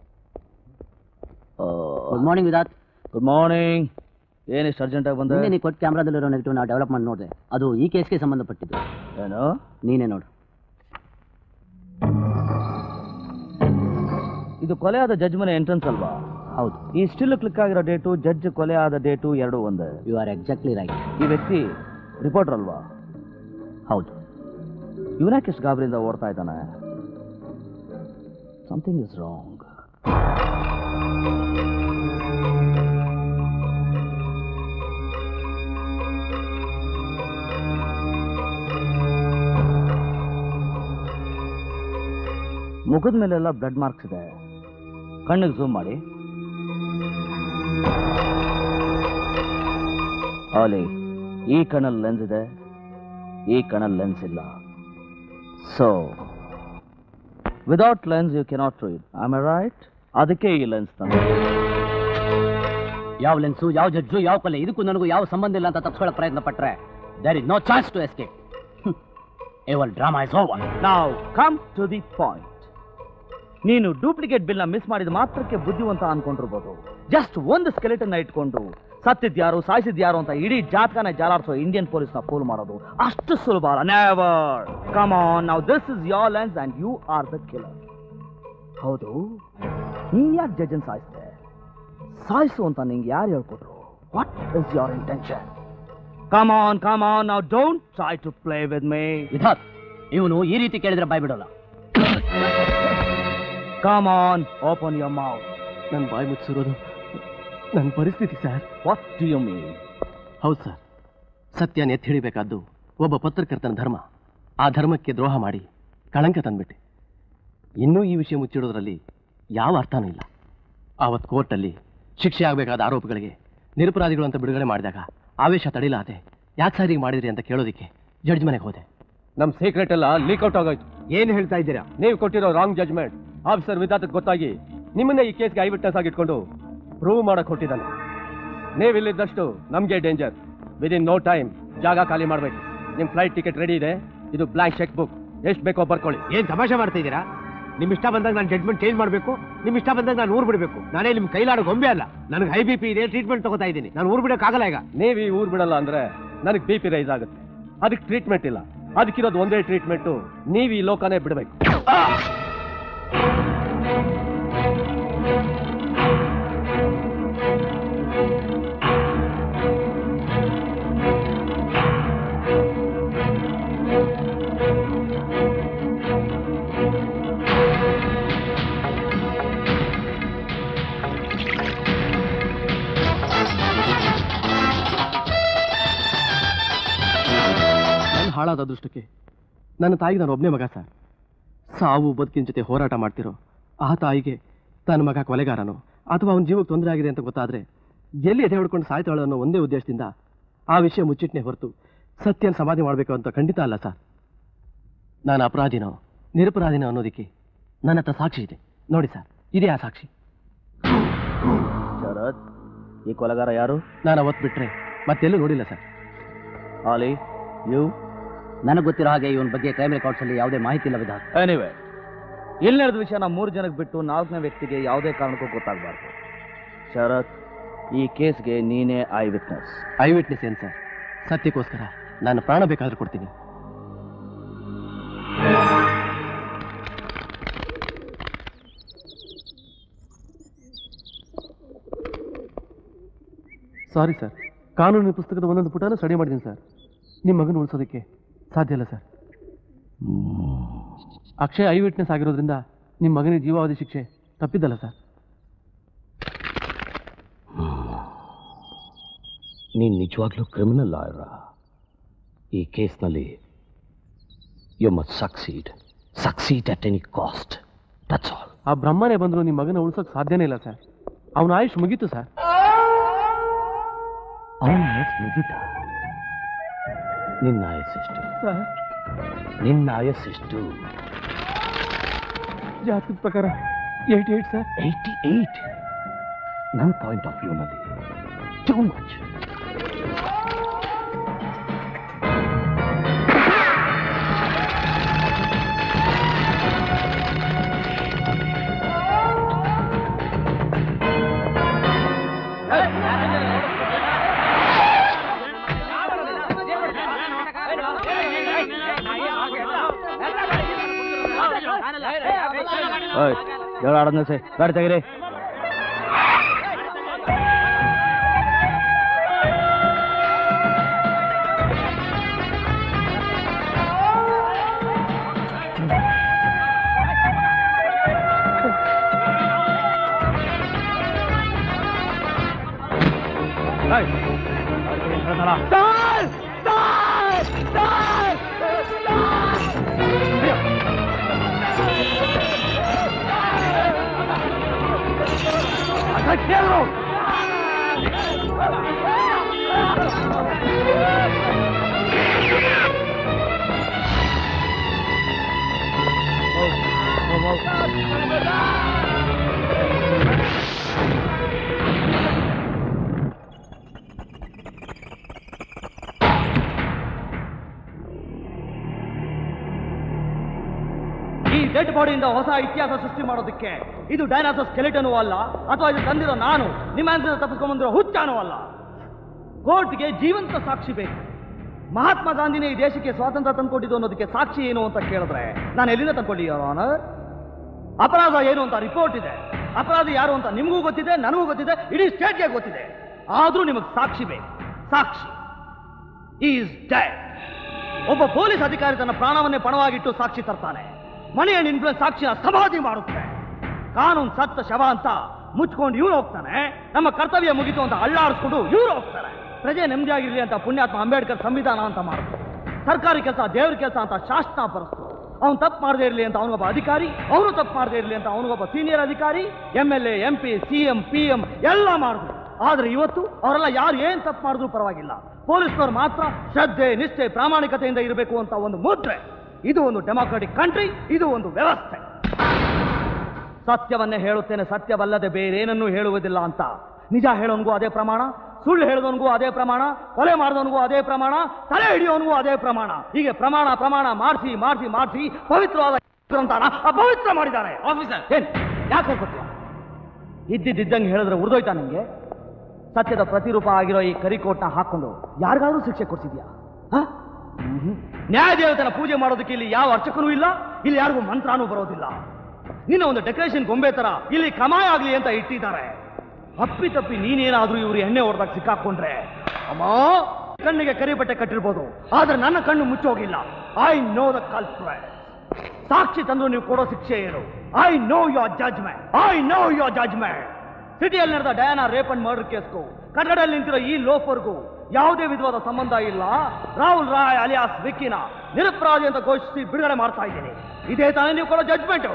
good morning Vidhath good morning ಏನಿಷ್ಟು ಅರ್ಜೆಂಟಾಗಿ ಬಂದೆ ನಿನ್ನೆ ನೀನು ಕೊಟ್ಟು ಕ್ಯಾಮ್ರಾದಲ್ಲಿರೋ ನೆಗೆಟಿವ್ ನಾವು ಡೆವಲಪ್ ಮಾಡಿ ನೋಡಿದೆ ಅದು ಈ ಕೇಸ್ಗೆ ಸಂಬಂಧಪಟ್ಟಿದ್ದು ಏನು ನೀನೇ ನೋಡು ಇದು ಕೊಲೆ ಆದ ಜಡ್ಜ್ ಮನೆ ಎಂಟ್ರೆನ್ಸ್ ಅಲ್ವಾ ಹೌದು ಈ ಸ್ಟಿಲ್ ಕ್ಲಿಕ್ ಆಗಿರೋ ಡೇಟು ಜಡ್ಜ್ ಕೊಲೆ ಆದ ಡೇಟು ಎರಡು ಒಂದೇ ಯು ಆರ್ ಎಕ್ಸಾಕ್ಟ್ಲಿ ರೈಟ್ ಈ ವ್ಯಕ್ತಿ ರಿಪೋರ್ಟರ್ ಅಲ್ವಾ ಹೌದು ಇವನಾಕೆ ಇಷ್ಟು ಗಾಬರಿಯಿಂದ ಓಡ್ತಾ ಇದ್ದಾನೆ ಸಮಥಿಂಗ್ ಇಸ್ ರಾಂಗ್ ಮುಖದ ಮೇಲೆಲ್ಲ ಬ್ಲಡ್ ಮಾರ್ಕ್ಸ್ ಇದೆ ಕಣ್ಣಿಗೆ ಝೂಮ್ ಮಾಡಿ ಆಲಿ ಈ ಕಣ್ಣಲ್ಲಿ ಲೆನ್ಸ್ ಇದೆ ಈ ಕಣ್ಣಲ್ಲಿ ಲೆನ್ಸ್ ಇಲ್ಲ so without lens you cannot read am right ಅದಕ್ಕೆ ಈ ಲೆನ್ಸ್ ತಂದೆ ಯಾವ ಲೆನ್ಸು ಯಾವ ಜಡ್ಜು ಯಾವ ಕೊಲೆ ಇದಕ್ಕೂ ನನಗೂ ಯಾವ ಸಂಬಂಧ ಇಲ್ಲ ಅಂತ ತಪ್ಪಿಸ್ಕೊಳ್ಳೋ ಪ್ರಯತ್ನ ಪಟ್ರೆ there is no chance to escape ever drama is over ನಾವು ಕಮ್ ಟು ದಿ ಪಾಯಿಂಟ್ ನೀನು ಡೂಪ್ಲಿಕೇಟ್ ಬಿಲ್ನ ಮಿಸ್ ಮಾಡಿದ ಮಾತ್ರಕ್ಕೆ ಬುದ್ಧಿವಂತ ಅನ್ಕೊಂಡಿರ್ಬೋದು ಜಸ್ಟ್ ಒಂದು ಸ್ಕೆಲೆಟನ್ ಇಟ್ಕೊಂಡು ಸತ್ತಿದ್ಯಾರು ಸಾಯಿಸಿದ್ಯಾರು ಅಂತ ಇಡೀ ಜಾತಕನ ಜಾಲಾಡ್ಸೋ ಇಂಡಿಯನ್ ಪೊಲೀಸ್ನ ಫೋಲ್ ಮಾಡೋದು ಅಷ್ಟು ಸುಲಭ ಅಲ್ಲ ನೆವರ್ ಕಮ್ ಆನ್ ನಾವು this is your lens and you are the killer ಹೌದು ನೀನ್ ಯಾಕೆ ಜಡ್ಜನ್ ಸಾಯಿಸ್ದೆ ಸಾಯಿಸು ಅಂತ ನಿಂಗೆ ಯಾರು ಹೇಳ್ಕೊಟ್ರು what is your intention come on come on ನಾವು don't try to play with me Vidhath ಇವನು ಈ ರೀತಿ ಕೇಳಿದ್ರೆ ಬಾಯ್ ಬಿಡೋಲ್ಲ come on open your mouth ನನ್ನ ಬಾಯಿ ಮುಚ್ಚಿರೋದು ನನ್ನ ಪರಿಸ್ಥಿತಿ sir what do you mean ಹೌದು ಸರ್ ಸತ್ಯನ ಎತ್ತಿ ಹಿಡಿಬೇಕಾದ್ದು ಒಬ್ಬ ಪತ್ರಕರ್ತನ ಧರ್ಮ ಆ ಧರ್ಮಕ್ಕೆ ದ್ರೋಹ ಮಾಡಿ ಕಳಂಕ ತಂದ್ಬಿಟ್ಟೆ ಇನ್ನೂ ಈ ವಿಷಯ ಮುಚ್ಚಿಡೋದ್ರಲ್ಲಿ ಯಾವ ಅರ್ಥನೂ ಇಲ್ಲ ಆವತ್ತು ಕೋರ್ಟಲ್ಲಿ ಶಿಕ್ಷೆ ಆಗಬೇಕಾದ ಆರೋಪಗಳಿಗೆ ನಿರಪರಾಧಿಗಳು ಅಂತ ಬಿಡುಗಡೆ ಮಾಡಿದಾಗ ಆವೇಶ ತಡಿಲಾದೆ ಯಾಕೆ ಸರ್ ಹೀಗೆ ಮಾಡಿದ್ರಿ ಅಂತ ಕೇಳೋದಕ್ಕೆ ಜಡ್ಜ್ ಮನೆಗೆ ಹೋದೆ ನಮ್ಮ ಸೀಕ್ರೆಟ್ ಎಲ್ಲ ಲೀಕ್ಔಟ್ ಆಗೋಯ್ತು ಏನ್ ಹೇಳ್ತಾ ಇದ್ದೀರಾ ನೀವು ಕೊಟ್ಟಿರೋ ರಾಂಗ್ ಜಜ್ಮೆಂಟ್ ಆಫೀಸರ್ ವಿಧಾತಕ್ಕೆ ಗೊತ್ತಾಗಿ ನಿಮ್ಮನ್ನೇ ಈ ಕೇಸ್ಗೆ ಐ ವಿಟ್ನೆಸ್ ಆಗಿ ಇಟ್ಕೊಂಡು ಪ್ರೂವ್ ಮಾಡಕ್ ಹೊಟ್ಟಿದ್ದಾನೆ ನೀವು ಇಲ್ಲಿದ್ದಷ್ಟು ನಮಗೆ ಡೇಂಜರ್ ವಿದಿನ್ ನೋ ಟೈಮ್ ಜಾಗ ಖಾಲಿ ಮಾಡಬೇಕು ನಿಮ್ಮ ಫ್ಲೈಟ್ ಟಿಕೆಟ್ ರೆಡಿ ಇದೆ ಇದು ಬ್ಲಾಂಕ್ ಚೆಕ್ ಬುಕ್ ಎಷ್ಟು ಬೇಕೋ ಬರ್ಕೊಳ್ಳಿ ಏನ್ ತಮಾಷೆ ಮಾಡ್ತಾ ಇದ್ದೀರಾ ನಿಮ್ ಇಷ್ಟ ಬಂದಾಗ ನಾನು ಜಡ್ಮೆಂಟ್ ಚೇಂಜ್ ಮಾಡಬೇಕು ನಿಮ್ ಇಷ್ಟ ಬಂದಾಗ ನಾನು ಊರ್ ಬಿಡಬೇಕು ನಾನೇ ನಿಮ್ ಕೈಲಾಡೋ ಗೊಂಬೆ ಅಲ್ಲ ನನಗೆ ಹೈ ಬಿ ಪಿ ಇದೆ ಟ್ರೀಟ್ಮೆಂಟ್ ತಗೋತಾ ಇದ್ದೀನಿ ನಾನು ಊರ್ ಬಿಡೋಕ್ಕಾಗಲ್ಲ ಈಗ ನೀವು ಈ ಊರು ಬಿಡಲ್ಲ ಅಂದ್ರೆ ನನಗೆ ಬಿ ಪಿ ರೈಸ್ ಆಗುತ್ತೆ ಅದಕ್ಕೆ ಟ್ರೀಟ್ಮೆಂಟ್ ಇಲ್ಲ ಅದಕ್ಕಿರೋದು ಒಂದೇ ಟ್ರೀಟ್ಮೆಂಟು ನೀವು ಈ ಲೋಕನೇ ಬಿಡಬೇಕು ನನ್ನ ಹಾಳಾದ ಅದೃಷ್ಟಕ್ಕೆ ನನ್ನ ತಾಯಿಗೆ ನಾನು ಒಬ್ಬನೇ ಮಗ ಸರ್ ಸಾವು ಬದುಕಿನ ಜೊತೆ ಹೋರಾಟ ಮಾಡ್ತಿರೋ ಆ ತಾಯಿಗೆ ತನ್ನ ಮಗ ಕೊಲೆಗಾರನೋ ಅಥವಾ ಅವನ ಜೀವಕ್ಕೆ ತೊಂದರೆ ಆಗಿದೆ ಅಂತ ಗೊತ್ತಾದ್ರೆ ಎಲ್ಲಿ ಎದೆ ಹೊಡ್ಕೊಂಡು ಸಾಯ್ತಾಳು ಅನ್ನೋ ಒಂದೇ ಉದ್ದೇಶದಿಂದ ಆ ವಿಷಯ ಮುಚ್ಚಿಟ್ನೆ ಹೊರತು ಸತ್ಯನ ಸಮಾಧಿ ಮಾಡಬೇಕು ಅಂತ ಖಂಡಿತ ಅಲ್ಲ ಸರ್ ನಾನು ಅಪರಾಧಿನೋ ನಿರಪರಾಧಿನೋ ಅನ್ನೋದಕ್ಕೆ ನನ್ನ ಹತ್ರ ಸಾಕ್ಷಿ ಇದೆ ನೋಡಿ ಸರ್ ಇದೇ ಆ ಸಾಕ್ಷಿ ಶರತ್ ಈ ಕೊಲೆಗಾರ ಯಾರು ನಾನು ಅವತ್ತು ಬಿಟ್ರೆ ಮತ್ತೆಲ್ಲೂ ನೋಡಿಲ್ಲ ಸರ್ ಆಲಿ ಯು ನನಗೆ ಗೊತ್ತಿರೋ ಹಾಗೆ ಇವನ ಬಗ್ಗೆ ಕ್ರೈಮ್ ರೆಕಾರ್ಡ್ಸ್ ಅಲ್ಲಿ ಯಾವುದೇ ಮಾಹಿತಿ ಇಲ್ಲ ವಿಧಾತ್ ಎನಿವೆ ಇಲ್ಲಿ ನಡೆದ ವಿಷಯ ನಾವು ಮೂರು ಜನಕ್ಕೆ ಬಿಟ್ಟು ನಾಲ್ಕನೇ ವ್ಯಕ್ತಿಗೆ ಯಾವುದೇ ಕಾರಣಕ್ಕೂ ಗೊತ್ತಾಗಬಾರ್ದು ಶರತ್ ಈ ಕೇಸ್ಗೆ ನೀನೇ ಐ ವಿಟ್ನೆಸ್ ಐ ವಿಟ್ನೆಸ್ ಏನು ಸರ್ ಸತ್ಯಕ್ಕೋಸ್ಕರ ನಾನು ಪ್ರಾಣ ಬೇಕಾದ್ರೂ ಕೊಡ್ತೀನಿ ಸಾರಿ ಸರ್ ಕಾನೂನಿನ ಪುಸ್ತಕದ ಒಂದೊಂದು ಪುಟನೂ ಸ್ಟಡಿ ಮಾಡಿದ್ದೀನಿ ಸರ್ ನಿಮ್ಮ ಮಗನ ಉಳಿಸೋದಕ್ಕೆ ಸಾಧ್ಯ ಇಲ್ಲ ಸರ್ ಅಕ್ಷಯ್ ಐ ವಿಟ್ನೆಸ್ ಆಗಿರೋದ್ರಿಂದ ನಿಮ್ಮ ಮಗನಿಗೆ ಜೀವಾವಧಿ ಶಿಕ್ಷೆ ತಪ್ಪಿದ್ದಲ್ಲ ಸರ್ ನೀನು ನಿಜವಾಗ್ಲೂ ಕ್ರಿಮಿನಲ್ ಲಾಯರ ಈ ಕೇಸ್ನಲ್ಲಿ you must succeed succeed at any cost that's all ಆ ಬ್ರಹ್ಮನೇ ಬಂದರೂ ನಿಮ್ಮ ಮಗನ ಉಳಿಸೋಕೆ ಸಾಧ್ಯನೇ ಇಲ್ಲ ಸರ್ ಅವನ ಆಯುಷ್ ಮುಗೀತು ಸರ್ ಅವನ ಮುಗಿತ ನಿನ್ನ ಆಯಸ್ಸೆಷ್ಟು ಸರ್ ನಿನ್ನ ಆಯಸ್ಸೆಷ್ಟು ಜಾತಕದ ಪ್ರಕಾರ eighty eight sir eighty eight ನನ್ನ ಪಾಯಿಂಟ್ ಆಫ್ ವ್ಯೂನಲ್ಲಿ ಟೂ ಮಚ್ ಜಗಳ ಆಡೋದ್ ಸೇ ಗಾಡಿ ತೆಗಿರಿ ಡೆಡ್ ಬಾಡಿಯಿಂದ ಹೊಸ ಇತಿಹಾಸ ಸೃಷ್ಟಿ ಮಾಡೋದಕ್ಕೆ ಇದು ಡೈನಾಸರ್ ಸ್ಕೆಲಿಟನೂ ಅಲ್ಲ ಅಥವಾ ಇದು ತಂದಿರೋ ನಾನು ನಿಮ್ಮ ಆನ್ಸರ್ ತಪ್ಪಿಸ್ಕೊಂಡ್ಬಂದಿರೋ ಹುಚ್ಚಾನೂ ಅಲ್ಲ ಕೋರ್ಟ್ಗೆ ಜೀವಂತ ಸಾಕ್ಷಿ ಬೇಕು ಮಹಾತ್ಮ ಗಾಂಧಿನೇ ಈ ದೇಶಕ್ಕೆ ಸ್ವಾತಂತ್ರ್ಯ ತಂದ್ಕೊಟ್ಟಿದ್ದು ಅನ್ನೋದಕ್ಕೆ ಸಾಕ್ಷಿ ಏನು ಅಂತ ಕೇಳಿದ್ರೆ ನಾನು ಎಲ್ಲಿಂದ ತಂದ್ಕೊಳ್ಳಿ ಆನರ್ ಅಪರಾಧ ಏನು ಅಂತ ರಿಪೋರ್ಟ್ ಇದೆ ಅಪರಾಧ ಯಾರು ಅಂತ ನಿಮಗೂ ಗೊತ್ತಿದೆ ನನಗೂ ಗೊತ್ತಿದೆ ಇಡೀ ಸ್ಟೇಟ್ಗೆ ಗೊತ್ತಿದೆ ಆದ್ರೂ ನಿಮಗೆ ಸಾಕ್ಷಿ ಬೇಕು ಸಾಕ್ಷಿ ಈಸ್ ಡೆಡ್ ಒಬ್ಬ ಪೊಲೀಸ್ ಅಧಿಕಾರಿ ತನ್ನ ಪ್ರಾಣವನ್ನೇ ಪಣವಾಗಿಟ್ಟು ಸಾಕ್ಷಿ ತರ್ತಾನೆ ಮನಿ ಅಂಡ್ ಇನ್ಫ್ಲುಯೆನ್ಸ್ ಸಾಕ್ಷಿನ ಸಮಾಧಿ ಮಾಡುತ್ತೆ ಕಾನೂನು ಸತ್ತ ಶವ ಅಂತ ಮುಚ್ಕೊಂಡು ಇವ್ರು ಹೋಗ್ತಾನೆ ನಮ್ಮ ಕರ್ತವ್ಯ ಮುಗಿತು ಅಂತ ಅಳ್ಳಾಡಿಸ್ಕೊಂಡು ಇವ್ರು ಹೋಗ್ತಾರೆ ಪ್ರಜೆ ನೆಮ್ಮದಿಯಾಗಿರ್ಲಿ ಅಂತ ಪುಣ್ಯಾತ್ಮ ಅಂಬೇಡ್ಕರ್ ಸಂವಿಧಾನ ಅಂತ ಮಾಡಿದ್ರು ಸರ್ಕಾರಿ ಕೆಲಸ ದೇವ್ರ ಕೆಲಸ ಅಂತ ಶಾಸನ ಬರೆಸ್ತು ಅವ್ನು ತಪ್ಪು ಮಾಡದೇ ಇರಲಿ ಅಂತ ಅವನಿಗೊಬ್ಬ ಅಧಿಕಾರಿ ಅವನು ತಪ್ಪು ಮಾಡದೇ ಇರಲಿ ಅಂತ ಅವನಿಗೊಬ್ಬ ಸೀನಿಯರ್ ಅಧಿಕಾರಿ M L A M P C M P M ಎಲ್ಲ ಮಾಡಿದ್ರು ಆದ್ರೆ ಇವತ್ತು ಅವರೆಲ್ಲ ಯಾರು ಏನ್ ತಪ್ಪು ಮಾಡಿದ್ರು ಪರವಾಗಿಲ್ಲ ಪೊಲೀಸ್ನವ್ರು ಮಾತ್ರ ಶ್ರದ್ಧೆ ನಿಷ್ಠೆ ಪ್ರಾಮಾಣಿಕತೆಯಿಂದ ಇರಬೇಕು ಅಂತ ಒಂದು ಮುದ್ರೆ ಇದು ಒಂದು ಡೆಮಾಕ್ರೆಟಿಕ್ ಕಂಟ್ರಿ ಇದು ಒಂದು ವ್ಯವಸ್ಥೆ ಸತ್ಯವನ್ನೇ ಹೇಳುತ್ತೇನೆ ಸತ್ಯವಲ್ಲದೆ ಬೇರೇನನ್ನೂ ಹೇಳುವುದಿಲ್ಲ ಅಂತ ನಿಜ ಹೇಳೋನ್ಗೂ ಅದೇ ಪ್ರಮಾಣ ಸುಳ್ಳು ಹೇಳಿದವನಿಗೂ ಅದೇ ಪ್ರಮಾಣ ಕೊಲೆ ಮಾಡಿದವನಿಗೂ ಅದೇ ಪ್ರಮಾಣ ತಲೆ ಹಿಡಿಯೋನಿಗೂ ಅದೇ ಪ್ರಮಾಣ ಹೀಗೆ ಪ್ರಮಾಣ ಪ್ರಮಾಣ ಮಾಡಿಸಿ ಮಾಡಿಸಿ ಮಾಡಿಸಿ ಪವಿತ್ರವಾದ ಗ್ರಂಥನ ಅಪವಿತ್ರ ಮಾಡಿದ್ದಾರೆ ಆಫೀಸರ್ ಏನ್ ಯಾಕೆ ಹೋಗ್ತೀಯ ಇದ್ದಿದ್ದಂಗೆ ಹೇಳಿದ್ರೆ ಉರ್ದೋಯ್ತಾ ನಿಂಗೆ ಸತ್ಯದ ಪ್ರತಿರೂಪ ಆಗಿರೋ ಈ ಕರಿಕೋಟ್ನ ಹಾಕೊಂಡು ಯಾರಿಗಾದ್ರೂ ಶಿಕ್ಷೆ ಕೊಡ್ಸಿದ್ಯಾ ಹ? ಮ್ಹೂ. ನ್ಯಾಯದೇವತನ ಪೂಜೆ ಮಾಡೋದಕ್ಕೆ ಇಲ್ಲಿ ಯಾವ ಅರ್ಚಕನೂ ಇಲ್ಲ ಇಲ್ಲಿ ಯಾರಿಗೂ ಮಂತ್ರನೂ ಬರೋದಿಲ್ಲ ನಿನ್ನ ಒಂದು ಡೆಕೋರೇಷನ್ ಗೊಂಬೆ ತರ ಇಲ್ಲಿ ಕಮಾಯ ಆಗ್ಲಿ ಅಂತ ಇಟ್ಟಿದ್ದಾರೆ ಅಪ್ಪಿ ತಪ್ಪಿ ನೀನೇನಾದ್ರೂ ಇವ್ರು ಎಣ್ಣೆ ಹೊಡೆದಾಗ ಸಿಕ್ಕಾಕೊಂಡ್ರೆ ಅಮ್ಮ ಕಣ್ಣಿಗೆ ಕರಿ ಬಟ್ಟೆ ಕಟ್ಟಿರ್ಬೋದು ಆದ್ರೆ ನನ್ನ ಕಣ್ಣು ಮುಚ್ಚೋಗಿಲ್ಲ ಐ ನೋ ದ ಕಲ್ಪ್ರೆಟ್ ಸಾಕ್ಷಿ ತಂದ್ರು ನೀವು ಕೊಡೋ ಶಿಕ್ಷೆ ಏನು I know your judgement I know your judgement ಸಿಟಿಯಲ್ಲಿ ನಡೆದ ಡಯಾನಾ ರೇಪ್ ಅಂಡ್ ಮರ್ಡರ್ ಕೇಸ್ಗೂ ಕನ್ನಡದಲ್ಲಿ ನಿಂತಿರೋ ಈ ಲೋಫರ್ಗೂ ಯಾವುದೇ ವಿಧವಾದ ಸಂಬಂಧ ಇಲ್ಲ ರಾಹುಲ್ ರಾಯ್ ಅಲಿಯಾಸ್ ವಿಕ್ಕಿನ ನಿರಪರಾಧಿ ಅಂತ ಘೋಷಿಸಿ ಬಿಡುಗಡೆ ಮಾಡ್ತಾ ಇದ್ದೀನಿ ಇದೇ ತಾನೇ ನೀವು ಕೊಡೋ judgement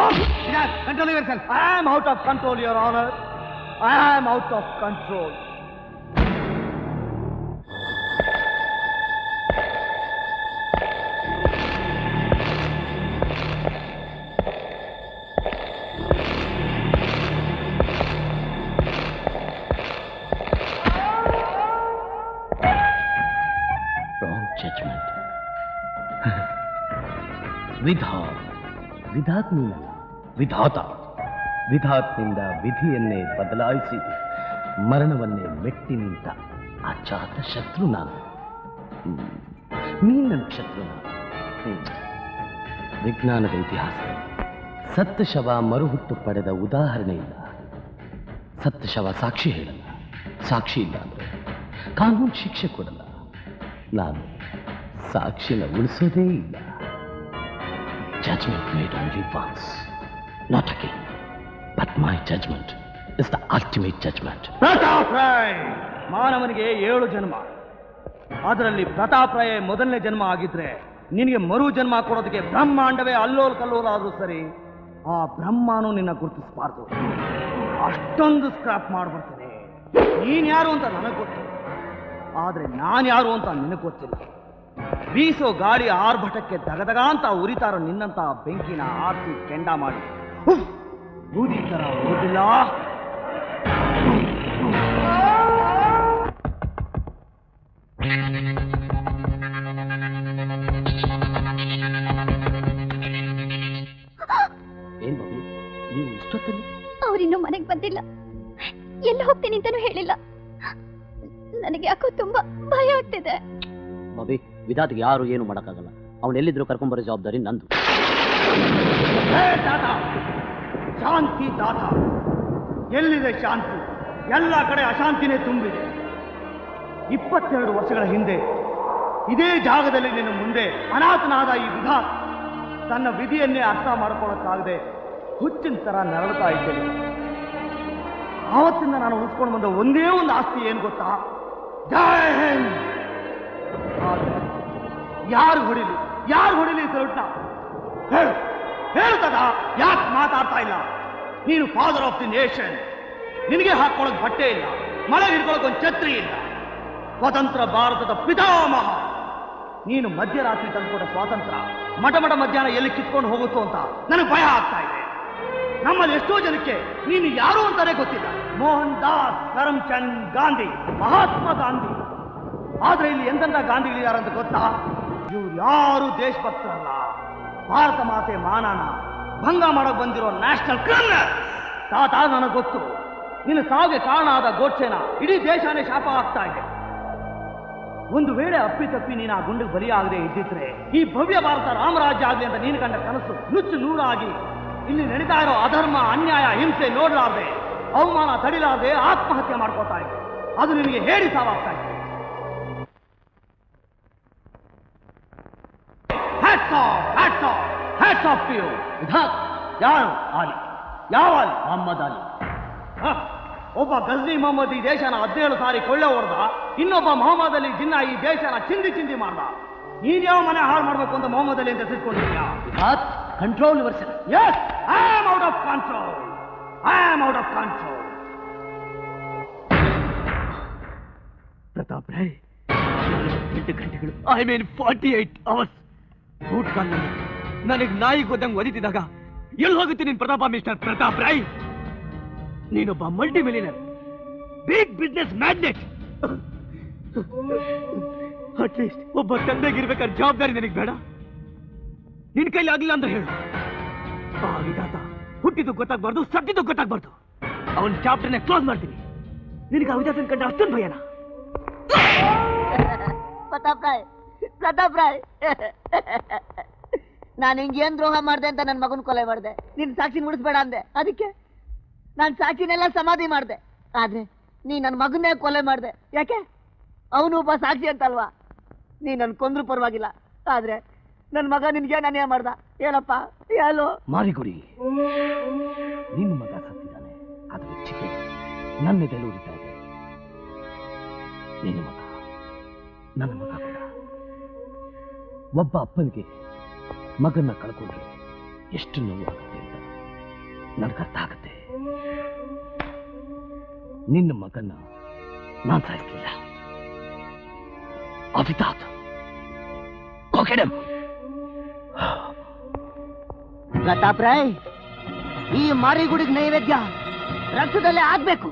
I am out of control your honour I am out of control wrong judgement Vidha Vidhath ನೀನಲ್ಲ ವಿಧಾತ ವಿಧಾತ್ನಿಂದ ವಿಧಿಯನ್ನೇ ಬದಲಾಯಿಸಿ ಮರಣವನ್ನೇ ಮೆಟ್ಟಿ ನಿಂತ ಅಚಾತ ಶತ್ರು ನಾನು ಹ್ಮ್. ನೀನ್ ನನ್ನ ಶತ್ರು ನಾನು. ಹ್ಮ್. ವಿಜ್ಞಾನದ ಇತಿಹಾಸ ಸತ್ತ ಶವ ಮರುಹುಟ್ಟು ಪಡೆದ ಉದಾಹರಣೆ ಇಲ್ಲ ಸತ್ತ ಶವ ಸಾಕ್ಷಿ ಹೇಳಲ್ಲ ಸಾಕ್ಷಿ ಇಲ್ಲ ಅಂದ್ರೆ ಕಾನೂನು ಶಿಕ್ಷೆ ಕೊಡಲ್ಲ ನಾನು ಸಾಕ್ಷಿನ ಉಳಿಸೋದೇ ಇಲ್ಲ judgement made only once not again but my judgement is the ultimate judgement Pratap Rai ಮಾನವನಿಗೆ ಏಳು ಜನ್ಮ ಅದರಲ್ಲಿ ಪ್ರತಾಪ್ ರಾಯ್ ಮೊದಲನೇ ಜನ್ಮ ಆಗಿದ್ರೆ ನಿನಗೆ ಮರು ಜನ್ಮ ಕೊಡೋದಕ್ಕೆ ಬ್ರಹ್ಮಾಂಡವೇ ಅಲ್ಲೋಲ್ ಕಲ್ಲೋಲ ಆದ್ರೂ ಸರಿ ಆ ಬ್ರಹ್ಮನೂ ನಿನ್ನ ಗುರುತಿಸಬಾರ್ದು ಅಷ್ಟೊಂದು ಸ್ಕ್ರಾಪ್ ಮಾಡ್ಬಿಡ್ತೇನೆ ನೀನ್ ಯಾರು ಅಂತ ನನಗೆ ಗೊತ್ತು ಆದ್ರೆ ನಾನು ಯಾರು ಅಂತ ನಿನಗೆ ಗೊತ್ತಿಲ್ಲ ಬೀಸೋ ಗಾಳಿ ಆರ್ಭಟಕ್ಕೆ ದಗದಗ ಅಂತ ಉರಿತಾರೋ ನಿನ್ನಂತ ಬೆಂಕಿನ ಆರ್ಸಿ ಕೆಂಡ ಮಾಡಿ ಉಫ್! ಬೂದಿ ತರ ಓದಿಲ್ಲ ಏನ್ ಬಾಬಿ ನೀವು ಇಷ್ಟೊತ್ತಲ್ಲಿ ಅವರಿನ್ನೂ ಮನೆಗೆ ಬಂದಿಲ್ಲ ಎಲ್ಲಿ ಹೋಗ್ತೀನಿ ಅಂತಾನೂ ಹೇಳಿಲ್ಲ ನನಗೆ ಯಾಕೋ ತುಂಬಾ ಭಯ ಆಗ್ತಿದೆ ಬಾಬಿ ವಿಧಾತ್ಗೆ ಯಾರು ಏನು ಮಾಡೋಕ್ಕಾಗಲ್ಲ ಅವ್ನು ಎಲ್ಲಿದ್ರು ಕರ್ಕೊಂಬರೋ ಜವಾಬ್ದಾರಿ ನಂದು ಹೇ ದಾತ ಶಾಂತಿ ದಾತ ಎಲ್ಲಿದೆ ಶಾಂತಿ ಎಲ್ಲ ಕಡೆ ಅಶಾಂತಿನೇ ತುಂಬಿದೆ ಇಪ್ಪತ್ತೆರಡು ವರ್ಷಗಳ ಹಿಂದೆ ಇದೇ ಜಾಗದಲ್ಲಿ ನಿನ್ನ ಮುಂದೆ ಅನಾಥನಾದ ಈ ವಿಧಾತ್ ತನ್ನ ವಿಧಿಯನ್ನೇ ಅರ್ಥ ಮಾಡ್ಕೊಳ್ಳೋಕ್ಕಾಗದೆ ಹುಚ್ಚಿನ ತರ ನರಳುತ್ತಾ ಇದ್ದೇನೆ ಆವತ್ತಿಂದ ನಾನು ಉಳಿಸ್ಕೊಂಡು ಬಂದ ಒಂದೇ ಒಂದು ಆಸ್ತಿ ಏನು ಗೊತ್ತಾ ಜೈ ಹಿಂದ್ ಆದ್ರೆ ಯಾರು ಹೊಡಿಲಿ ಯಾರು ಹೊಡಿಲಿ ಸಲ್ಯೂಟ್ನ ಹೇಳು ಹೇಳ್ತದ ಯಾಕೆ ಮಾತಾಡ್ತಾ ಇಲ್ಲ ನೀನು ಫಾದರ್ ಆಫ್ ದಿ ನೇಷನ್ ನಿನಗೆ ಹಾಕೊಳ್ಳೋಕೆ ಬಟ್ಟೆ ಇಲ್ಲ ಮಳೆ ಹಿಡ್ಕೊಳ್ಳೋಕೆ ಒಂದು ಛತ್ರಿ ಇಲ್ಲ ಸ್ವತಂತ್ರ ಭಾರತದ ಪಿತಾಮಹ ನೀನು ಮಧ್ಯರಾತ್ರಿ ತಂದುಕೊಟ್ಟ ಸ್ವಾತಂತ್ರ್ಯ ಮಠ ಮಠ ಮಧ್ಯಾಹ್ನ ಎಲ್ಲಿ ಕಿತ್ಕೊಂಡು ಹೋಗುತ್ತೋ ಅಂತ ನನಗೆ ಭಯ ಆಗ್ತಾ ಇದೆ ನಮ್ಮಲ್ಲಿ ಎಷ್ಟೋ ಜನಕ್ಕೆ ನೀನು ಯಾರು ಅಂತಾನೆ ಗೊತ್ತಿಲ್ಲ ಮೋಹನ್ ದಾಸ್ ಕರಮ್ಚಂದ್ ಗಾಂಧಿ ಮಹಾತ್ಮ ಗಾಂಧಿ ಆದ್ರೆ ಇಲ್ಲಿ ಎಂತೆಂಥ ಗಾಂಧಿಗಳಿದಾರಂತ ಗೊತ್ತಾ ಇವ್ರು ಯಾರು ದೇಶಭಕ್ತರಲ್ಲ ಭಾರತ ಮಾತೆ ಮಾನನ ಭಂಗ ಮಾಡಕ್ ಬಂದಿರೋ ನ್ಯಾಷನಲ್ ಕ್ರಿಮಿನಲ್ ತಾತ ನನಗೆ ಗೊತ್ತು ನಿನ್ನ ಸಾವಿಗೆ ಕಾರಣ ಆದ ಗೋಡ್ಸೆನ ಇಡೀ ದೇಶನೇ ಶಾಪ ಆಗ್ತಾ ಇದೆ ಒಂದು ವೇಳೆ ಅಪ್ಪಿತಪ್ಪಿ ನೀನು ಆ ಗುಂಡಿಗೆ ಬಲಿಯಾಗದೆ ಇದ್ದಿದ್ರೆ ಈ ಭವ್ಯ ಭಾರತ ರಾಮರಾಜ್ಯ ಆಗಲಿ ಅಂತ ನೀನು ಕಂಡ ಕನಸು ನುಚ್ಚು ನೂರಾಗಿ ಇಲ್ಲಿ ನಡೀತಾ ಇರೋ ಅಧರ್ಮ ಅನ್ಯಾಯ ಹಿಂಸೆ ನೋಡಲಾರ್ದೆ ಅವಮಾನ ತಡಿಲಾರ್ದೆ ಆತ್ಮಹತ್ಯೆ ಮಾಡ್ಕೋತಾ ಇದೆ ಅದು ನಿನಗೆ ಹೇಳಿ ಸಾವಾಗ್ತಾ ಇದೆ Hats off, hats off, hats off to you. ವಿಧಾತ್ ಯಾರು ಆಲಿ ಯಾವ ಆಲಿ ಮೊಹಮ್ಮದ್ ಅಲಿ ಹ, ಒಬ್ಬ ಗಜ್ನಿ ಮೊಹಮ್ಮದ್ ಈ ದೇಶನ ಹದಿನೇಳು ಸಾರಿ ಕೊಳ್ಳೆ ಹೊಡೆದ ಇನ್ನೊಬ್ಬ ಮೊಹಮ್ಮದ್ ಅಲಿ ಜಿನ್ನ ಈ ದೇಶನ ಚಿಂದಿ ಚಿಂದಿ ಮಾಡ್ದ ನೀನ್ ಯಾವ ಮನೆ ಹಾಳು ಮಾಡ್ಬೇಕು ಅಂತ ಮೊಹಮ್ಮದ್ ಅಲಿ ಅಂತ ತಿಳ್ಕೊಂಡಿದ್ಯಾ Vidhath control your yes I am out of control I am out of control Pratap Rai ಎಂಟು ಗಂಟೆಗಳು I mean forty eight hours boot ಕಾಲ್ನಲ್ಲಿ ನನಗೆ ನಾಯಿ ಗೊತ್ತಂಗೆ ಒದಿತಿದಾಗ ಎಲ್ಲಿ ಹೋಗುತ್ತೆ ನಿನ್ ಪ್ರತಾಪ ಮಿಸ್ಟರ್ ಪ್ರತಾಪ್ ರಾಯ್ ನೀನೊಬ್ಬ multi millionaire big business magnet at least ಒಬ್ಬ ತಂದೆಗಿರ್ಬೇಕಾದ್ರೆ ಜವಾಬ್ದಾರಿ ನನಗೆ ಬೇಡ ನಿನ್ ಕೈಲಿ ಆಗ್ಲಿಲ್ಲ ಅಂತ ಹೇಳು ಆ ವಿಧಾತ ಹುಟ್ಟಿದ್ದು ಗೊತ್ತಾಗ್ಬಾರ್ದು ಸತ್ತಿದ್ದು ಗೊತ್ತಾಗ್ಬಾರ್ದು ಅವನ ಚಾಪ್ಟರ್ನ ಕ್ಲೋಸ್ ಮಾಡ್ತೀನಿ ನಿನಗೆ ಆ ವಿಧಾತನ ಕಂಡ್ರೆ ಅಷ್ಟೊಂದು ಭಯನಾ ಪ್ರತಾಪ್ ರಾಯ್ ಪ್ರತಾಪ್ ರಾಯ್ ನಾನು ಹಿಂಗೆ ಏನ್ ದ್ರೋಹ ಮಾಡ್ದೆ ಅಂತ ನನ್ನ ಮಗನ ಕೊಲೆ ಮಾಡಿದೆ ನಿನ್ ಸಾಕ್ಷಿ ಉಳಿಸ್ಬೇಡ ಅಂದೆ ಅದಕ್ಕೆ ನಾನು ಸಾಕ್ಷಿನೆಲ್ಲ ಸಮಾಧಿ ಮಾಡಿದೆ ಆದ್ರೆ ನೀ ನನ್ನ ಮಗನ್ನೇ ಕೊಲೆ ಮಾಡಿದೆ ಯಾಕೆ ಅವನು ಒಬ್ಬ ಸಾಕ್ಷಿ ಅಂತಲ್ವಾ ನೀ ನನ್ ಕೊಂದ್ರು ಪರವಾಗಿಲ್ಲ ಆದ್ರೆ ನನ್ನ ಮಗ ನಿನ್ಗೆ ನಾನೇ ಮಾಡ್ದ ಹೇಳಪ್ಪ ಹೇಳು ಮಾರಿಗುಡಿ ನಿನ್ನ ಮಗ ಸತ್ತಿದ್ದಾನೆ ಅದು ಚಿತೆ ನನ್ನ ಎದೆಲು ಉರಿತಾ ಇದೆ ನಿನ್ನ ಮಗ ನನ್ನ ಮಗ ಕೂಡ ಒಬ್ಬ ಅಪ್ಪನಿಗೆ ಮಗನ್ನ ಕಳ್ಕೊಂಡ್ರೆ ಎಷ್ಟು ನೋವು ಆಗುತ್ತೆ ಅಂತ ನನಗೆ ಅರ್ಥ ಆಗುತ್ತೆ ನಿನ್ನ ಮಗನ್ನ ನಾನ್ ಸಾಯಿಸ್ಲಿಲ್ಲ ಅವಿತಾತ್ ಕೊಕೆಡಮ್ ಪ್ರತಾಪ್ ರಾಯ್ ಈ ಮಾರಿಗುಡಿಗೆ ನೈವೇದ್ಯ ರಕ್ತದಲ್ಲೇ ಆಗ್ಬೇಕು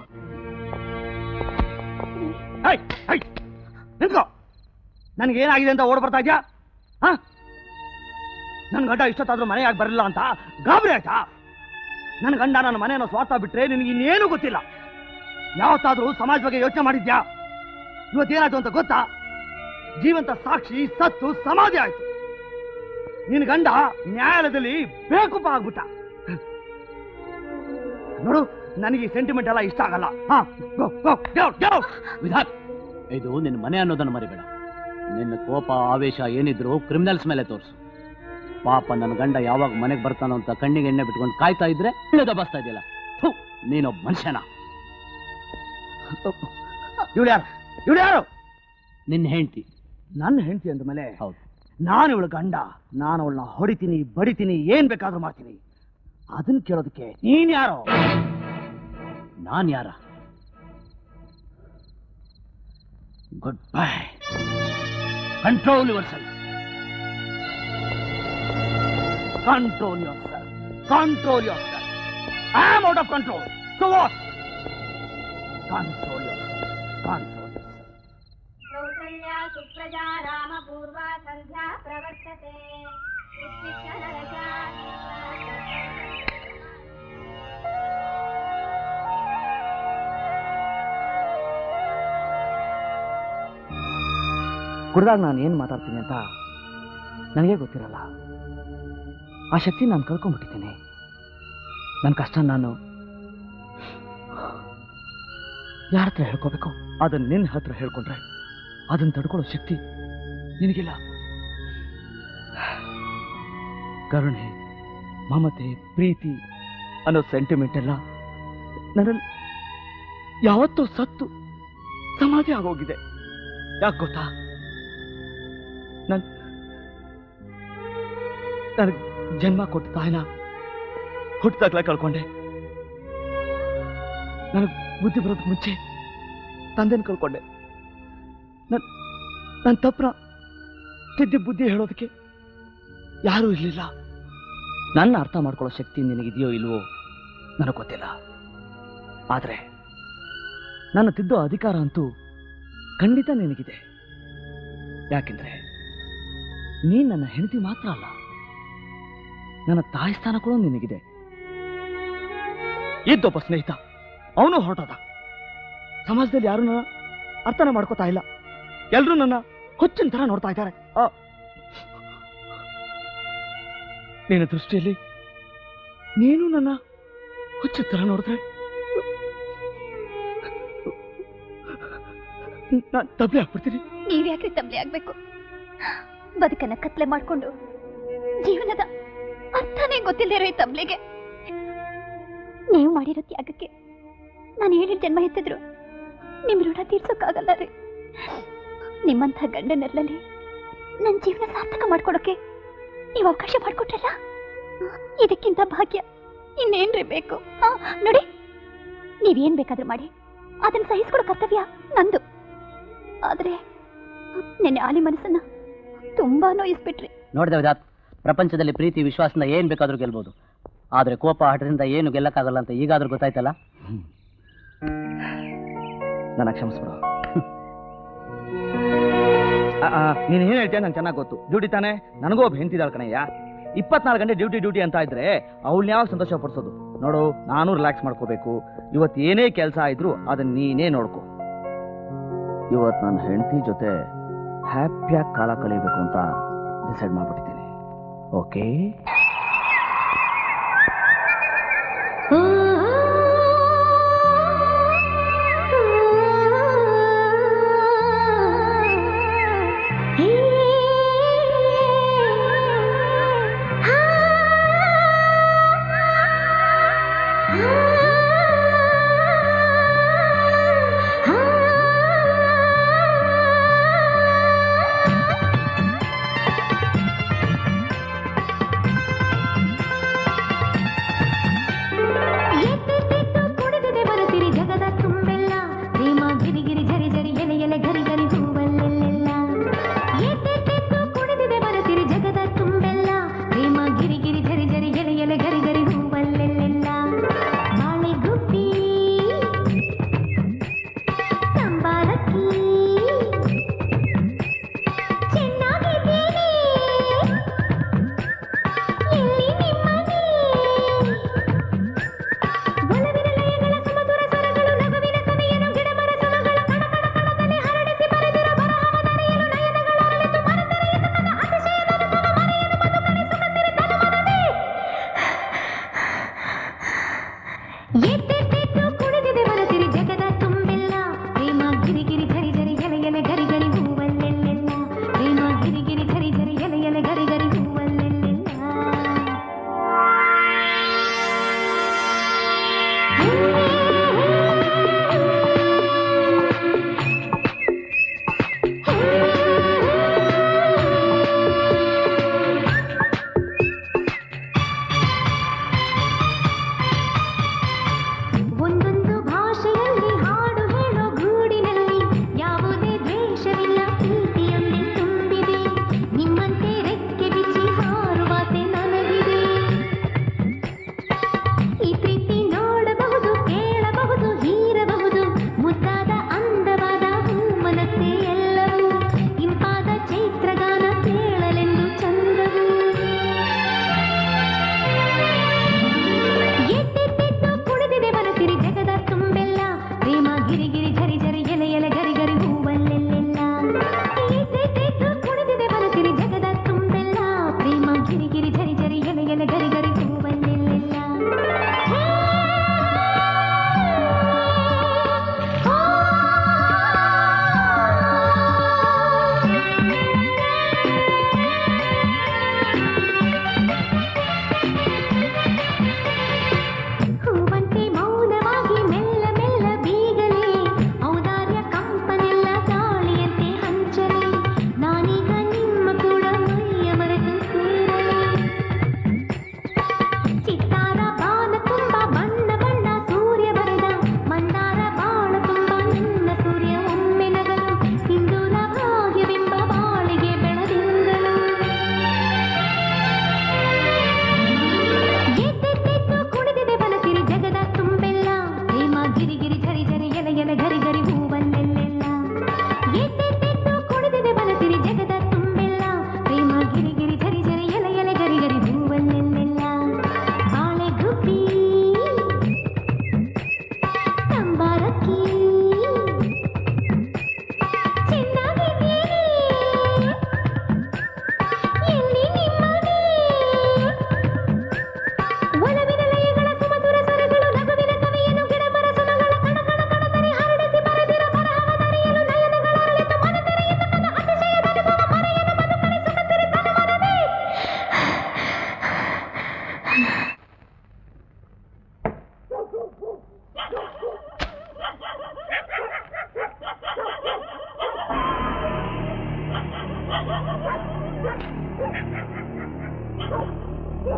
ಹೈ ಹೈ ನಿಂತ್ಕೋ ನನಗೆ ಏನಾಗಿದೆ ಅಂತ ಓಡ್ ಬರ್ತಾ ಇದ್ಯಾ ಹಾ ನನ್ನ ಗಂಡ ಇಷ್ಟೊತ್ತಾದ್ರೂ ಮನೆಯಾಗಿ ಬರಲಿಲ್ಲ ಅಂತ ಗಾಬರಿ ಆಯ್ತಾ ನನ್ನ ಗಂಡ ನನ್ನ ಮನೆಯನ್ನು ಸ್ವಾರ್ಥ ಬಿಟ್ರೆ ನಿನಗೆ ಇನ್ನೇನು ಗೊತ್ತಿಲ್ಲ ಯಾವತ್ತಾದ್ರೂ ಸಮಾಜ ಬಗ್ಗೆ ಯೋಚನೆ ಮಾಡಿದ್ಯಾ ಇವತ್ತೇನಾಯ್ತು ಅಂತ ಗೊತ್ತಾ ಜೀವಂತ ಸಾಕ್ಷಿ ಸತ್ತು ಸಮಾಧಿ ಆಯ್ತು ನಿನ್ನ ಗಂಡ ನ್ಯಾಯಾಲಯದಲ್ಲಿ ಬೇಕುಪ್ಪ ಆಗ್ಬಿಟ್ಟ ನೋಡು ನನಗೆ ಈ ಸೆಂಟಿಮೆಂಟ್ ಎಲ್ಲ ಇಷ್ಟ ಆಗಲ್ಲ ಹಾ ಗೋ ಗೋ ಗೆಟ್ ಔಟ್ ವಿಧಾತ್ ಇದು ನಿನ್ನ ಮನೆ ಅನ್ನೋದನ್ನು ಮರಿಬೇಡ ನಿನ್ನ ಕೋಪ ಆವೇಶ ಏನಿದ್ರು ಕ್ರಿಮಿನಲ್ಸ್ ಮೇಲೆ ತೋರಿಸು ಪಾಪ ನನ್ನ ಗಂಡ ಯಾವಾಗ ಮನೆಗೆ ಬರ್ತಾನೋ ಅಂತ ಕಣ್ಣಿಗೆ ಎಣ್ಣೆ ಬಿಟ್ಕೊಂಡು ಕಾಯ್ತಾ ಇದ್ರೆ ಇಲ್ಲೇ ದಬಾಸ್ತಾ ಇದೆಯಲ್ಲ ಥು, ನೀನೊಬ್ಬ ಮನುಷ್ಯನ ಇವಳು ಯಾರು ಇವಳು ಯಾರು ನಿನ್ನ ಹೆಂಡತಿ ನನ್ನ ಹೆಂಡತಿ ಅಂದ ಮೇಲೆ ಹೌದು ನಾನು ಇವಳು ಗಂಡ ನಾನು ಅವಳನ್ನ ಹೊಡಿತೀನಿ ಬಡಿತೀನಿ ಏನ್ ಬೇಕಾದ್ರೂ ಮಾಡ್ತೀನಿ ಅದನ್ನ ಕೇಳೋದಕ್ಕೆ ನೀನ್ ಯಾರೋ ನಾನ್ ಯಾರ goodbye control yourself control yourself control yourself I am out of control so what control yourself control yourself कौसल्या सुप्रजा रामपूर्वा सन्ध्या प्रवर्तते उत्तिष्ठ नरशास्त्र ಕುಡ್ದಾಗ ನಾನು ಏನು ಮಾತಾಡ್ತೀನಿ ಅಂತ ನನಗೆ ಗೊತ್ತಿರಲ್ಲ ಆ ಶಕ್ತಿ ನಾನು ಕಳ್ಕೊಂಡ್ಬಿಟ್ಟಿದ್ದೀನಿ ನನ್ನ ಕಷ್ಟ ನಾನು ಯಾರ ಹತ್ರ ಹೇಳ್ಕೋಬೇಕು ಅದನ್ನ ನಿನ್ನ ಹತ್ರ ಹೇಳ್ಕೊಂಡ್ರೆ ಅದನ್ನ ತಡ್ಕೊಳ್ಳೋ ಶಕ್ತಿ ನಿನಗಿಲ್ಲ ಕರುಣೆ ಮಮತೆ ಪ್ರೀತಿ ಅನ್ನೋ ಸೆಂಟಿಮೆಂಟ್ ಎಲ್ಲ ನನ್ನಲ್ಲಿ ಯಾವತ್ತೋ ಸತ್ತು ಸಮಾಧಿ ಆಗೋಗಿದೆ ಯಾಕೆ ಗೊತ್ತಾ ನನ್ ನನಗೆ ಜನ್ಮ ಕೊಟ್ಟ ತಾಯಿನ ಹುಟ್ಟಿದಾಗ್ಲೇ ಕಳ್ಕೊಂಡೆ ನನಗೆ ಬುದ್ಧಿ ಬರೋದಕ್ಕೆ ಮುಂಚೆ ತಂದೆನ ಕಳ್ಕೊಂಡೆ ನನ್ ನನ್ನ ತಪ್ಪನ ತಿದ್ದಿ ಬುದ್ಧಿ ಹೇಳೋದಕ್ಕೆ ಯಾರೂ ಇರಲಿಲ್ಲ ನನ್ನ ಅರ್ಥ ಮಾಡ್ಕೊಳ್ಳೋ ಶಕ್ತಿ ನಿನಗಿದೆಯೋ ಇಲ್ವೋ ನನಗೆ ಗೊತ್ತಿಲ್ಲ ಆದರೆ ನನ್ನ ತಿದ್ದೋ ಅಧಿಕಾರ ಅಂತೂ ಖಂಡಿತ ನಿನಗಿದೆ ಯಾಕೆಂದ್ರೆ ನೀನ್ ನನ್ನ ಹೆಂಡತಿ ಮಾತ್ರ ಅಲ್ಲ ನನ್ನ ತಾಯಿ ಸ್ಥಾನ ಕೂಡ ನಿನಗಿದೆ ಇದ್ದೊಬ್ಬ ಸ್ನೇಹಿತ ಅವನು ಹೊರಟದ ಸಮಾಜದಲ್ಲಿ ಯಾರು ನನ್ನ ಅರ್ಥನ ಮಾಡ್ಕೋತಾ ಇಲ್ಲ ಎಲ್ರೂ ನನ್ನ ಹುಚ್ಚಿನ ತರ ನೋಡ್ತಾ ಇದ್ದಾರೆ ಆ, ನಿನ್ನ ದೃಷ್ಟಿಯಲ್ಲಿ ನೀನು ನನ್ನ ಹುಚ್ಚಿನ ತರ ನೋಡಿದ್ರೆ ನಾನು ತಬ್ಲೆ ಆಗ್ಬಿಡ್ತೀನಿ ನೀವ್ಯಾಕೆ ತಬ್ಲೆ ಆಗ್ಬೇಕು ಬದುಕನ್ನ ಕತ್ಲೆ ಮಾಡ್ಕೊಂಡು ಜೀವನದ ಅರ್ಥನೇ ಗೊತ್ತಿಲ್ಲದೆ ಇರೋ ಈ ತಬ್ಲೆಗೆ ನೀವು ಮಾಡಿರೋ ತ್ಯಾಗಕ್ಕೆ ನಾನು ಹೇಳಿದ ಜನ್ಮ ಎತ್ತಿದ್ರು ನಿಮ್ ಋಣ ತೀರ್ಸೋಕ್ಕಾಗಲ್ಲ ರೀ ನಿಮ್ಮಂಥ ಗಂಡನರ್ಲಲ್ಲಿ ನನ್ನ ಜೀವನ ಸಾರ್ಥಕ ಮಾಡ್ಕೊಡೋಕೆ ನೀವು ಅವಕಾಶ ಮಾಡಿಕೊಟ್ರಲ್ಲ ಇದಕ್ಕಿಂತ ಭಾಗ್ಯ ಇನ್ನೇನ್ರಿ ಬೇಕು ಆ, ನೋಡಿ ನೀವೇನ್ ಬೇಕಾದ್ರೂ ಮಾಡಿ ಅದನ್ನ ಸಹಿಸ್ಕೊಡೋ ಕರ್ತವ್ಯ ನಂದು ಆದ್ರೆ ನೆನ್ನೆ ಆಲಿ ಮನಸ್ಸನ್ನ ತುಂಬಾ ನೋಯಿಸ್ಬಿಟ್ರಿ ನೋಡಿದೆ ವಿಧಾತ್ ಪ್ರಪಂಚದಲ್ಲಿ ಪ್ರೀತಿ ವಿಶ್ವಾಸದಿಂದ ಏನ್ ಬೇಕಾದ್ರೂ ಗೆಲ್ಬೋದು ಆದ್ರೆ ಕೋಪ ಹಠದಿಂದ ಏನು ಗೆಲ್ಲಕ್ಕಾಗಲ್ಲ ಅಂತ ಈಗಾದ್ರೂ ಗೊತ್ತಾಯ್ತಲ್ಲ ನನ್ನ ಕ್ಷಮಿಸ್ಬಿಡು ನೀನು ಏನು ಹೇಳ್ತೀಯ ನಂಗೆ ಚೆನ್ನಾಗಿ ಗೊತ್ತು ಡ್ಯೂಟಿ ತಾನೆ ನನಗೂ ಒಬ್ಬ ಹೆಂತಿದ್ದಾಳ ಕಣಯ್ಯ ಇಪ್ಪತ್ನಾಲ್ಕು ಗಂಟೆ ಡ್ಯೂಟಿ ಡ್ಯೂಟಿ ಅಂತ ಇದ್ರೆ ಅವಳನ್ನ ಯಾವಾಗ ಸಂತೋಷ ಪಡಿಸೋದು ನೋಡು ನಾನು ರಿಲ್ಯಾಕ್ಸ್ ಮಾಡ್ಕೋಬೇಕು ಇವತ್ತು ಏನೇ ಕೆಲಸ ಇದ್ರು ಅದನ್ನ ನೀನೇ ನೋಡ್ಕೊ ಇವತ್ತು ನನ್ನ ಹೆಂಡತಿ ಜೊತೆ ಹ್ಯಾಪಿಯಾಗಿ ಕಾಲ ಕಳೀಬೇಕು ಅಂತ ಡಿಸೈಡ್ ಮಾಡ್ಬಿಟ್ಟಿದ್ದೀನಿ ಓಕೆ ಆ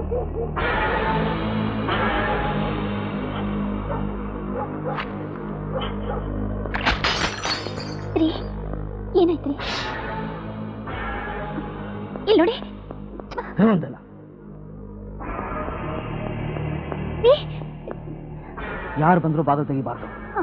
ರೀ ಏನಾಯ್ತ್ರಿ ಇಲ್ಲಿ ನೋಡಿ ಒಂದಲ್ಲ ರೀ ಯಾರು ಬಂದರೂ ಬಾಗಿಲು ತೆಗಿಬಾರ್ದು ಹಾ.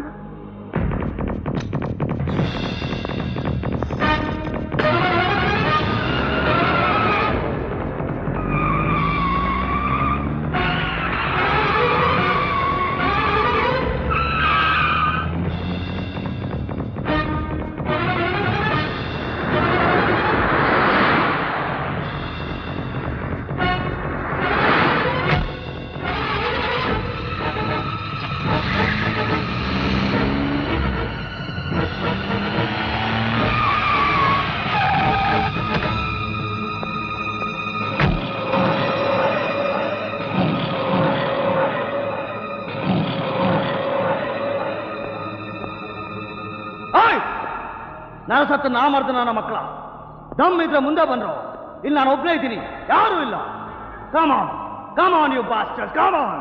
ಆಯ್ ನಾನು ಸತ್ತು ನಾ ಮಾಡ್ತೀನಿ ನನ್ನ ಮಕ್ಕಳ ದಮ್ ಇದ್ರೆ ಮುಂದೆ ಬಂದ್ರು ಇಲ್ಲಿ ನಾನು ಒಬ್ಬನೇ ಇದ್ದೀನಿ ಯಾರೂ ಇಲ್ಲ ಕಮಾನ್ ಕಮಾನ್ ಯು ಬಾಸ್ಟರ್ ಕಮಾನ್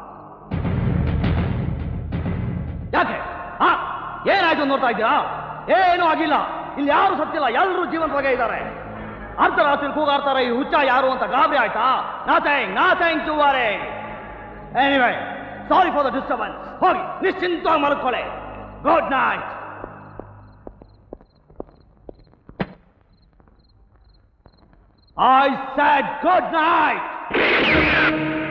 ಯಾಕೆ ಹಾ ಏನಾಯ್ತು ಅಂತ ನೋಡ್ತಾ ಇದ್ದೀರಾ ಏನೂ ಆಗಿಲ್ಲ ಇಲ್ಲಿ ಯಾರು ಸತ್ತಿಲ್ಲ ಎಲ್ಲರೂ ಜೀವಂತವಾಗೇ ಇದ್ದಾರೆ ಅರ್ಧರಾತ್ರಿ ಕೂಗಾಡ್ತಾರೆ ಈ ಹುಚ್ಚ ಯಾರು ಅಂತ ಗಾಬರಿ ಆಯ್ತಾ nothing nothing to worry anyway sorry for the disturbance ಹೋಗಿ ನಿಶ್ಚಿಂತವಾಗಿ ಮಲ್ಕೊಳ್ಳಿ good night I said good night!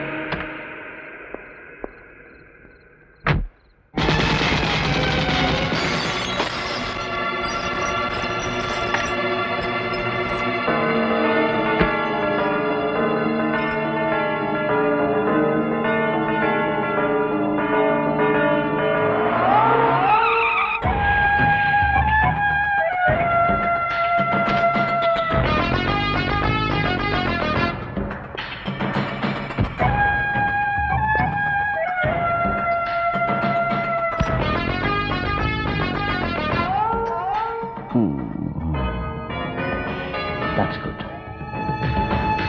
That's good.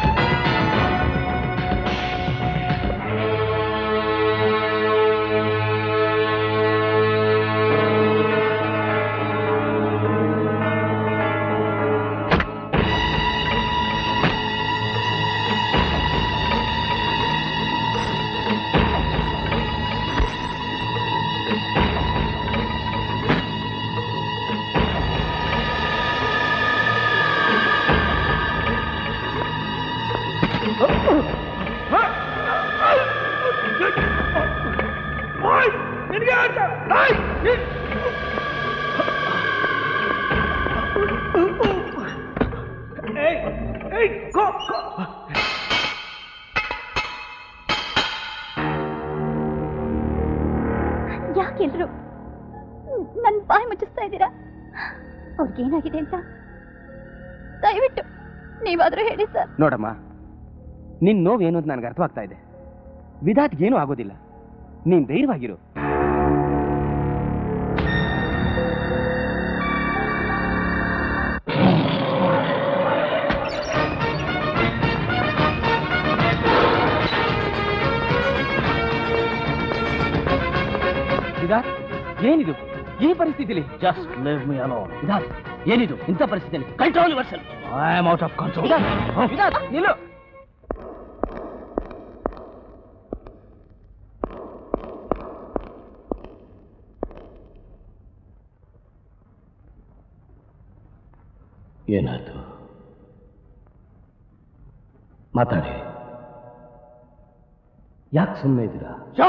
ಯಾಕೆಲ್ರು ನನ್ನ ಬಾಯಿ ಮುಚ್ಚಿಸ್ತಾ ಇದ್ದೀರಾ ಅವ್ರಿಗೇನಾಗಿದೆ ಅಂತ ದಯವಿಟ್ಟು ನೀವಾದ್ರೂ ಹೇಳಿ ಸರ್ ನೋಡಮ್ಮ ನಿನ್ ನೋವು ಏನು ಅಂತ ನನಗೆ ಅರ್ಥವಾಗ್ತಾ ಇದೆ ವಿಧಾತ್ ಏನೂ ಆಗೋದಿಲ್ಲ ನೀನ್ ಧೈರ್ಯವಾಗಿರು ವಿಧಾತ್ ಏನಿದು ಈ ಪರಿಸ್ಥಿತಿಲಿ just leave me alone Vidhath ಏನಿದು ಇಂಥ ಪರಿಸ್ಥಿತಿಯಲ್ಲಿ control your I am out of control. Vidhath Vidhath ನಿಲ್ಲು ಏನಾಯ್ತು ಮಾತಾಡಿ ಯಾಕೆ ಸುಮ್ಮನೆ ಇದ್ದೀರಾ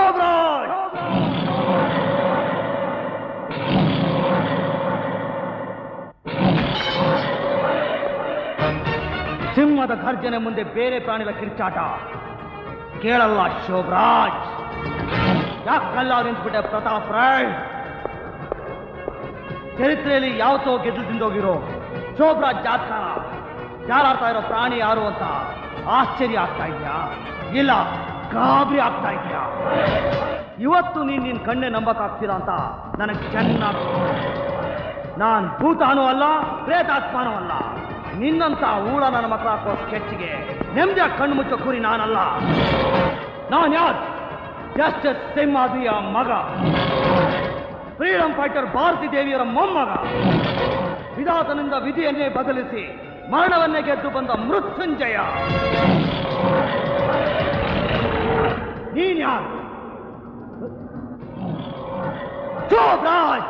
ಸಿಂಹದ ಗರ್ಜನೆ ಮುಂದೆ ಬೇರೆ ಪ್ರಾಣಿಗಳ ಕಿರ್ಚಾಟ ಕೇಳಲ್ಲ ಶೋಭರಾಜ್ ಯಾಕಲ್ಲ ನಿಂತ್ಬಿಟ್ಟೆ ಪ್ರತಾಪ್ ರಾಯ್ ಚರಿತ್ರೆಯಲ್ಲಿ ಯಾವತ್ತೋ ಗೆದ್ದು ತಿಂದೋಗಿರೋ ಶೋಭರಾಜ್ ಜಾತ್ಕಾರ ಜಾಲಾಡ್ತಾ ಇರೋ ಪ್ರಾಣಿ ಯಾರು ಅಂತ ಆಶ್ಚರ್ಯ ಆಗ್ತಾ ಇದೆಯಾ ಇಲ್ಲ ಗಾಬರಿ ಆಗ್ತಾ ಇದೆಯಾ ಇವತ್ತು ನೀನ್ ನಿನ್ ಕಣ್ಣೆ ನಂಬಕ್ಕಾಗ್ತೀರಾ ಅಂತ ನನಗೆ ಚೆನ್ನಾಗಿ ನಾನ್ ಭೂತಾನೂ ಅಲ್ಲ ಪ್ರೇತಾತ್ಮನೂ ಅಲ್ಲ ನಿನ್ನಂತ ಊಳ ನನ್ನ ಮಕ್ಕಳ ಹಾಕೋ ಸ್ಕೆಚ್ಗೆ ನೆಮ್ಮದಿಯ ಕಣ್ಣು ಮುಚ್ಚೋ ಕುರಿ ನಾನಲ್ಲ ನಾನು ಯಾರು ಜಸ್ಟಿಸ್ ಸಿಂಹಾದಿಯ ಮಗ ಫ್ರೀಡಂ ಫೈಟರ್ ಭಾರತಿ ದೇವಿಯರ ಮೊಮ್ಮಗ ವಿಧಾತನಿಂದ ವಿಧಿಯನ್ನೇ ಬದಲಿಸಿ ಮರಣವನ್ನೇ ಗೆದ್ದು ಬಂದ ಮೃತ್ಯುಂಜಯ ನೀನ್ ಯಾರು Jobraj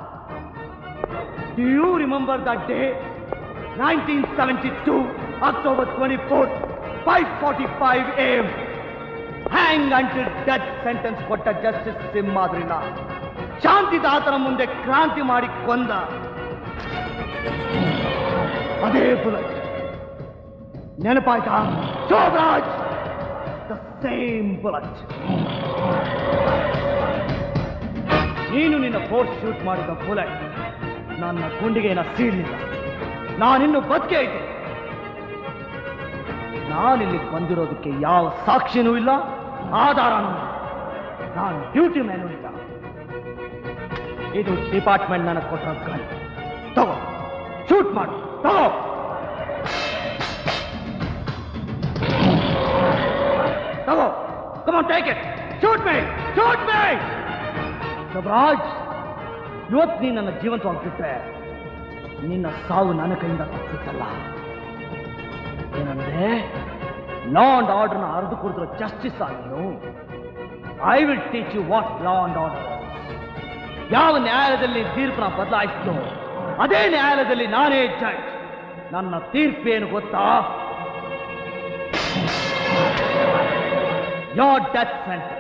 Do you remember that day? 1972, October 24th, 5.45 a.m. Hang until death sentence ಕೊಟ್ಟ ಜಸ್ಟಿಸ್ ಸಿಂಹಾದ್ರಿನ ಶಾಂತಿದಾತನ ಮುಂದೆ ಕ್ರಾಂತಿ ಮಾಡಿ ಕೊಂದ ಅದೇ ಬುಲೆಟ್ ನೆನಪಾಯ್ತಾ ಶೋಭರಾಜ್ ದ ಸೇಮ್ ಬುಲೆಟ್ ನೀನು ನಿನ್ನ ಫೋರ್ಸ್ ಶೂಟ್ ಮಾಡಿದ ಬುಲೆಟ್ ನನ್ನ ಗುಂಡಿಗೆನ ಸೀಳಲಿಲ್ಲ ನಾನಿನ್ನು ಬದುಕೆ ಇದ್ದೆ ನಾನಿಲ್ಲಿ ಬಂದಿರೋದಕ್ಕೆ ಯಾವ ಸಾಕ್ಷಿನೂ ಇಲ್ಲ ಆಧಾರನೂ ಇಲ್ಲ ನಾನು ಡ್ಯೂಟಿ ಮೇಲೂ ಇಲ್ಲ ಇದು ಡಿಪಾರ್ಟ್ಮೆಂಟ್ ನನಗೆ ಕೊಟ್ಟಿರೋ ಗಾಡಿ ತಗೋ ಶೂಟ್ ಮಾಡು ತಗೋ ತಗೋ come on take it shoot me shoot me Shobraj ಇವತ್ತು ನೀನು ನನ್ನ ಜೀವಂತವಾಗಿ ಬಿಟ್ರೆ ನಿನ್ನ ಸಾವು ನನ್ನ ಕೈಯಿಂದ ತಪ್ಪಿತ್ತಲ್ಲ ಏನಂದ್ರೆ ಲಾ ಅಂಡ್ ಆರ್ಡರ್ನ ಅರ್ದು ಕುಡಿದ್ರು ಜಸ್ಟಿಸ್ ನೀನು I will teach you what law and order ಯಾವ ನ್ಯಾಯಾಲಯದಲ್ಲಿ ತೀರ್ಪನ್ನ ಬದಲಾಯಿಸಿತು ಅದೇ ನ್ಯಾಯಾಲಯದಲ್ಲಿ ನಾನೇ ಜಡ್ಜ್ ನನ್ನ ತೀರ್ಪೇನು ಗೊತ್ತಾ ಯೋರ್ ಡೆತ್ ಸೆಂಟೆನ್ಸ್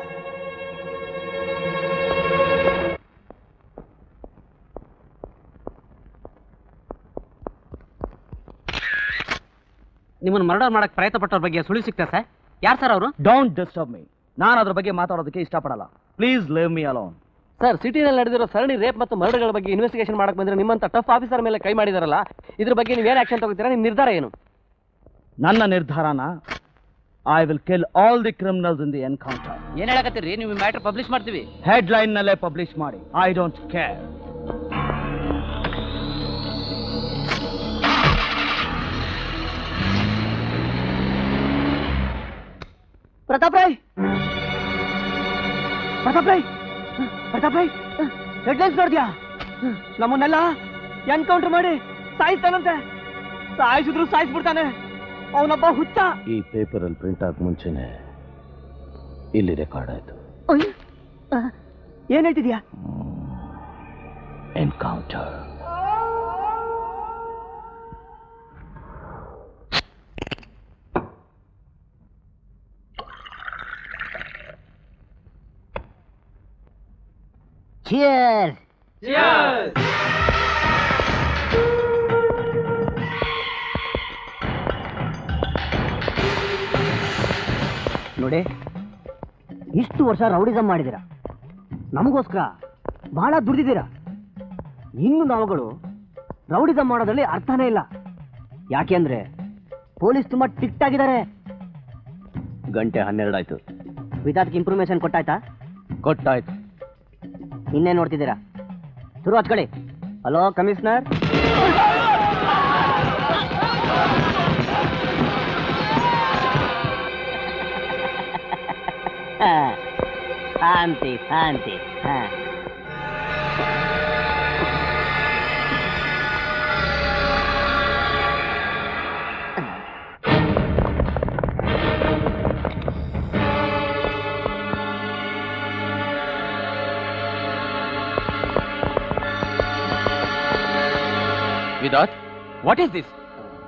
ನಿಮ್ಮನ್ನು ಮರ್ಡರ್ ಮಾಡಕ್ ಪ್ರಯತ್ನ ಪಟ್ಟವ್ರ ಬಗ್ಗೆ ಸುಳಿ ಸಿಗ್ತಾ ಸರ್ ಯಾರು ಸರ್ ಅವರು ಡೋಂಟ್ ಡಿಸ್ಟರ್ಬ್ ಮೀ ನಾನು ಅದ್ರ ಬಗ್ಗೆ ಮಾತಾಡೋದಕ್ಕೆ ಇಷ್ಟಪಡಲ್ಲ please leave me alone sir ಸಿಟಿನಲ್ಲಿ ನಡೆದಿರೋ ಸರಣಿ ರೇಪ್ ಮತ್ತು ಮರ್ಡರ್ಗಳ ಬಗ್ಗೆ ಇನ್ವೆಸ್ಟಿಗೇಷನ್ ಮಾಡಕ್ ಬಂದ್ರೆ ನಿಮ್ಮಂತ ಟಫ್ ಆಫೀಸರ್ ಮೇಲೆ ಕೈ ಮಾಡಿದಾರಲ್ಲ ಇದ್ರ ಬಗ್ಗೆ ನೀವು ಏನು ಆಕ್ಷನ್ ತಗೋತೀರಾ ನಿಮ್ಮ ನಿರ್ಧಾರ ಏನು ನನ್ನ ನಿರ್ಧಾರನ I will kill all the criminals in the encounter ಏನ್ ಹೇಳಕತ್ತೀರಿ ನೀವು ಮ್ಯಾಟ್ರ್ ಪಬ್ಲಿಷ್ ಮಾಡ್ತೀವಿ ಹೆಡ್ಲೈನ್ ನಲ್ಲೇ ಪಬ್ಲಿಷ್ ಮಾಡಿ I don't care Pratap Rai Pratap Rai Pratap Rai headlines ನೋಡ್ದ್ಯಾ ನಮ್ಮನ್ನೆಲ್ಲ ಎನ್ಕೌಂಟರ್ ಮಾಡಿ ಸಾಯಿಸ್ತಾನಂತೆ ಸಾಯಿಸಿದ್ರು ಸಾಯಿಸ್ಬಿಡ್ತಾನೆ ಅವನೊಬ್ಬ ಹುಚ್ಚ ಈ ಪೇಪರಲ್ಲಿ ಪ್ರಿಂಟ್ ಆಗ ಮುಂಚೆನೆ ಇಲ್ಲಿ ರೆಕಾರ್ಡ್ ಆಯ್ತು ಅಯ್ಯ್. ಆ, ಏನ್ ಹೇಳ್ತಿದ್ಯಾ ಎನ್ಕೌಂಟರ್ Cheers! ನೋಡಿ ಇಷ್ಟು ವರ್ಷ ರೌಡಿಸಮ್ ಮಾಡಿದ್ದೀರ ನಮಗೋಸ್ಕರ ಬಹಳ ದುಡ್ದಿದ್ದೀರ ಇನ್ನು ನಾವುಗಳು ರೌಡಿಸಮ್ ಮಾಡೋದ್ರಲ್ಲಿ ಅರ್ಥನೇ ಇಲ್ಲ ಯಾಕೆಂದ್ರೆ ಪೊಲೀಸ್ ತುಂಬಾ ಟಿಕ್ಟ್ ಆಗಿದ್ದಾರೆ ಗಂಟೆ ಹನ್ನೆರಡು ಆಯ್ತು ವಿಧಾತ್ಗೆ ಇನ್ಫಾರ್ಮೇಶನ್ ಕೊಟ್ಟಾಯ್ತಾ ಕೊಟ್ಟಾಯ್ತು ಇನ್ನೇ ನೋಡ್ತಿದ್ದೀರಾ ಶುರು ಹಚ್ಕೊಳ್ಳಿ ಹಲೋ ಕಮಿಷನರ್ ಶಾಂತಿ ಶಾಂತಿ ಹಾ Vidhath what is this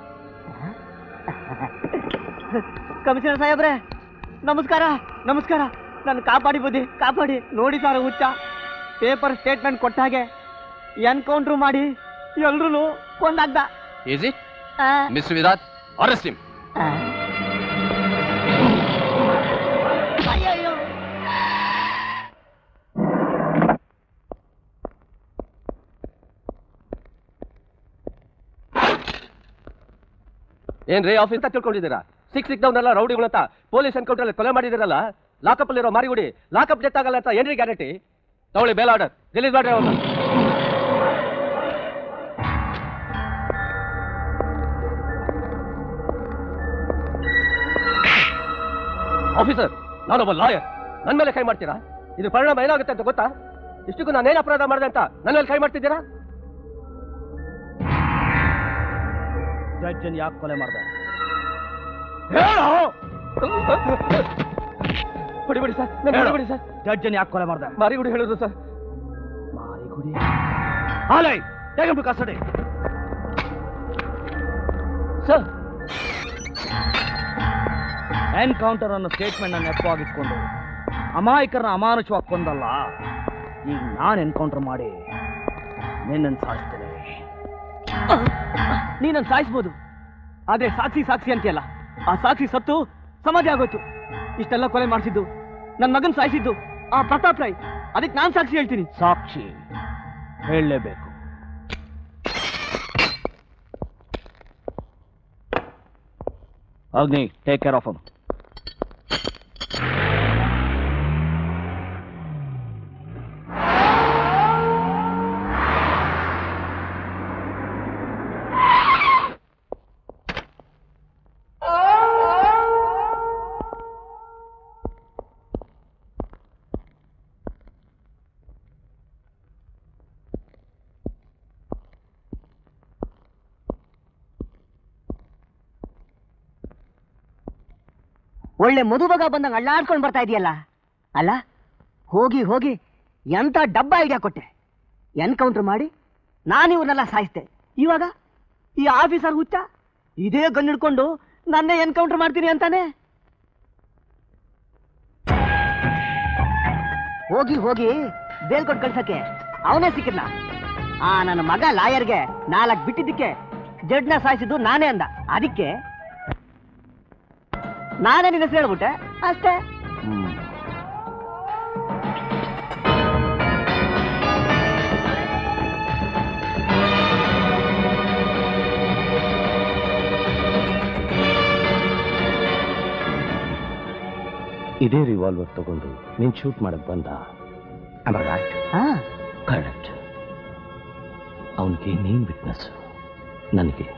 commissioner ಸಾಹೇಬ್ರೆ ನಮಸ್ಕಾರ ನಮಸ್ಕಾರ ನಾನು ಕಾಪಾಡಿ ಬುದ್ಧಿ ಕಾಪಾಡಿ ನೋಡಿ ಸರ್ ಹುಚ್ಚ ಪೇಪರ್ ಸ್ಟೇಟ್ಮೆಂಟ್ ಕೊಟ್ಟ ಹಾಗೆ ಎನ್ಕೌಂಟ್ರ್ ಮಾಡಿ ಎಲ್ರೂ ಕೊಂದಾಗ್ದ is it mister Vidhath arrest him ಅಯ್ಯಯ್ಯೋ ಏನ್ರಿ ಆಫೀಸ್ ತಿಳ್ಕೊಂಡಿದ್ದೀರಾ ಸಿಕ್ ಸಿಕ್ದವ್ನೆಲ್ಲ ರೌಡಿಗಳು ಅಂತ ಪೊಲೀಸ್ ಎನ್ಕೌಂಟರ್ ಕೊಲೆ ಮಾಡಿದಿರಲ್ಲ ಲಾಕಪ್ ಅಲ್ಲಿರೋ ಮಾರಿಗುಡಿ ಲಾಕಪ್ ಡೆತ್ ಆಗಲ್ಲ ಅಂತ ಏನ್ರಿ ಗ್ಯಾರಂಟಿ ತಗೊಳ್ಳಿ ಬೇಲ್ ಆರ್ಡರ್ ರಿಲೀಸ್ ಮಾಡ್ರಿ ಅವ್ರನ್ನ ಆಫೀಸರ್ ನಾನೊಬ್ಬ ಲಾಯರ್ ನನ್ನ ಮೇಲೆ ಕೈ ಮಾಡ್ತೀರಾ ಇದು ಪರಿಣಾಮ ಏನಾಗುತ್ತೆ ಅಂತ ಗೊತ್ತಾ ಇಷ್ಟಕ್ಕೂ ನಾನೇನು ಅಪರಾಧ ಮಾಡಿದೆ ಅಂತ ನನ್ನ ಮೇಲೆ ಕೈ ಮಾಡ್ತಿದ್ದೀರಾ ಜಡ್ಜನ್ ಯಾಕೆ ಕೊಲೆ ಮಾಡ್ದೆ ಹೊಡಿಬೇಡಿ ಸರ್ ನನ್ನ ಹೇಳು. ಹೊಡಿಬೇಡಿ ಸರ್ ಜಡ್ಜನ್ ಯಾಕೆ ಕೊಲೆ ಮಾಡ್ದೆ ಮಾರಿಗುಡಿ ಹೇಳಿದ್ರು ಸರ್ ಮಾರಿಗುಡಿ ಹಾಲೈ take to custody sir encounter ಅನ್ನೋ ಸ್ಟೇಟ್ಮೆಂಟ್ ನಾನು ನೆಪವಾಗಿಟ್ಕೊಂಡು ಅಮಾಯಕರನ್ನ ಅಮಾನುಷವಾಗಿ ಕೊಂದಲ್ಲ ಈಗ ನಾನು ಎನ್ಕೌಂಟರ್ ಮಾಡಿ ನಿನ್ನನ್ನು ಸಾಯಿಸ್ತೇನೆ ನೀನನ್ನು ಸಾಯಿಸ್ಬೋದು ಆದ್ರೆ ಸಾಕ್ಷಿ ಸಾಕ್ಷಿ ಅಂತೀಯಲ್ಲ ಆ ಸಾಕ್ಷಿ ಸತ್ತು ಸಮಾಧಿ ಆಗೋಯ್ತು ಇಷ್ಟೆಲ್ಲ ಕೊಲೆ ಮಾಡಿಸಿದ್ದು ನನ್ನ ಮಗನ್ ಸಾಯಿಸಿದ್ದು ಆ ಪ್ರತಾಪ್ ರಾಯ್ ಅದಕ್ಕೆ ನಾನ್ ಸಾಕ್ಷಿ ಹೇಳ್ತೀನಿ ಸಾಕ್ಷಿ ಹೇಳಲೇಬೇಕು ಅಗ್ನಿ ಟೇಕ್ ಕೇರ್ ಆಫ್ ಒಳ್ಳೆ ಮದುಮಗ ಬಂದಂಗೆ ಅಳ್ಳಾಡ್ಕೊಂಡು ಬರ್ತಾ ಇದೆಯಲ್ಲ ಅಲ್ಲ ಹೋಗಿ ಹೋಗಿ ಎಂತ ಡಬ್ಬ ಐಡಿಯಾ ಕೊಟ್ಟೆ ಎನ್ಕೌಂಟರ್ ಮಾಡಿ ನಾನು ಇವ್ರನ್ನೆಲ್ಲ ಸಾಯಿಸ್ತೆ ಇವಾಗ ಈ ಆಫೀಸರ್ ಹುಚ್ಚ ಇದೇ ಗನ್ ಹಿಡ್ಕೊಂಡು ನನ್ನೇ ಎನ್ಕೌಂಟರ್ ಮಾಡ್ತೀನಿ ಅಂತಾನೆ ಹೋಗಿ ಹೋಗಿ ಬೇಲ್ ಕೊಟ್ಟು ಕಳ್ಸಕ್ಕೆ ಅವನೇ ಸಿಕ್ಕಿದ್ನ ಆ ನನ್ನ ಮಗ ಲಾಯರ್ಗೆ ನಾಲ್ಕು ಬಿಟ್ಟಿದ್ದಕ್ಕೆ ಜಡ್ನ ಸಾಯಿಸಿದ್ದು ನಾನೇ ಅಂದ ಅದಕ್ಕೆ ನಾನೇ ನಿನ್ನ ಹೆಸರು ಹೇಳ್ಬಿಟ್ಟೆ ಅಷ್ಟೇ ಇದೇ ರಿವಾಲ್ವರ್ ತಗೊಂಡು ನೀನ್ ಶೂಟ್ ಮಾಡಕ್ ಬಂದ ರೈಟ್ ಹಾ ಕರೆಕ್ಟ್ ಅವನಿಗೆ ನೀನ್ ವಿಟ್ನೆಸ್ ನನಗೆ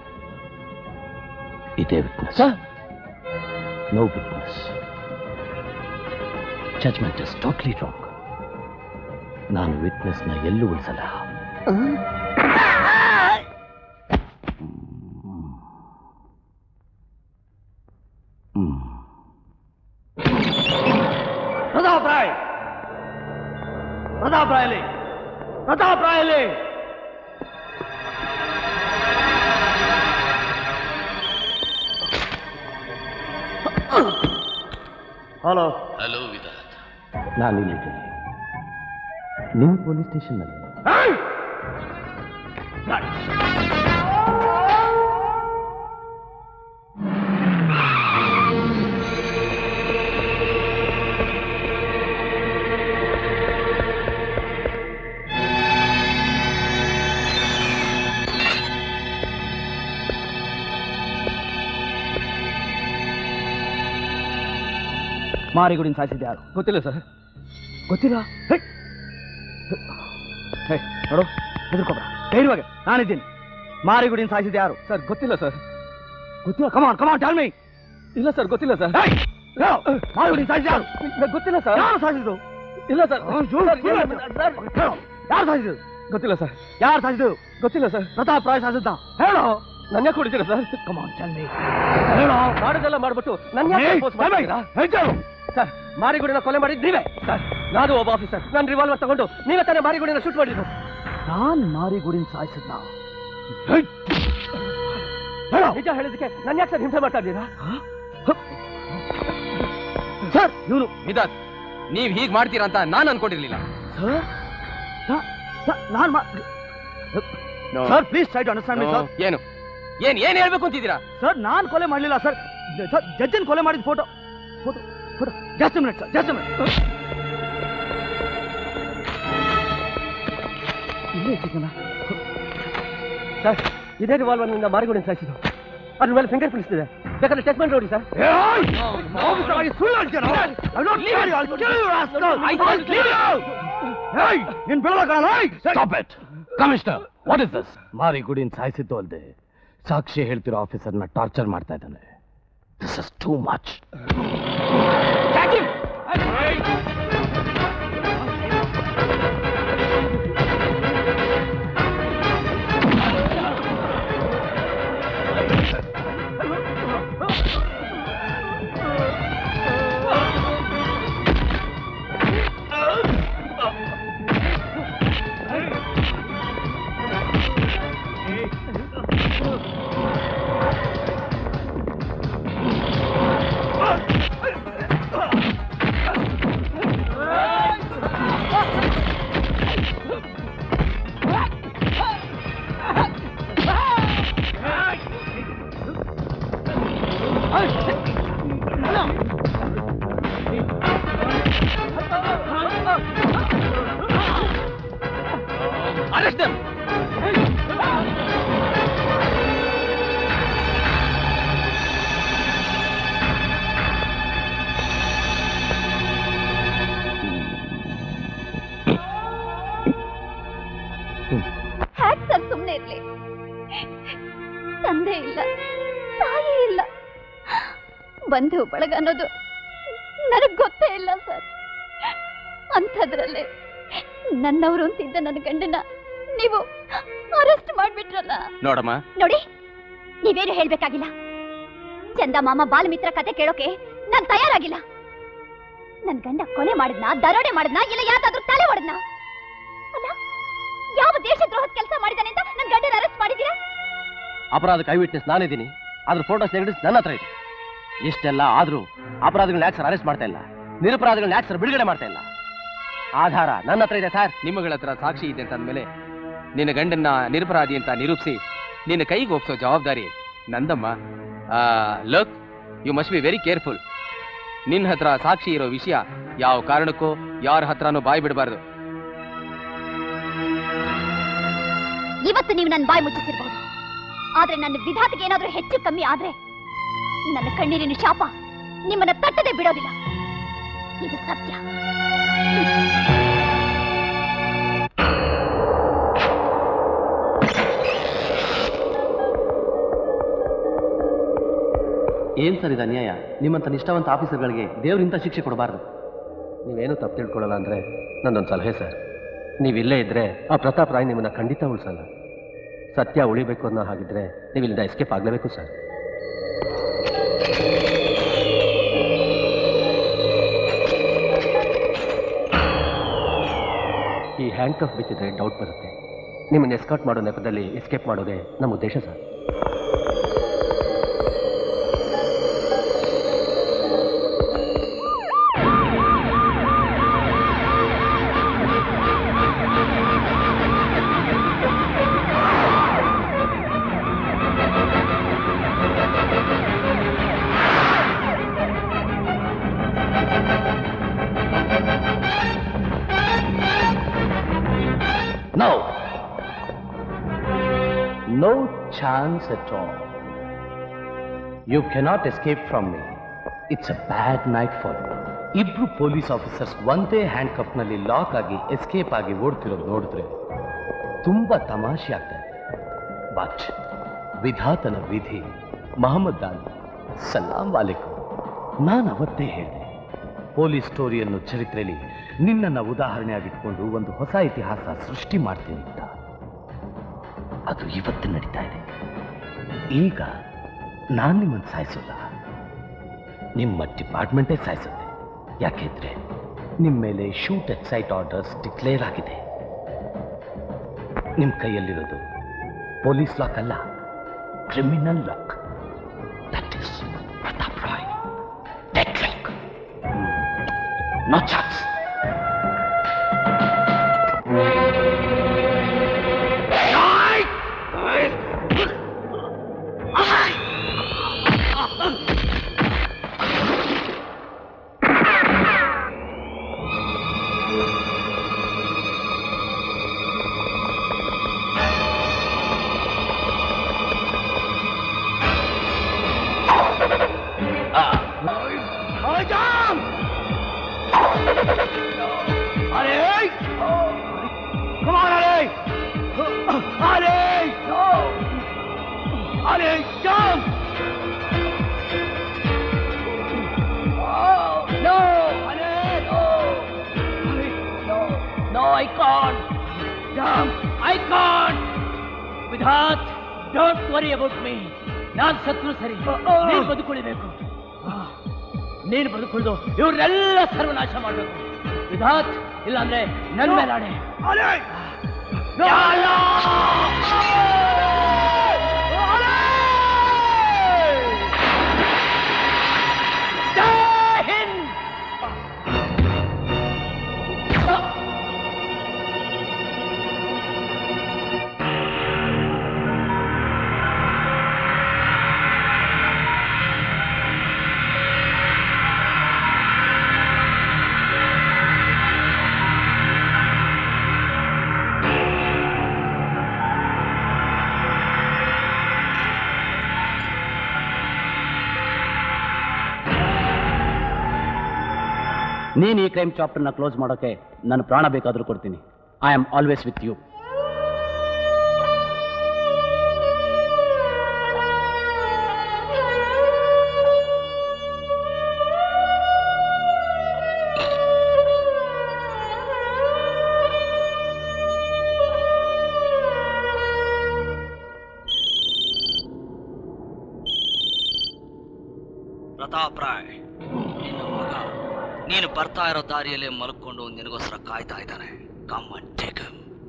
ಇದೇ witness no witness judgement is totally wrong ನಾನು ವಿಟ್ನೆಸ್ನ ಎಲ್ಲೂ ಉಳಿಸಲ್ಲ ಹ್ಮ್ ಪ್ರತಾಪ್ ರಾಯ್ ಪ್ರತಾಪ್ ರಾಯಲಿ ಪ್ರತಾಪ್ ರಾಯಲಿ ಹಲೋ ಹಲೋ ವಿಧಾತ್ ನಾನು ಇಲ್ಲಿದ್ದೀನಿ ನಿಮ್ಮ ಪೊಲೀಸ್ ಸ್ಟೇಷನ್ನಲ್ಲಿ ಮಾರಿಗುಡಿನ ಸಾಯಿಸಿದ್ದೆ ಯಾರು ಗೊತ್ತಿಲ್ಲ ಸರ್ ಗೊತ್ತಿಲ್ಲ ಹೇ ಹೇ, ನೋಡು ಹೆದರ್ಕೋಬೇಡ ಧೈರ್ಯವಾಗಿ ನಾನಿದ್ದೀನಿ ಮಾರಿಗುಡಿನ ಸಾಯಿಸಿದ್ದೆ ಯಾರು ಸರ್ ಗೊತ್ತಿಲ್ಲ ಸರ್ ಗೊತ್ತಿಲ್ಲ ಕಮಾನ್ ಕಮಾನ್ ಟಾಲ್ ಮೀ ಇಲ್ಲ ಸರ್ ಗೊತ್ತಿಲ್ಲ ಸರ್ ಮಾರಿಗುಡಿನ ಸಾಯಿಸಿದ ಯಾರು ನಂಗ್ ಗೊತ್ತಿಲ್ಲ ಸರ್ ಯಾರು ಸಾಯಿಸಿದ್ದು ಇಲ್ಲ ಸರ್ ಹ್ಮ್, ಸುಳ್ಳು, ಸರ್, ಇಲ್ಲ, ಸುಳ್ಳು. ಸರ್, ಹೇಳು, ಯಾರು ಸಾಯಿಸಿದ್ದು ಗೊತ್ತಿಲ್ಲ ಸರ್ ಯಾರು ಸಾಯಿಸಿದ್ದು ಗೊತ್ತಿಲ್ಲ ಸರ್ ಪ್ರತಾಪ್ ರಾಯ್ ಸಾಯಿಸಿದ್ದ ಹೇಳು ನನ್ನ ಯಾಕೆ ಹೊಡಿತೀರಾ ಸರ್ ಕಮಾನ್ ಟೆಲ್ ಮೀ ಹೇಳು ಮಾಡೋದೆಲ್ಲ ಮಾಡ್ಬಿಟ್ಟು ನನ್ನ ಯಾಕೆ ಏಯ್, propose ಏಯ್, ಮಾಡ್ತೀರಾ? ಹೇಳ್ತೇಳು. ಸರ್ ಮಾರಿಗುಡಿನ ಕೊಲೆ ಮಾಡಿದ್ ನೀವೇ ಸರ್ ನಾನು ಒಬ್ಬ ಆಫೀಸರ್ ನಾನು ರಿವಾಲ್ವರ್ ತಗೊಂಡು ನೀವೇ ತಾನೇ ಮಾರಿಗುಡಿನ ಶೂಟ್ ಮಾಡಿದ್ದು ನಾನ್ ಮಾರಿಗುಡಿನ ಸಾಯಿಸಿದ್ನ ನಿಜ ಹೇಳಿದಕ್ಕೆ ನನ್ನ ಯಾಕೆ ಸರ್ ಹಿಂಸೆ ಮಾಡ್ತಾ ಇದ್ದೀರಾ ಸರ್ ಇವನು ವಿಧಾತ್ ನೀವ್ ಹೀಗ್ ಮಾಡ್ತೀರಾ ಅಂತ ನಾನ್ ಅನ್ಕೊಂಡಿರ್ಲಿಲ್ಲ ಸರ್ ನಾನು sir please try to understand me sir ಏನು ಏನ್ ಏನ್ ಹೇಳ್ಬೇಕು ಅಂತಿದ್ದೀರಾ ಸರ್ ನಾನು ಕೊಲೆ ಮಾಡಲಿಲ್ಲ ಸರ್ ಸರ್ ಜಡ್ಜನ್ ಕೊಲೆ ಮಾಡಿದ photo photo photo just minute sir just minute ಇಲ್ಲೇ ಸಿಗೋಣ ಸರ್ ಇದೇ ರಿವಾಲ್ವರ್ ನಿಂದ ಮಾರಿಗುಡಿನ ಸಾಯಿಸಿದ್ದು ಅದ್ರ ಮೇಲೆ ಫಿಂಗರ್ ಪ್ರಿಂಟ್ಸ್ ಇದೆ ಬೇಕಾದ್ರೆ ಟೆಸ್ಟ್ಮೆಂಟ್ ನೋಡಿ ಸರ್ ನೀನ್ ಬೆಳಗಾಗಲ್ಲ stop it commissioner what is this Mari ಗುಡಿನ ಸಾಯಿಸಿದ್ದು ಅಲ್ಲದೆ ಸಾಕ್ಷಿ ಹೇಳ್ತಿರೋ ಆಫೀಸರ್ನ ಟಾರ್ಚರ್ ಮಾಡ್ತಾ ಇದ್ದಾನೆ this is too much Arrest them! ಹ್ಯಾಕ್ ಸರ್ ಸುಮ್ಮನೆ ಇರ್ಲಿ ತಂದೆ ಇಲ್ಲ ತಾಯಿ ಇಲ್ಲ ಬಂಧು ಬಳಗ ಅನ್ನೋದು ನನಗ್ ಗೊತ್ತೇ ಇಲ್ಲ ಸರ್ ಅಂಥದ್ರಲ್ಲೇ ನನ್ನವರು ಅಂತಿದ್ದ ನನ್ನ ಗಂಡನ ನೀವು ಅರೆಸ್ಟ್ ಮಾಡ್ಬಿಟ್ರಲ್ಲ ನೋಡಮ್ಮ ನೋಡಿ ನೀವೇನು ಹೇಳ್ಬೇಕಾಗಿಲ್ಲ ಚಂದ ಮಾಮ ಬಾಲಮಿತ್ರ ಕತೆ ಕೇಳೋಕೆ ನಾನ್ ತಯಾರಾಗಿಲ್ಲ ನನ್ ಗಂಡ ಕೊಲೆ ಮಾಡಿದ್ನ ದರೋಡೆ ಮಾಡಿದ್ನ ಇಲ್ಲ ಯಾವ್ದಾದ್ರೂ ತಲೆ ಹೊಡೆದ್ನ ಅಲ್ಲ ಯಾವ ದೇಶದ್ರೋಹದ ಕೆಲಸ ಮಾಡಿದಾನೆ ಅಂತ ನನ್ ಗಂಡನ ಅರೆಸ್ಟ್ ಮಾಡಿದೀರಾ ಅಪರಾಧಕ್ಕೆ ಐ ವಿಟ್ನೆಸ್ ನಾನಿದ್ದೀನಿ ಅದ್ರ ಫೋಟೋಸ್ ನೆಗಡಿಸ್ ನನ್ನ ಹತ್ರ ಇದೆ ಇಷ್ಟೆಲ್ಲ ಆದ್ರೂ ಅಪರಾಧಗಳನ್ನ ಯಾಕೆ ಸರ್ ಅರೆಸ್ಟ್ ಮಾಡ್ತಾ ಇಲ್ಲ ನಿರಪರಾಧಗಳನ್ನ ಯಾಕೆ ಸರ್ ಬಿಡುಗಡೆ ಮಾಡ್ತಾ ಇಲ್ಲ ಆಧಾರ ನನ್ನ ಹತ್ರ ಇದೆ ಸರ್ ನಿಮ್ಮಗಳ ಹತ್ರ ಸಾಕ್ಷಿ ಇದೆ ಅಂತ ಅಂದ್ಮೇಲೆ ನಿನ್ನ ಗಂಡನ್ನ ನಿರಪರಾಧಿ ಅಂತ ನಿರೂಪಿಸಿ ನಿನ್ನ ಕೈಗೆ ಒಪ್ಸೋ ಜವಾಬ್ದಾರಿ ನಂದಮ್ಮ look you must be very careful ನಿನ್ನ ಹತ್ರ ಸಾಕ್ಷಿ ಇರೋ ವಿಷಯ ಯಾವ ಕಾರಣಕ್ಕೂ ಯಾರ ಹತ್ರನೂ ಬಾಯಿ ಬಿಡಬಾರ್ದು ಇವತ್ತು ನೀವು ನನ್ನ ಬಾಯಿ ಮುಚ್ಚಿಸಿರ್ಬಹುದು ಆದ್ರೆ ನನ್ನ ವಿಧಾತಿಗೆ ಏನಾದ್ರೂ ಹೆಚ್ಚು ಕಮ್ಮಿ ಆದ್ರೆ ನನ್ನ ಕಣ್ಣೀರಿನ ಶಾಪ ನಿಮ್ಮನ್ನ ತಟ್ಟದೆ ಬಿಡೋದಿಲ್ಲ ಇದು ಸತ್ಯ ಏನ್ ಸರ್ ಇದು ಅನ್ಯಾಯ ನಿಮ್ಮಂತ ನಿಷ್ಠಾವಂತ ಆಫೀಸರ್ಗಳಿಗೆ ದೇವ್ರಿಂತ ಶಿಕ್ಷೆ ಕೊಡಬಾರ್ದು ನೀವೇನು ತಪ್ಪು ತಿಳ್ಕೊಳ್ಳಲ್ಲ ಅಂದ್ರೆ ನಂದೊಂದು ಸಲಹೆ ಸರ್ ನೀವಿಲ್ಲೇ ಇದ್ರೆ ಆ ಪ್ರತಾಪ್ ರಾಯ್ ನಿಮ್ಮನ್ನ ಖಂಡಿತ ಉಳಿಸಲ್ಲ ಸತ್ಯ ಉಳಿಬೇಕು ಅನ್ನೋ ಹಾಗಿದ್ರೆ ನೀವು ಇಲ್ಲಿಂದ ಎಸ್ಕೇಪ್ ಆಗಲೇಬೇಕು ಸರ್ ಈ ಹ್ಯಾಂಡ್ ಕಫ್ ಬಿಚ್ಚಿದ್ರೆ ಡೌಟ್ ಬರುತ್ತೆ ನಿಮ್ಮನ್ನ ಎಸ್ಕಾಟ್ ಮಾಡೋ ನೆಪದಲ್ಲಿ ಎಸ್ಕೇಪ್ ಮಾಡೋದೇ ನಮ್ಮ ಉದ್ದೇಶ sir No. No chance at all. You cannot escape from me. It's a bad night for you. ಇಬ್ರು ಪೊಲೀಸ್ ಆಫೀಸರ್ಸ್ ಒಂದೇ ಹ್ಯಾಂಡ್ ಕಪ್ನಲ್ಲಿ ಲಾಕ್ ಆಗಿ ಎಸ್ಕೇಪ್ ಆಗಿ ಓಡ್ತಿರೋದು ನೋಡಿದ್ರೆ ತುಂಬಾ ತಮಾಷೆ ಆಗ್ತಾ ಇದೆ ಬಟ್ ವಿಧಾತನ ವಿಧಿ ಮಹಮ್ಮದ್ ಅಲಿ ಸಲಾಂ ವಾಲೇಕುಂ ನಾನು ಅವತ್ತೇ ಹೇಳಿದೆ ಪೊಲೀಸ್ ಸ್ಟೋರಿಯನ್ನು ಚರಿತ್ರೆಯಲ್ಲಿ ನಿನ್ನನ್ನು ಉದಾಹರಣೆಯಾಗಿಟ್ಕೊಂಡು ಒಂದು ಹೊಸ ಇತಿಹಾಸ ಸೃಷ್ಟಿ ಮಾಡ್ತೀನಿ ಅಂತ ಅದು ಇವತ್ತು ನಡೀತಾ ಇದೆ ಈಗ ನಾನು ನಿಮ್ಮನ್ನು ಸಾಯಿಸೋಲ್ಲ ನಿಮ್ಮ ಡಿಪಾರ್ಟ್ಮೆಂಟೇ ಸಾಯಿಸುತ್ತೆ ಯಾಕೆಂದ್ರೆ ನಿಮ್ಮ ಮೇಲೆ ಶೂಟ್ ಎಕ್ಸೈಟ್ ಆರ್ಡರ್ಸ್ ಡಿಕ್ಲೇರ್ ಆಗಿದೆ ನಿಮ್ಮ ಕೈಯಲ್ಲಿರೋದು ಪೊಲೀಸ್ ಲಾಕ್ ಅಲ್ಲ criminal lock that is Pratap Rai dead lock no chance No! I can't Vidhath don't worry about me ನಾನ್ ಸತ್ರು ಸರಿ ನೀನ್ ಬದುಕುಳಿಬೇಕು ನೀನು ಬದುಕುಳಿದು ಇವ್ರನ್ನೆಲ್ಲ ಸರ್ವನಾಶ ಮಾಡಬೇಕು ವಿಧಾತ್ ಇಲ್ಲಾಂದ್ರೆ ನನ್ನ ಮೇಲೆ ಆಣೆ ಜೈ ಹಿಂದ್ ನೀನು ಈ ಕ್ರೈಮ್ ಚಾಪ್ಟರ್ನ ಕ್ಲೋಸ್ ಮಾಡೋಕೆ ನಾನು ಪ್ರಾಣ ಬೇಕಾದರೂ ಕೊಡ್ತೀನಿ I am always with you Pratap Rai ನಿನ್ನ ಮಗ ನೀನು ಬರ್ತಾ ಇರೋ ದಾರಿಯಲ್ಲೇ ಮಲ್ಕೊಂಡು ನಿನಗೋಸ್ಕರ ಕಾಯ್ತಾ ಇದ್ದಾನೆ come and take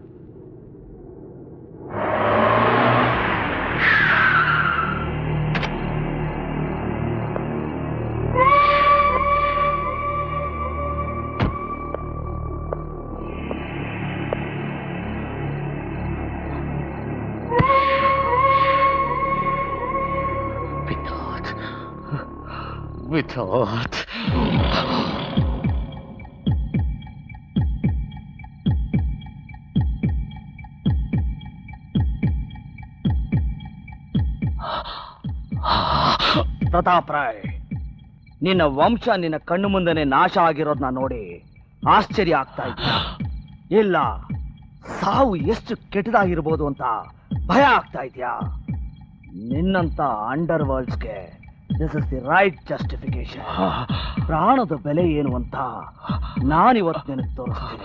Without. Pratap Rai ನಿನ್ನ ವಂಶ ನಿನ್ನ ಕಣ್ಣು ಮುಂದೆನೆ ನಾಶ ಆಗಿರೋದನ್ನ ನೋಡಿ ಆಶ್ಚರ್ಯ ಆಗ್ತಾ ಇದ್ದ ಇಲ್ಲ ಸಾವು ಎಷ್ಟು ಕೆಟ್ಟದಾಗಿರ್ಬೋದು ಅಂತ ಭಯ ಆಗ್ತಾ ಇದೆಯಾ ನಿನ್ನಂತ ಅಂಡರ್ ವರ್ಲ್ಡ್ಸ್ಗೆ this is the right justification ಪ್ರಾಣದ ಬೆಲೆ ಏನು ಅಂತ ನಾನಿವತ್ತು ನಿನಗೆ ತೋರಿಸ್ತೀನಿ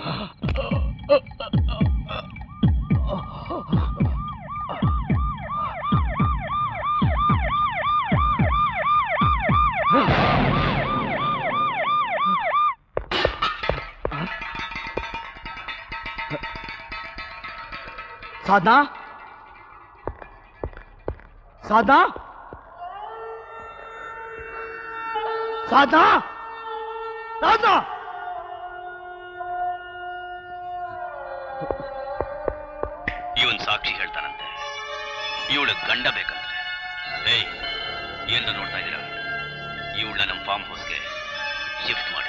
ಸಾಧನಾ ಸಾಧನಾ ಸಾಧನಾ ಸಾಧನಾ ಇವನ್ ಸಾಕ್ಷಿ ಹೇಳ್ತಾನಂತೆ ಇವಳು ಗಂಡ ಬೇಕಂತೆ ಏಯ್ ಏನ್ರ ನೋಡ್ತಾ ಇದ್ದೀರಾ ಇವಳನ್ನ ನಮ್ಮ ಫಾರ್ಮ್ ಹೌಸ್ಗೆ ಶಿಫ್ಟ್ ಮಾಡಿ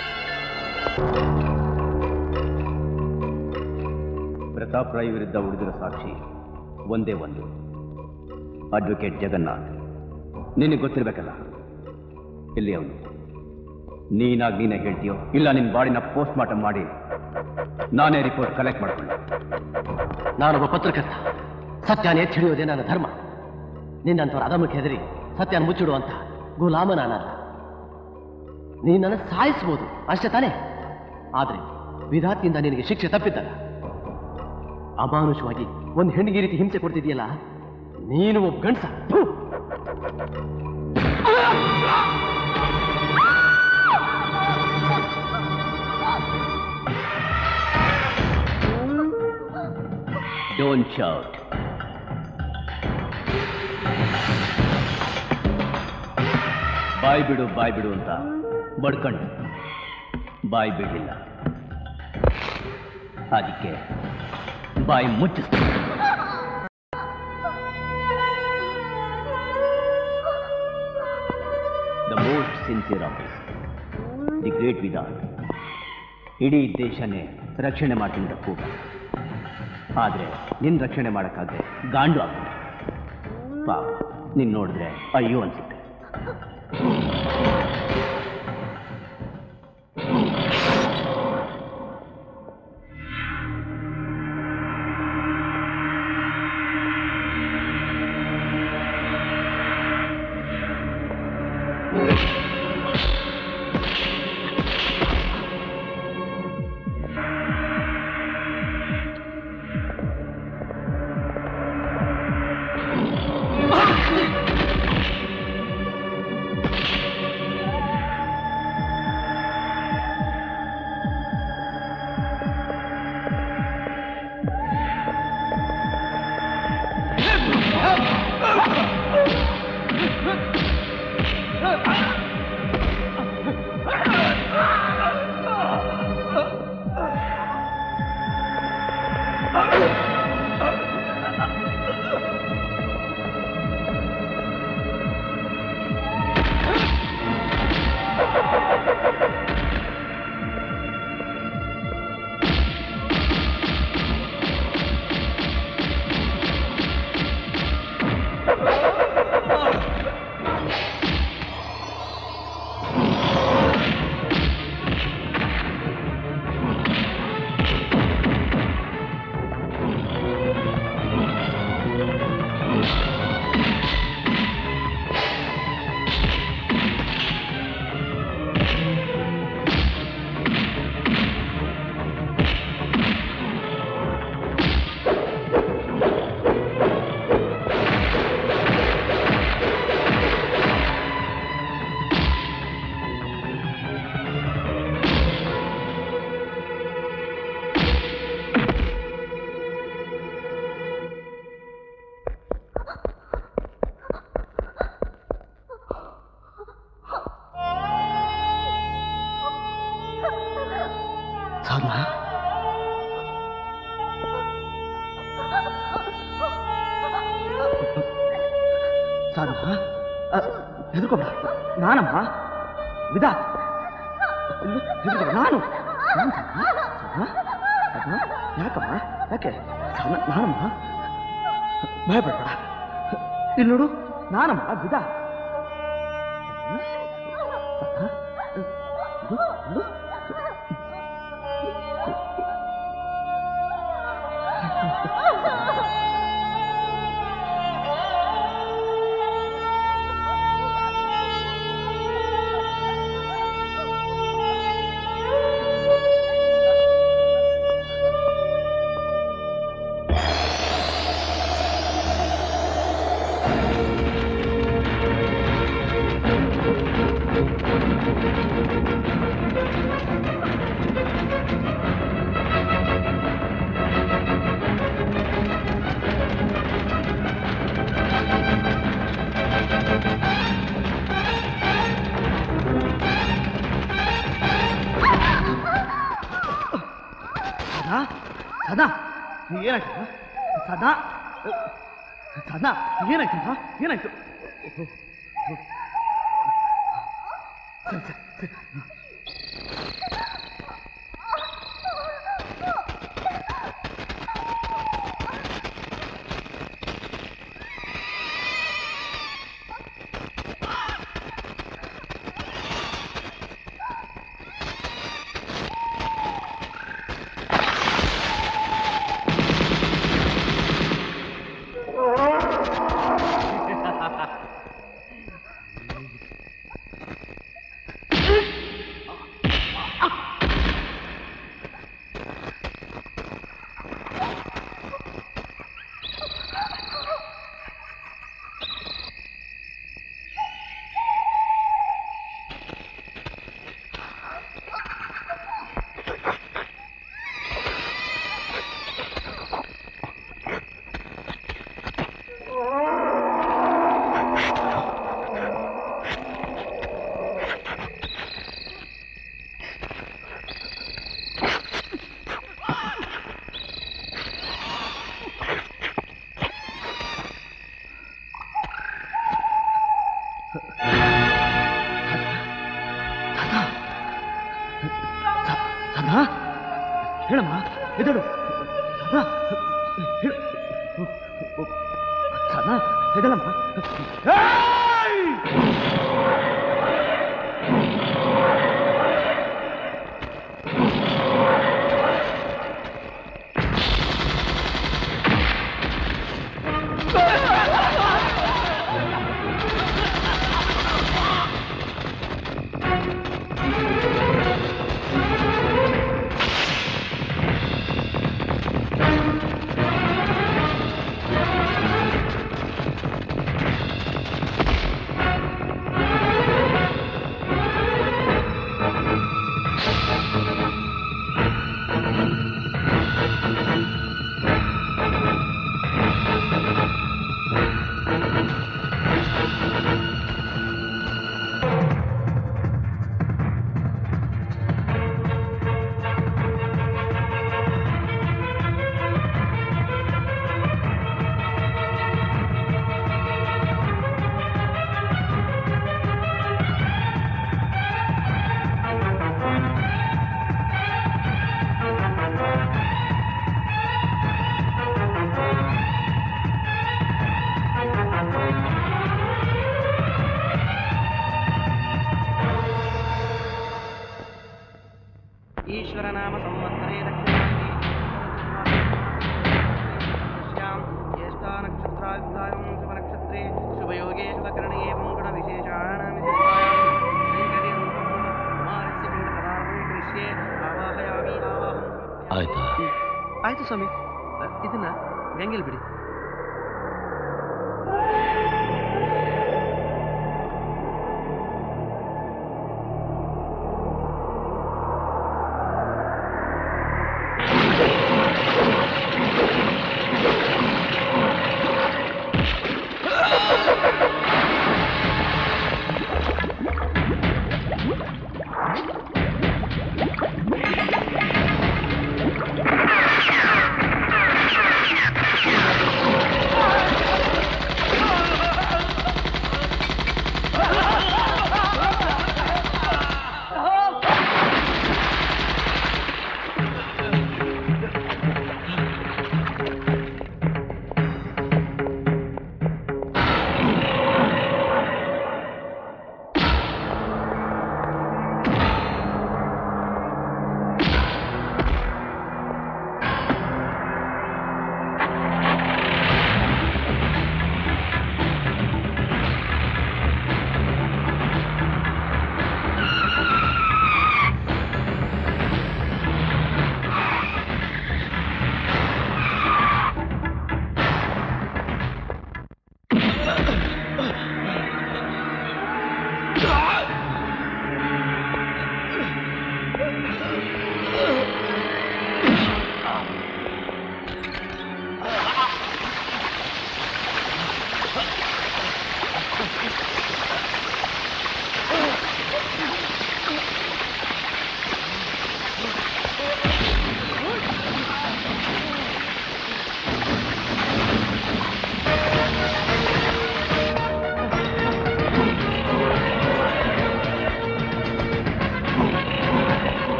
ಪ್ರತಾಪ್ ರಾಯ್ ವಿರುದ್ಧ ಉಳಿದಿರೋ ಸಾಕ್ಷಿ ಒಂದೇ ಒಂದು ಅಡ್ವೊಕೇಟ್ ಜಗನ್ನಾಥ್ ನಿನಗೆ ಗೊತ್ತಿರ್ಬೇಕಲ್ಲ ಇಲ್ಲಿ ಅವನು ನೀನಾಗಿ ನೀನೇ ಹೇಳ್ತೀಯೋ ಇಲ್ಲ ನಿನ್ನ ಬಾಡಿನ ಪೋಸ್ಟ್ ಮಾರ್ಟಮ್ ಮಾಡಿ ನಾನೇ ರಿಪೋರ್ಟ್ ಕಲೆಕ್ಟ್ ಮಾಡ್ಕೊಳ್ಳಿ ನಾನೊಬ್ಬ ಪತ್ರಕರ್ತ ಸತ್ಯನ ಎತ್ತಿ ಹಿಡಿಯೋದೇ ನನ್ನ ಧರ್ಮ ನಿನ್ನಂಥವ್ರ ಅದಮಕ್ಕೆ ಹೆದರಿ ಸತ್ಯನ ಮುಚ್ಚಿಡುವಂತ ಗುಲಾಮ ನಾನಲ್ಲ ನೀನು ನನ್ನ ಸಾಯಿಸ್ಬೋದು ಅಷ್ಟೇ ತಾನೇ ಆದ್ರೆ ವಿಧಾತಿಯಿಂದ ನಿನಗೆ ಶಿಕ್ಷೆ ತಪ್ಪಿದ್ದಲ್ಲ ಅಮಾನುಷವಾಗಿ ಒಂದು ಹೆಣ್ಣಿಗೆ ಈ ರೀತಿ ಹಿಂಸೆ ಕೊಡ್ತಿದೆಯಲ್ಲ ನೀನು ಒಬ್ಬ ಗಂಡಸ ಥು! ಡೋಂಟ್ ಶೌಟ್ ಬಾಯ್ ಬಿಡು ಬಾಯ್ ಬಿಡು ಅಂತ ಬಡ್ಕೊಂಡು ಬಾಯ್ ಬಿಡಲಿಲ್ಲ ಅದಕ್ಕೆ ಬಾಯಿ ಮುಚ್ಚಿಸ್ತೀನಿ the most sincere office the great Vidhan ಇಡೀ ದೇಶನೇ ರಕ್ಷಣೆ ಮಾಡ್ತಿದ್ದ ಕೂಗ ಆದರೆ ನಿನ್ನ ರಕ್ಷಣೆ ಮಾಡೋಕ್ಕಾಗದೆ ಗಾಂಡು ಆಗ್ತದೆ ಪಾಪ ನಿನ್ನ ನೋಡಿದ್ರೆ ಅಯ್ಯೋ ಅನ್ಸುತ್ತೆ ಸಾಧನಾ ಸಾಧನಾ ಹೆದರ್ಕೊಬೇಡ ನಾನಮ್ಮ ವಿಧಾತ್ ಇಲ್ಲ, ಹೆದರ್ಕೊಬೇಡ, ನಾನು ನಾನು ಸಾಧನಾ ಸಾಧನಾ ಸಾಧನಾ ಯಾಕಮ್ಮ ಯಾಕೆ ಸಾಧನಾ ನಾನಮ್ಮ ಭಯಪಡಬೇಡ ಇಲ್ಲಿ ನೋಡು ನಾನಮ್ಮ ವಿಧಾತ್ ಸಾಧನಾ ನೋಡು, ನೋಡು. ಸದಾ ಸದಾ ಏನಾಯ್ತಮ್ಮ ಸದಾ ಸದಾ ಏನಾಯ್ತಮ್ಮ ಏನಾಯ್ತು ಸರಿ ಸರಿ ಸರಿ ಸದಾ ಹೇಳಮ್ಮ ಎದಳು ಸದಾ ಹೇಳು ಸದಾ ಎದಳಮ್ಮ ಈಶ್ವರನಾಮ ಸಂವತ್ಸರೇ ದಕ್ಷಿಣಾಶ್ಯಾಂ ಜ್ಯೇಷ್ಠ ನಕ್ಷತ್ರಾಯುಕ್ತಾಯಂ ಶುಭ ನಕ್ಷತ್ರೇ ಶುಭಯೋಗೇ ಶುಭಕರಣೆ ಏವಂ ಗುಣ ವಿಶೇಷಾಣಾಂ ಕುಮಾರಸ್ಯ ಪಿಂಡ ಪದಾರ್ಥಂ ಕರಿಷ್ಯೆ ಆವಾಹಯಾಮಿ ಆವಾಹಂ ಆಯ್ತಾ ಆಯ್ತು ಸ್ವಾಮಿ ಅ, ಇದನ್ನ ಗಂಗೆಲ್ ಬಿಡಿ ಆ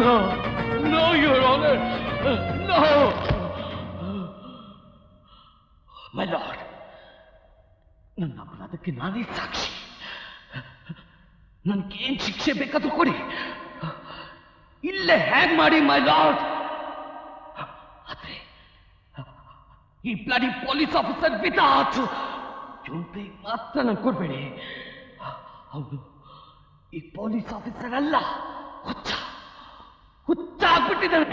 No, no, Your Honor. No. My Lord, ನನ್ನ ಅಪರಾಧಕ್ಕೆ ನಾನೇ ಸಾಕ್ಷಿ ನನ್ಗೇನ್ ಶಿಕ್ಷೆ ಬೇಕಾದ್ರೂ ಕೊಡಿ ಇಲ್ಲೇ ಹ್ಯಾಂಗ್ ಮಾಡಿ ಮೈ ಲಾರ್ಡ್ ಆದ್ರೆ ಈ ಬ್ಲಡಿ ಪೊಲೀಸ್ ಆಫೀಸರ್ ವಿತಾತ್ ಇವನ್ಗೆ ಮಾತ್ರ ನನ್ ಕೊಡ್ಬೇಡಿ ಹೌದು ಈ ಪೊಲೀಸ್ ಆಫೀಸರ್ ಅಲ್ಲ ಹುಚ್ಚ ಹುಚ್ಚ ಆಗ್ಬಿಟ್ಟಿದ್ದಾನೆ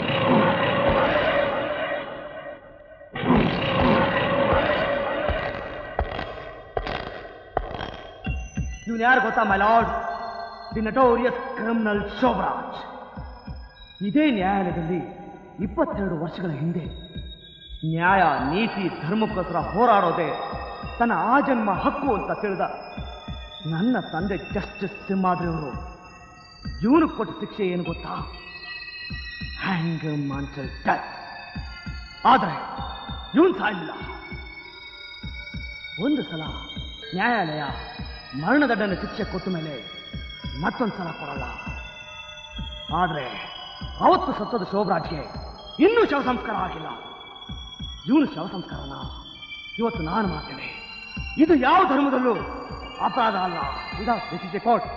ಇವನು ಯಾರು ಗೊತ್ತಾ my lord the notorious criminal Shobhraj ಇದೇ ನ್ಯಾಯಾಲಯದಲ್ಲಿ ಇಪ್ಪತ್ತೆರಡು ವರ್ಷಗಳ ಹಿಂದೆ ನ್ಯಾಯ ನೀತಿ ಧರ್ಮಕ್ಕೋಸ್ಕರ ಹೋರಾಡೋದೇ ತನ್ನ ಆಜನ್ಮ ಹಕ್ಕು ಅಂತ ತಿಳಿದ ನನ್ನ ತಂದೆ ಜಸ್ಟಿಸ್ ಸಿಂಹಾದ್ರಿಯವರು ಇವನು ಕೊಟ್ಟ ಶಿಕ್ಷೆ ಏನು ಗೊತ್ತಾ ಹ್ಯಾಂಗ್ ಮಾನ್ಸಲ್ ಡೆತ್ ಆದರೆ ಇವನ್ ಸಾಯಿಲ್ಲ ಒಂದು ಸಲ ನ್ಯಾಯಾಲಯ ಮರಣದಂಡನೆ ಶಿಕ್ಷೆ ಕೊಟ್ಟ ಮೇಲೆ ಮತ್ತೊಂದು ಸಲ ಕೊಡಲ್ಲ ಆದ್ರೆ ಅವತ್ತು ಸತ್ತದ ಶೋಭರಾಜ್ಗೆ ಇನ್ನೂ ಶವ ಸಂಸ್ಕಾರ ಆಗಿಲ್ಲ ಇವನು ಶವ ಸಂಸ್ಕಾರನ ಇವತ್ತು ನಾನು ಮಾಡ್ತೇನೆ ಇದು ಯಾವ ಧರ್ಮದಲ್ಲೂ ಅಪರಾಧ ಅಲ್ಲ ಇದ ದಿಸ್ ಇಸ್ ಎ ಕೋರ್ಟ್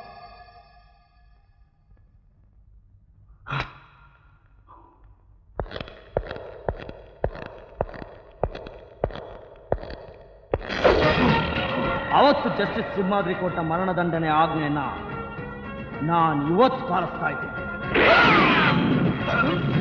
ಅವತ್ತು ಜಸ್ಟಿಸ್ ಸಿಂಹಾದ್ರಿ ಕೊಟ್ಟ ಮರಣದಂಡನೆ ಆಜ್ಞೆಯನ್ನ ನಾನು ಇವತ್ತು ಪಾಲಿಸ್ತಾ ಇದ್ದೇನೆ